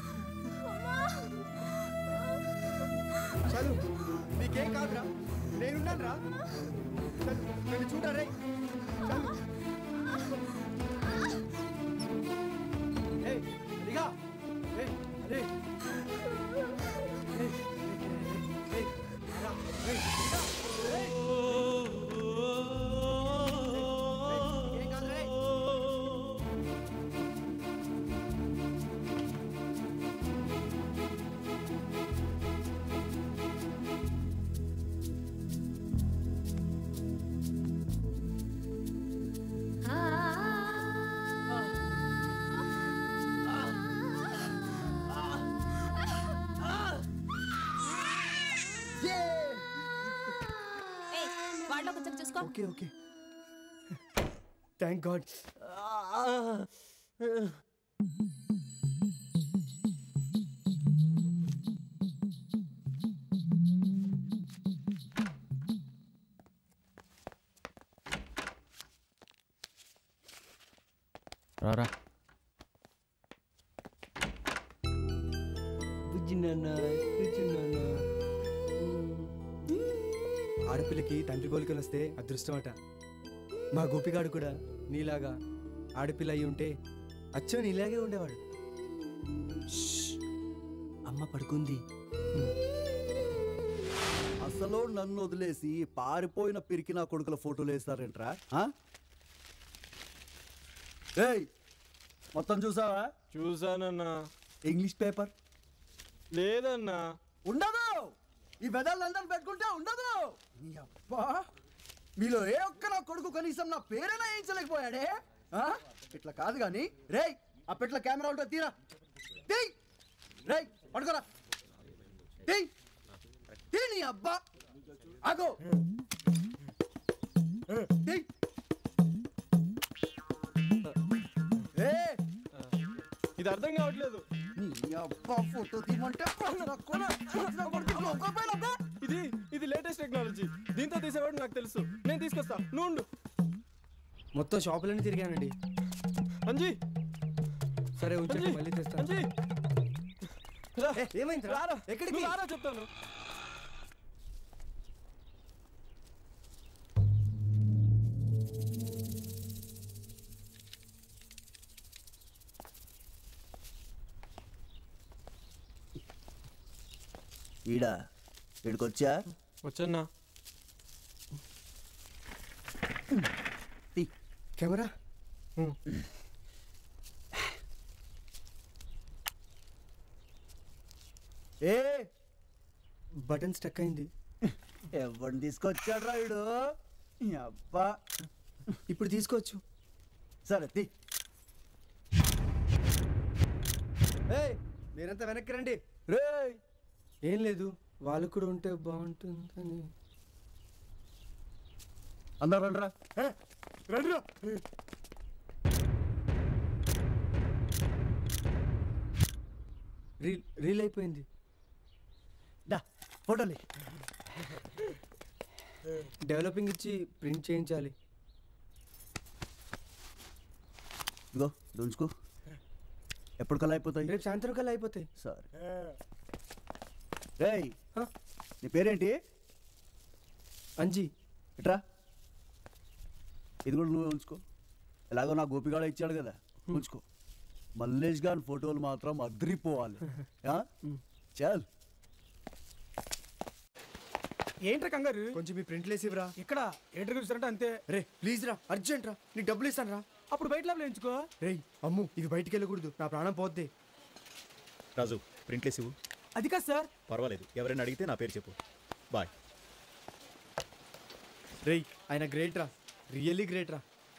చాలు నీకేం కాదురా నేనున్నాను రా చాలు నన్ను చూడరే చాలు ఏయ్, అలిగా ఏయ్, అలే. ఏయ్, ఏయ్, రా, ఏయ్, ఏయ్. ఏం కాదురా, ఏయ్. వాళ్ళలో కొంచెం చూసుకో ఓకే ఓకే థ్యాంక్ గాడ్ రారా ఆడపిల్లకి తండ్రి పోలికలు వస్తే అదృష్టం అట మా గోపిగాడు కూడా నీలాగా ఆడపిల్ల అయి ఉంటే అచ్చో నీలాగే ఉండేవాడు షష్. అమ్మ పడుకుంది అసలు నన్ను వదిలేసి పారిపోయిన పిరికి నా కొడుకుల ఫోటోలు వేస్తారేంట్రా ఆ? ఏయ్ మొత్తం చూసావా చూసానన్నా ఇంగ్లీష్ పేపర్ లేదన్నా ఉండదు ఈ బెదర్లందరూ పెట్టుకుంటే ఉండదు నీ అబ్బా మీలో ఏ ఒక్క నా కొడుకు కనీసం నా పేరైనా వేయించలేకపోయాడే ఆ? ఇట్లా కాదు కానీ రేయ్ ఆ పెట్ల కెమెరా ఉంటే తీరా తీయ్ రేయ్ పడుకోరా తీయ్ తీ నీ అబ్బా ఆగో తీయ్ ఏ ఇది అర్థం కావట్లేదు నీ అబ్బా ఫోటో తీయమంటే పక్కన కూడా, పక్కన కొడుకు లోకో పైన అబ్బా. ఇది ఇది లేటెస్ట్ టెక్నాలజీ దీంతో తీసేవాడు నాకు తెలుసు నేను తీసుకొస్తా నువ్వు ఉండు. మొత్తం షాపులన్నీ తిరిగానండి అంజీ సరే ఉంచండి అంజీ, మళ్ళీ తెస్తాను అంజీ ఏ, ఏమైంది రారా ఎక్కడికి నువ్వు రారా చెప్తాను ఈడా ఇక్కడికొచ్చా వచ్చన్నా కెమెరా ఏ బటన్ స్టక్ అయింది ఎవరిని తీసుకొచ్చాడు రా ఈడు ఈ అబ్బా ఇప్పుడు తీసుకోవచ్చు సరే తీ ఏయ్ మీరంతా వెనక్కి రండి రే ఏం లేదు వాళ్ళు కూడా ఉంటే బాగుంటుందని అందరు రండిరా రండిరా రీల్ రీల్ అయిపోయింది దా ఫోటోలు డెవలపింగ్ ఇచ్చి ప్రింట్ చేయించాలి ఇదిగో దుంచుకో ఎప్పుడు కల్లా అయిపోతాయి రేపు సాయంత్రం కల్లా అయిపోతాయి సరే రేయ్ నీ పేరేంటి అంజీ ఇట్రా ఇది కూడా నువ్వే ఉంచుకో ఎలాగో నా గోపిగాడ ఇచ్చాడు కదా ఉంచుకో మల్లేష్ గారి ఫోటోలు మాత్రం అద్రిపోవాలి ఆ? చల్ ఏంట్రా కంగారు కొంచెం మీ ప్రింట్లు వేసి ఇవ్వరా ఇక్కడ ఏంటర్ చూసారంటే అంతే రే ప్లీజ్ రా అర్జెంట్ రా నీకు డబ్బులు ఇస్తాను రా అప్పుడు బయట లోపల ఎంచుకో రేయ్ అమ్ము ఇవి బయటికి వెళ్ళకూడదు నా ప్రాణం పోద్ది రాజు ప్రింట్లేసి ఇవ్వు అది కాదు సార్ పర్వాలేదు ఎవరైనా అడిగితే నా పేరు చెప్పు బాయ్ రేయ్ ఆయన గ్రేట్ రా రియల్లీ గ్రేట్ రా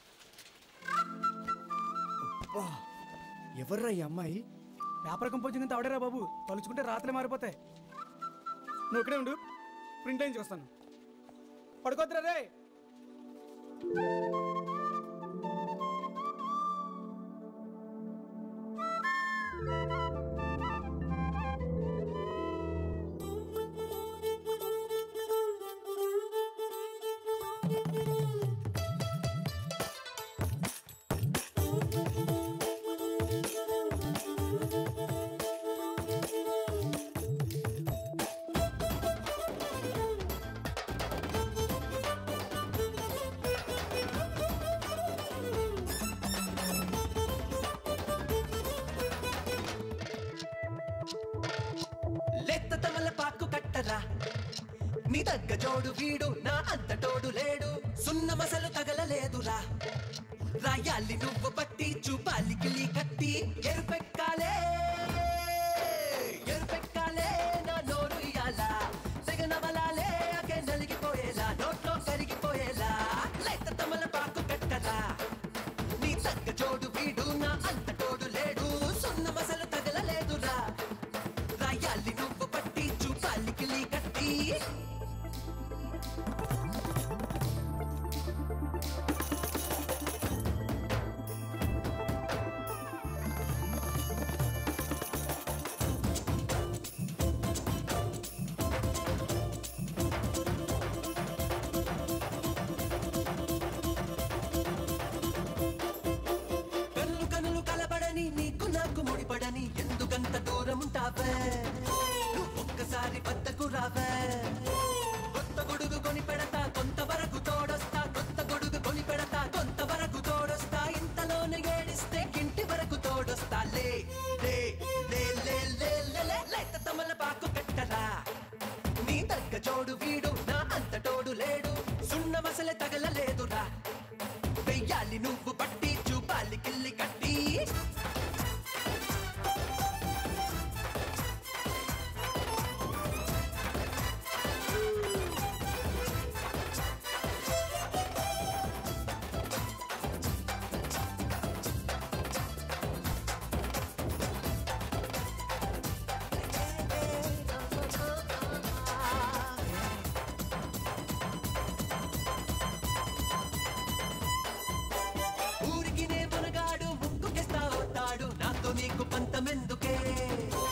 అబ్బా, ఎవర్రా ఈ అమ్మాయి పేపర్ కంపోజింగ్ అంతా ఆవిడేరా బాబు తలుచుకుంటే రాత్రి మారిపోతాయి నువ్వు ఇక్కడే ఉండు ప్రింట్ అయించి వస్తాను పడుకోద్దురా రే లెత్త తమల పాకు కట్టరా నీ దగ్గ జోడు వీడు నా అంత తోడు లేడు సున్న మసలు తగలలేదురా రాయాలి నువ్వు బట్టి చూపాలి కిలి కట్టి ఎరుపెక్కాలే ఎరుపెక్కాలే నా నోరు ఇయ్యాలా తెగనవలాలే అకే నలిగిపోయేలా నోట్లో కరిగిపోయేలా లెత్త తమల పాకు కట్టరా నీ దగ్గ జోడు వీడు నా అంత తోడు లేడు సున్న మసలు తగలలేదురా రాయాలి నువ్వు పట్టి చూపాలి కిలి కట్టి కన్నులు కన్నులు కలబడని నీకు నాకు ముడిపడని ఎందుకంత దూరం ఉంటావే నువ్వు ఒక్కసారి వద్దకు రావే కొత్త గొడుగు కొని పెడతా కొంతవరకు తోడొస్తా కొత్త గొడుగు కొని పెడతా కొంతవరకు తోడొస్తా ఇంతలోనే ఏడిస్తే ఇంటి వరకు తోడొస్తా లే లే లే లే లే లే లే లేత తమల పాకు కట్టరా నీ దగ్గ జోడు వీడు నా అంత తోడు లేడు సున్న మసలే తగలలేదురా వెయ్యాలి నువ్వు పట్టి చూపాలి కిల్లి కట్టి ఊరికి నే మనగాడు ముక్కుకెస్తా వస్తాడు నాతో నీకు పంతమెందుకే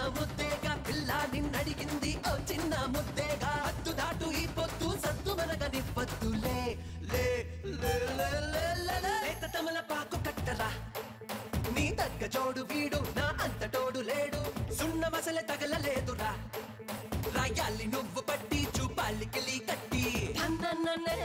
ముద్దేగా పిల్ల నిన్నడిగింది ఓ చిన్న ముద్దేగా హద్దు దాటు ఈ పొద్దు సద్దు మనగని పొద్దులే లే లే లే లే లే లే లేత తమల పాకు కట్టరా నీ తగ్గ జోడు వీడు నా అంత తోడు లేడు సున్న మసల తగలలేదురా రాయాలి నువ్వు పట్టి చూపాలి కిలి కట్టి తన్నన్ననే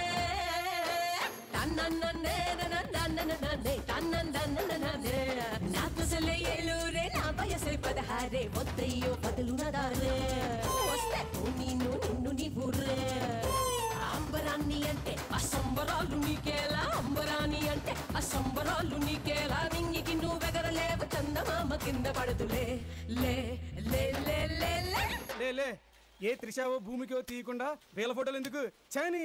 తన్నన్ననే నన్నన్ననే తన్నన్ననే నా కుసలే ఏలూరే నా వయసే పదహారే వద్దయ్యో బదులునదారే వస్తే నీను నిన్ను నీవు రే అంబరాన్ని అంటే అసంబరాలు నీకేలా అంబరాన్ని అంటే అసంబరాలు నీకేలా నింగికి నువ్వెగరలేవు చందమామ కింద పడదులే లే లే లే లే లే లే లే ఏ త్రిషావో భూమికో తీయకుండా వేల ఫోటోలు ఎందుకు చని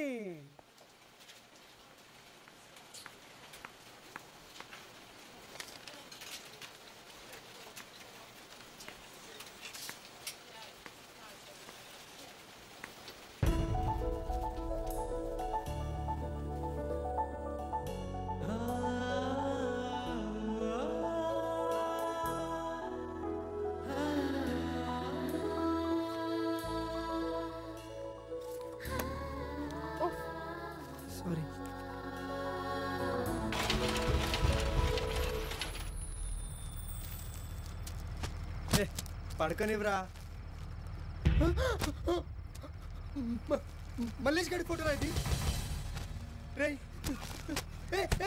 సారీ పడకనివ్వరా మ- మల్లేష్ గడి ఫోటో ఇది రేయ్ ఏ, ఏ.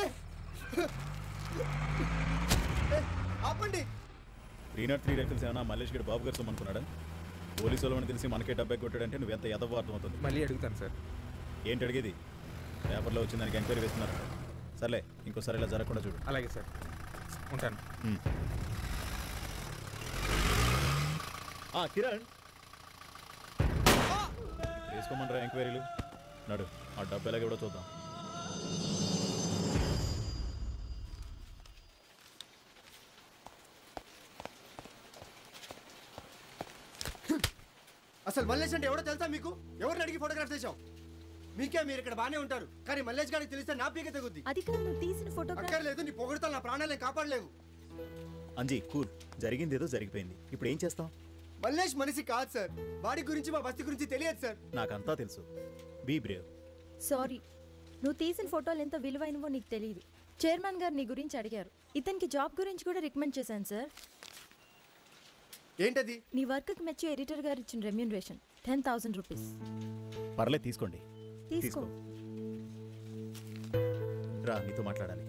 ఏ, ఆపండి త్రీ నాట్ త్రీ రైఫిల్స్ ఏమైనా మల్లేష్ గడి బాబు గారు అనుకున్నాడా పోలీసు వాళ్ళని తెలిసి మనకే డబ్బే కొట్టాడంటే నువ్వు ఎంత ఎదవ అర్థమవుతుంది మళ్ళీ అడుగుతాను సార్ ఏంటి అడిగేది పేపర్లో వచ్చిన దానికి ఎంక్వైరీ వేస్తున్నారు సర్లే ఇంకోసారి ఇలా జరగకుండా చూడు అలాగే సార్ ఉంటాను హ్మ్. ఆ, కిరణ్ వేసుకోమంటారా ఎంక్వైరీలు నడు ఆ డబ్బు ఎలాగ కూడా చూద్దాం అసలు మల్లేష్ అంటే ఎవడో తెలుసా మీకు ఎవరిని అడిగి ఫోటోగ్రాఫ్ చేశావు మీకే మీరు ఇక్కడ బానే ఉంటారు కానీ మల్లేష్ గారికి తెలిస్తే నా పీక తగ్గుద్ది అది కాదు నువ్వు తీసిన ఫోటోగ్రాఫ్ అక్కర్లేదు నీ పొగడతలు నా ప్రాణాలను కాపాడలేవు అంజీ కూల్ జరిగింది ఏదో జరిగిపోయింది ఇప్పుడు ఏం చేస్తాం మల్లేష్ మనిషి కాదు సార్ వాడి గురించి మా బస్తి గురించి తెలియదు సార్ నాకంతా తెలుసు బీ బ్రేవ్ సారీ నువ్వు తీసిన ఫోటోలు ఎంత విలువైనవో నీకు తెలియదు చైర్మన్ గారు నీ గురించి అడిగారు ఇతనికి జాబ్ గురించి కూడా రికమెండ్ చేశాను సార్ ఏంటది నీ వర్క్కి మెచ్చి ఎడిటర్ గారు ఇచ్చిన రెమ్యూనరేషన్ టెన్ థౌసండ్ రూపీస్ పర్లేదు తీసుకోండి తీసుకో రా నీతో మాట్లాడాలి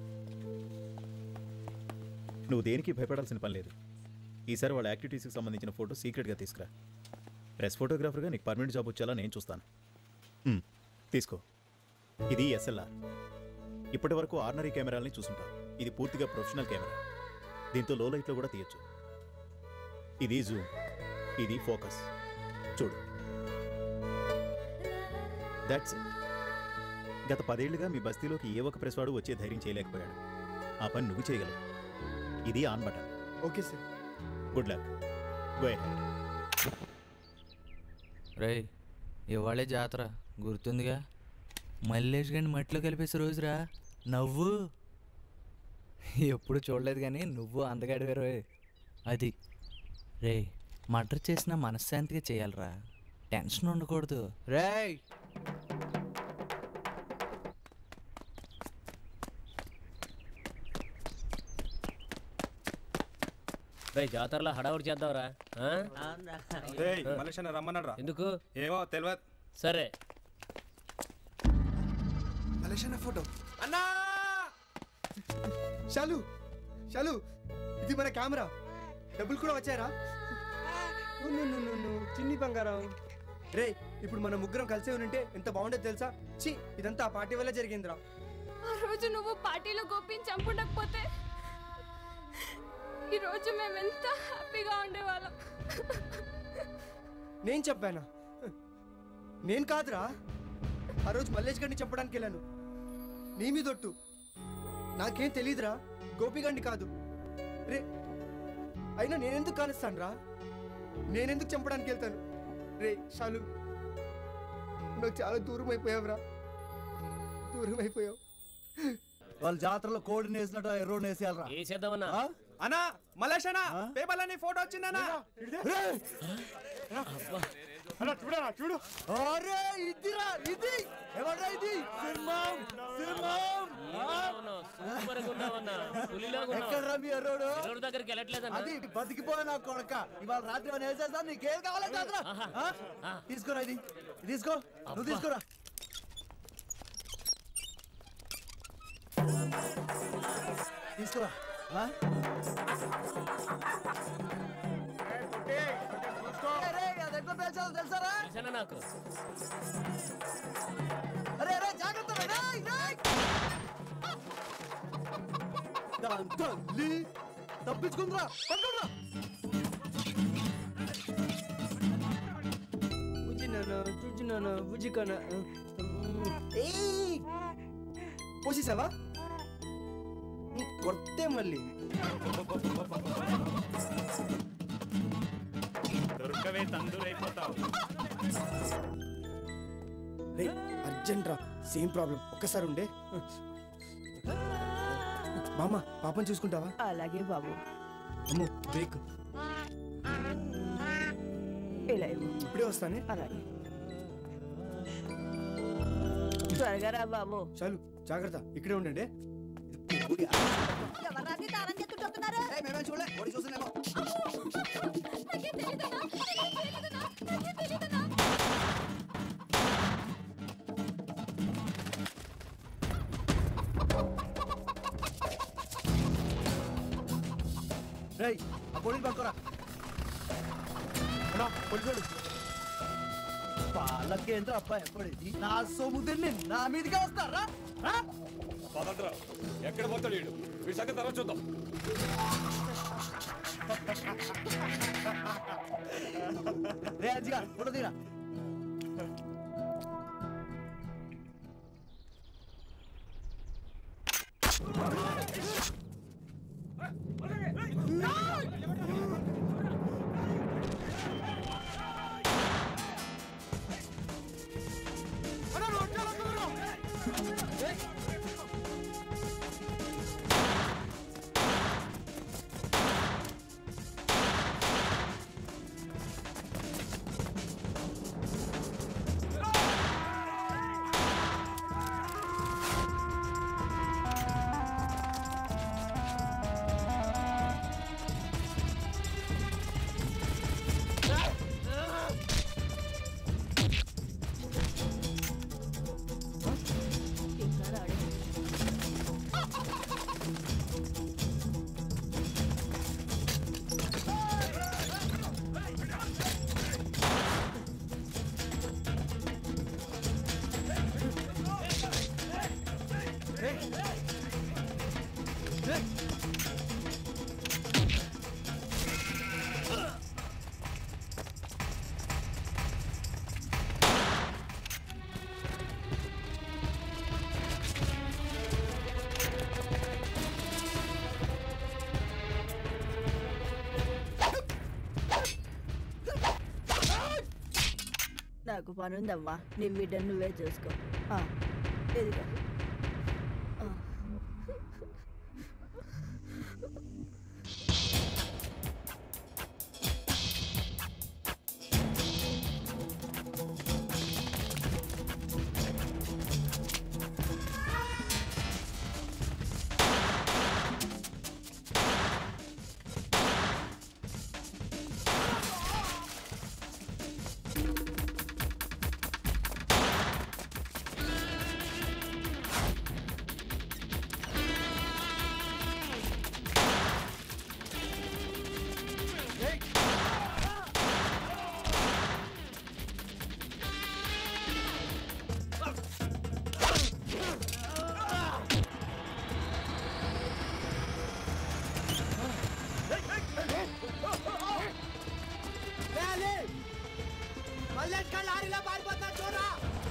నువ్వు దేనికి భయపడాల్సిన పని లేదు ఈసారి వాళ్ళ యాక్టివిటీస్కి సంబంధించిన ఫోటో సీక్రెట్గా తీసుకురా ప్రెస్ ఫోటోగ్రాఫర్గా నీకు పర్మనెంట్ జాబ్ వచ్చేలా నేను చూస్తాను హ్మ్, తీసుకో ఇది ఎస్ఎల్ఆర్ ఇప్పటి వరకు ఆర్డినరీ కెమెరాలని చూసుంటావు ఇది పూర్తిగా ప్రొఫెషనల్ కెమెరా దీంతో లో లైట్లో కూడా తీయొచ్చు ఇది జూమ్ ఇది ఫోకస్ చూడు దాట్స్ ఇట్ గత పదేళ్లుగా మీ బస్తీలోకి ఏ ఒక్క ప్రెస్ వాడు వచ్చే ధైర్యం చేయలేకపోయాడు ఆ పని నువ్వు చేయగలవు ఇది on button okay sir good luck go రే ఇవాళే జాతర గుర్తుందిగా మల్లేష్ గండి మట్టిలో కలిపేసే రోజురా నవ్వు ఎప్పుడు చూడలేదు కానీ నువ్వు అందగాడివే రోయ్ అది రే మర్డర్ చేసిన మనశ్శాంతిగా చేయాలిరా టెన్షన్ ఉండకూడదు రేయ్ రే జాతరలో హడావుడి చేద్దాంరా ఆ? ఏయ్, మలేష్ అన్న రమ్మన్నాడు రా ఎందుకు ఏమో తెలియదు సరే మలేష్ అన్న ఫోటో అన్నా షాలు షాలు ఇది మన కెమెరా డబ్బులు కూడా వచ్చారా చిన్ని బంగారం రే ఇప్పుడు మన ముగ్గురం కలిసే ఉంటే ఎంత బాగుండేది తెలుసా ఛీ ఇదంతా ఆ పార్టీ వల్ల జరిగిందిరా ఆ రోజు నువ్వు పార్టీలో గోపిని చంపుండకపోతే ఈ రోజు మేము ఎంత హ్యాపీగా ఉండేవాళ్ళం నేను చెప్పానా నేను కాదురా ఆ రోజు మల్లేష్ గడిని చంపడానికి వెళ్ళాను నీ మీదొట్టు నాకేం తెలియదురా గోపిగండి కాదు రే అయినా నేనెందుకు కానిస్తాను రా నేనెందుకు చంపడానికి వెళ్తాను రే షాలు నువ్వు చాలా దూరం అయిపోయావురా దూరం అయిపోయావు వాళ్ళ జాతరలో కోడిని వేసినట్టు ఎర్రోని వేసేయాలరా వేసేద్దామన్నా అన్నా మలేష్ అన్నా పేపర్లని ఫోటో వచ్చిందన్నా అలా చూడరా చూడు అరే ఇదిరా ఇది ఎవడ్రా ఇది సింహం సింహం సూపర్ గా ఉన్నావన్నా పులిలాగా ఉన్నావు. ఎక్కడ్రా మీ ఎర్రోడు ఎర్రోడు దగ్గరికి వెళ్ళట్లేదన్నా అది బతికిపోయా నా కొడక ఇవాళ రాత్రి మనం వేసేస్తా నీకేం కావాలో కాదురా ఆ? తీసుకోరా ఇది ఇది తీసుకో నువ్వు తీసుకోరా తీసుకురా ఆ? అరే, అది ఎట్లా పేల్చాలో తెలుసారా తెలుసన్నా నాకు అరే అరే జాగ్రత్త రా, రేయ్, రేయ్. దాని తల్లి తప్పించుకుందిరా పట్టుకుందిరా బుజ్జినానా చూచినానా బుజ్జికనా పోసేసావా కొడితే మళ్ళీ దొరకవే తందూరైపోతావు రే అర్జెంట్ రా సేమ్ ప్రాబ్లం ఒక్కసారి ఉండే మామ పాపం చూసుకుంటావా అలాగే బాబు అమ్మో బ్రేక్ ఇలా ఇవ్వు. ఇప్పుడే వస్తానే అలాగే త్వరగా రా బాబు చాలు జాగ్రత్త ఇక్కడే ఉండండి ఎవరాన్ని దానం చేస్తుంటున్నారు మేమే చూడలే ఓడి చూసినేమో రేయ్ ఆ పొడిని పట్టుకోరా అన్నా, పొడిచోడు పాలకేంద్ర అబ్బాయి ఎప్పుడేది నా సొమ్ముదిని నా మీదకే వస్తారా ఆ? పదండ్రా ఎక్కడ పోతాడు వీడు వీడి సంగతి తర్వాత చూద్దాం రే అజ్జిగా ఫోటో తీరా నాకు పనుందమ్మా నీ బిడ్డను నువ్వే చూసుకో ఆ, ఇదిగో ఆ. మల్లెట్ కళ్ళు ఆరిలా పారిపోతా చూడరా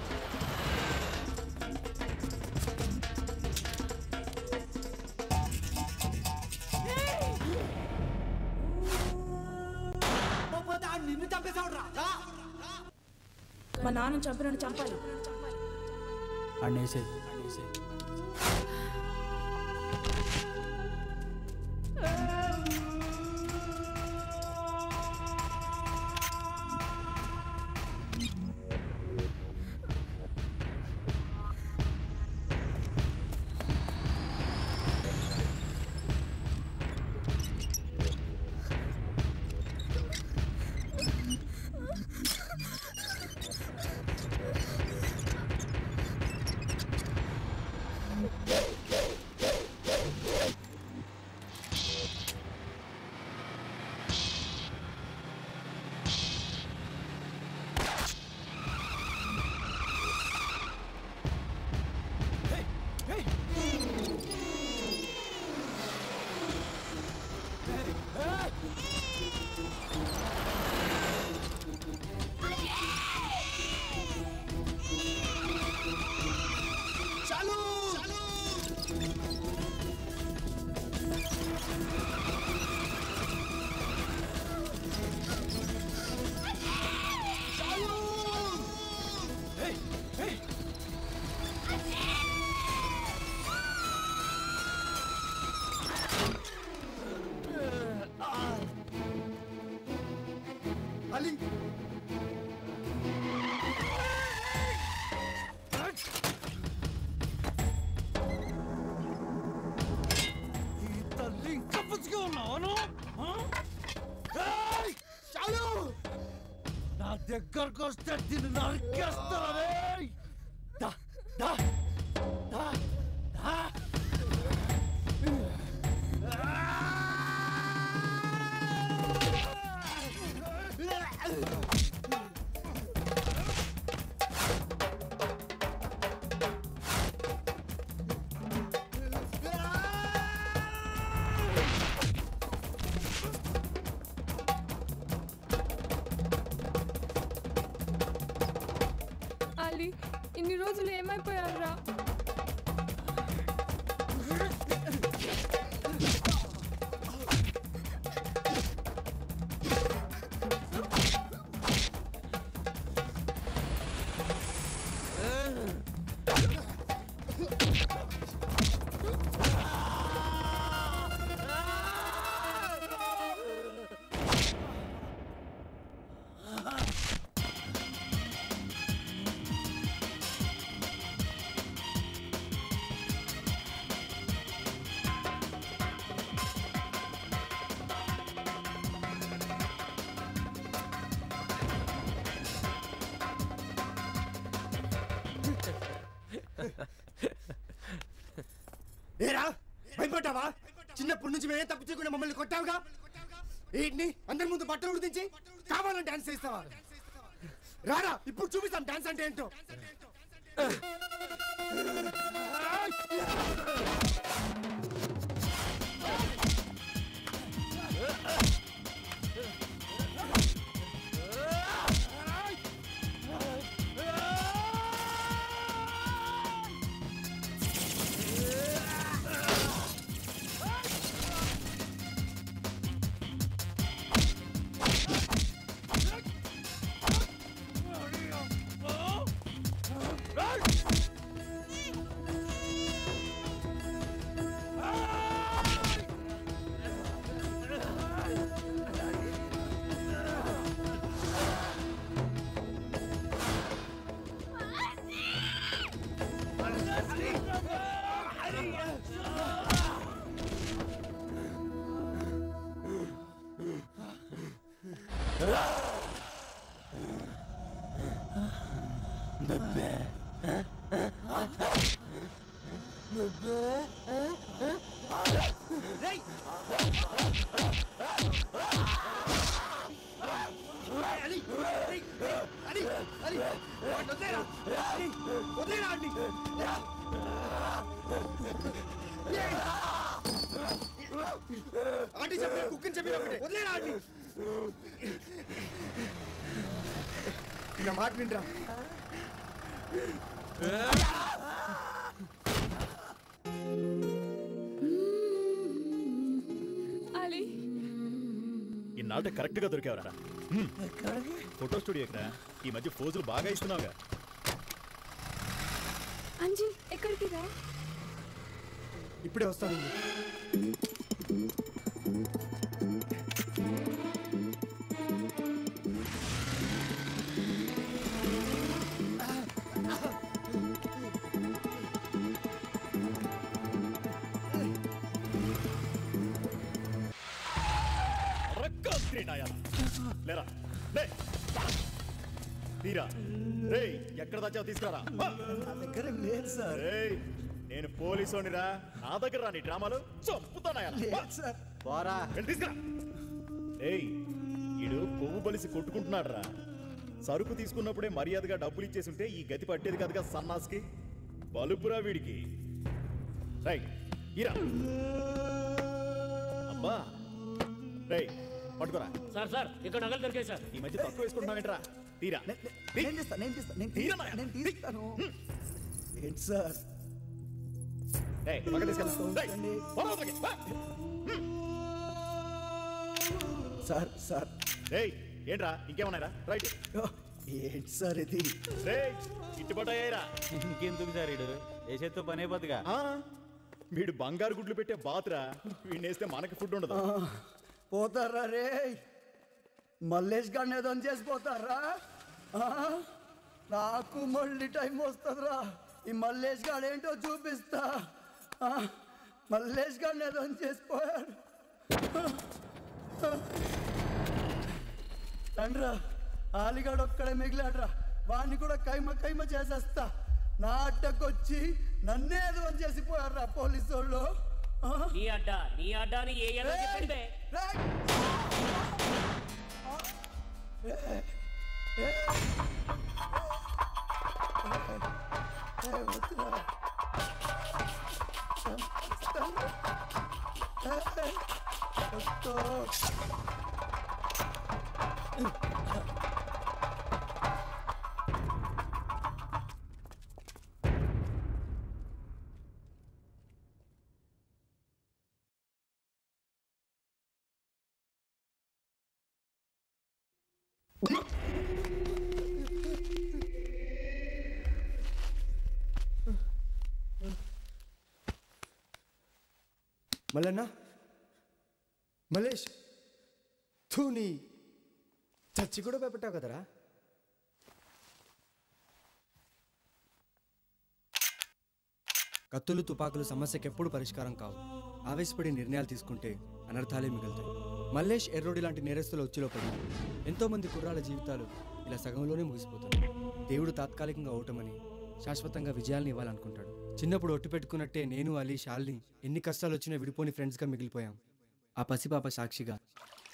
పోతే ఆడు నిన్ను చంపేసాడు రా మా నాన్న చంపినట్టు చంపాలి అన్నేసే ఆ చాలు అలీ ఈ తల్లి ఇంకా పుచ్చుగా ఉన్నాను చాలు నా దగ్గరకు వస్తే దీన్ని నరికేస్తానే దా దా దా దా అలీ ఇన్ని రోజులు ఏమైపోయారా ఏరా భయపడ్డావా చిన్నప్పటి నుంచి మేమే తప్పు చేయకుండా మమ్మల్ని కొట్టావుగా ఏంటి అందరి ముందు బట్టలు ఉడిదించి కావాలని డాన్స్ చేస్తావా రారా ఇప్పుడు చూపిస్తాం డాన్స్ అంటే ఏంటో ఆంటీ చెప్పిన కుక్కని చెప్పిన ఒకటే వదిలేరా ఆంటీ నా మాట వింటరా అలీ ఇన్నాళ్ళ కరెక్ట్ గా దొరికావరా ఫోటో స్టూడియోకి రా ఈ మధ్య ఫోజులు బాగా ఇస్తున్నావుగా అంజీ ఎక్కడికి రా ఇప్పుడే వస్తాను రక్కాస్త్రీ నాయాల. లేరా లే తీరా రేయ్ ఎక్కడ దాచావు తీసుకురా దగ్గర లేదు సార్ నేను పోలీసోనిరా నా దగ్గర రా నీ డ్రామాలు చంపుతానాయా లేదు సార్ పోరా తీసుకురా ఏయ్ ఈడు కొవ్వు బలిసి కొట్టుకుంటున్నాడు రా సరుకు తీసుకున్నప్పుడే మర్యాదగా డబ్బులు ఇచ్చేసి ఉంటే ఈ గతి పట్టేది కదగా సన్నాస్కి బలుపురా వీడికి రైట్ ఇరా అబ్బా రేయ్ పట్టుకోరా సార్ సార్ ఇక్కడ నగలు దొరికాయి సార్ ఈ మధ్య తక్కువ వేసుకుంటున్నావేంట్రా తీరా నేను తీస్తా నేను తీస్తా నేను తీస్తా నేను తీస్తాను ఏంటి సార్ రేయ్ పక్కన తీసుకెళ్ళు రేయ్ పోరా అవతలకి. వా. సార్ సార్ రేయ్ ఏంట్రా ఇంకేమన్నారా రైట్ ఏంటి సార్ ఇది రేయ్ ఇట్టుబాటు అయ్యారా ఇంకెందుకు సార్ ఇడు వేసేతో పని అయిపోతుందిగా వీడు బంగారు గుడ్లు పెట్టే బాతురా వీడిని వేస్తే మనకి ఫుడ్ ఉండదు ఆ, పోతారా రే మల్లేష్ గారిని ఏదో చేసిపోతారా ఆ? నాకు మళ్ళీ టైం వస్తుందిరా ఈ మల్లేష్ గారు ఏంటో చూపిస్తా ఆ, మల్లేష్ గారిని ఏదో చేసిపోయారు తండ్రా ఆలిగాడు ఒక్కడే మిగిలాడ్రా వాడిని కూడా కైమ కైమ చేసేస్తా నా అడ్డకొచ్చి నన్నే ఏదో చేసిపోయారా పోలీసు వాళ్ళు ఆ? నీ అడ్డ నీ అడ్డ అని ఏ ఎలా చెప్పండి బే? మల్లన్న మలేష్ ధూని చచ్చి కూడా భయపెట్టావు కదరా కత్తులు తుపాకులు సమస్యకి ఎప్పుడు పరిష్కారం కావు ఆవేశపడి నిర్ణయాలు తీసుకుంటే అనర్థాలే మిగులుతాయి మల్లేష్ ఎర్రోడి లాంటి నేరస్తుల ఉచ్చులో పడి ఎంతో మంది కుర్రాళ్ళ జీవితాలు ఇలా సగంలోనే ముగిసిపోతున్నాయి దేవుడు తాత్కాలికంగా ఓటమని శాశ్వతంగా విజయాల్ని ఇవ్వాలనుకుంటాడు చిన్నప్పుడు ఒట్టు పెట్టుకున్నట్టే నేను అలీ షాల్ని ఎన్ని కష్టాలు వచ్చినా విడిపోని ఫ్రెండ్స్గా మిగిలిపోయాం ఆ పసిపాప సాక్షిగా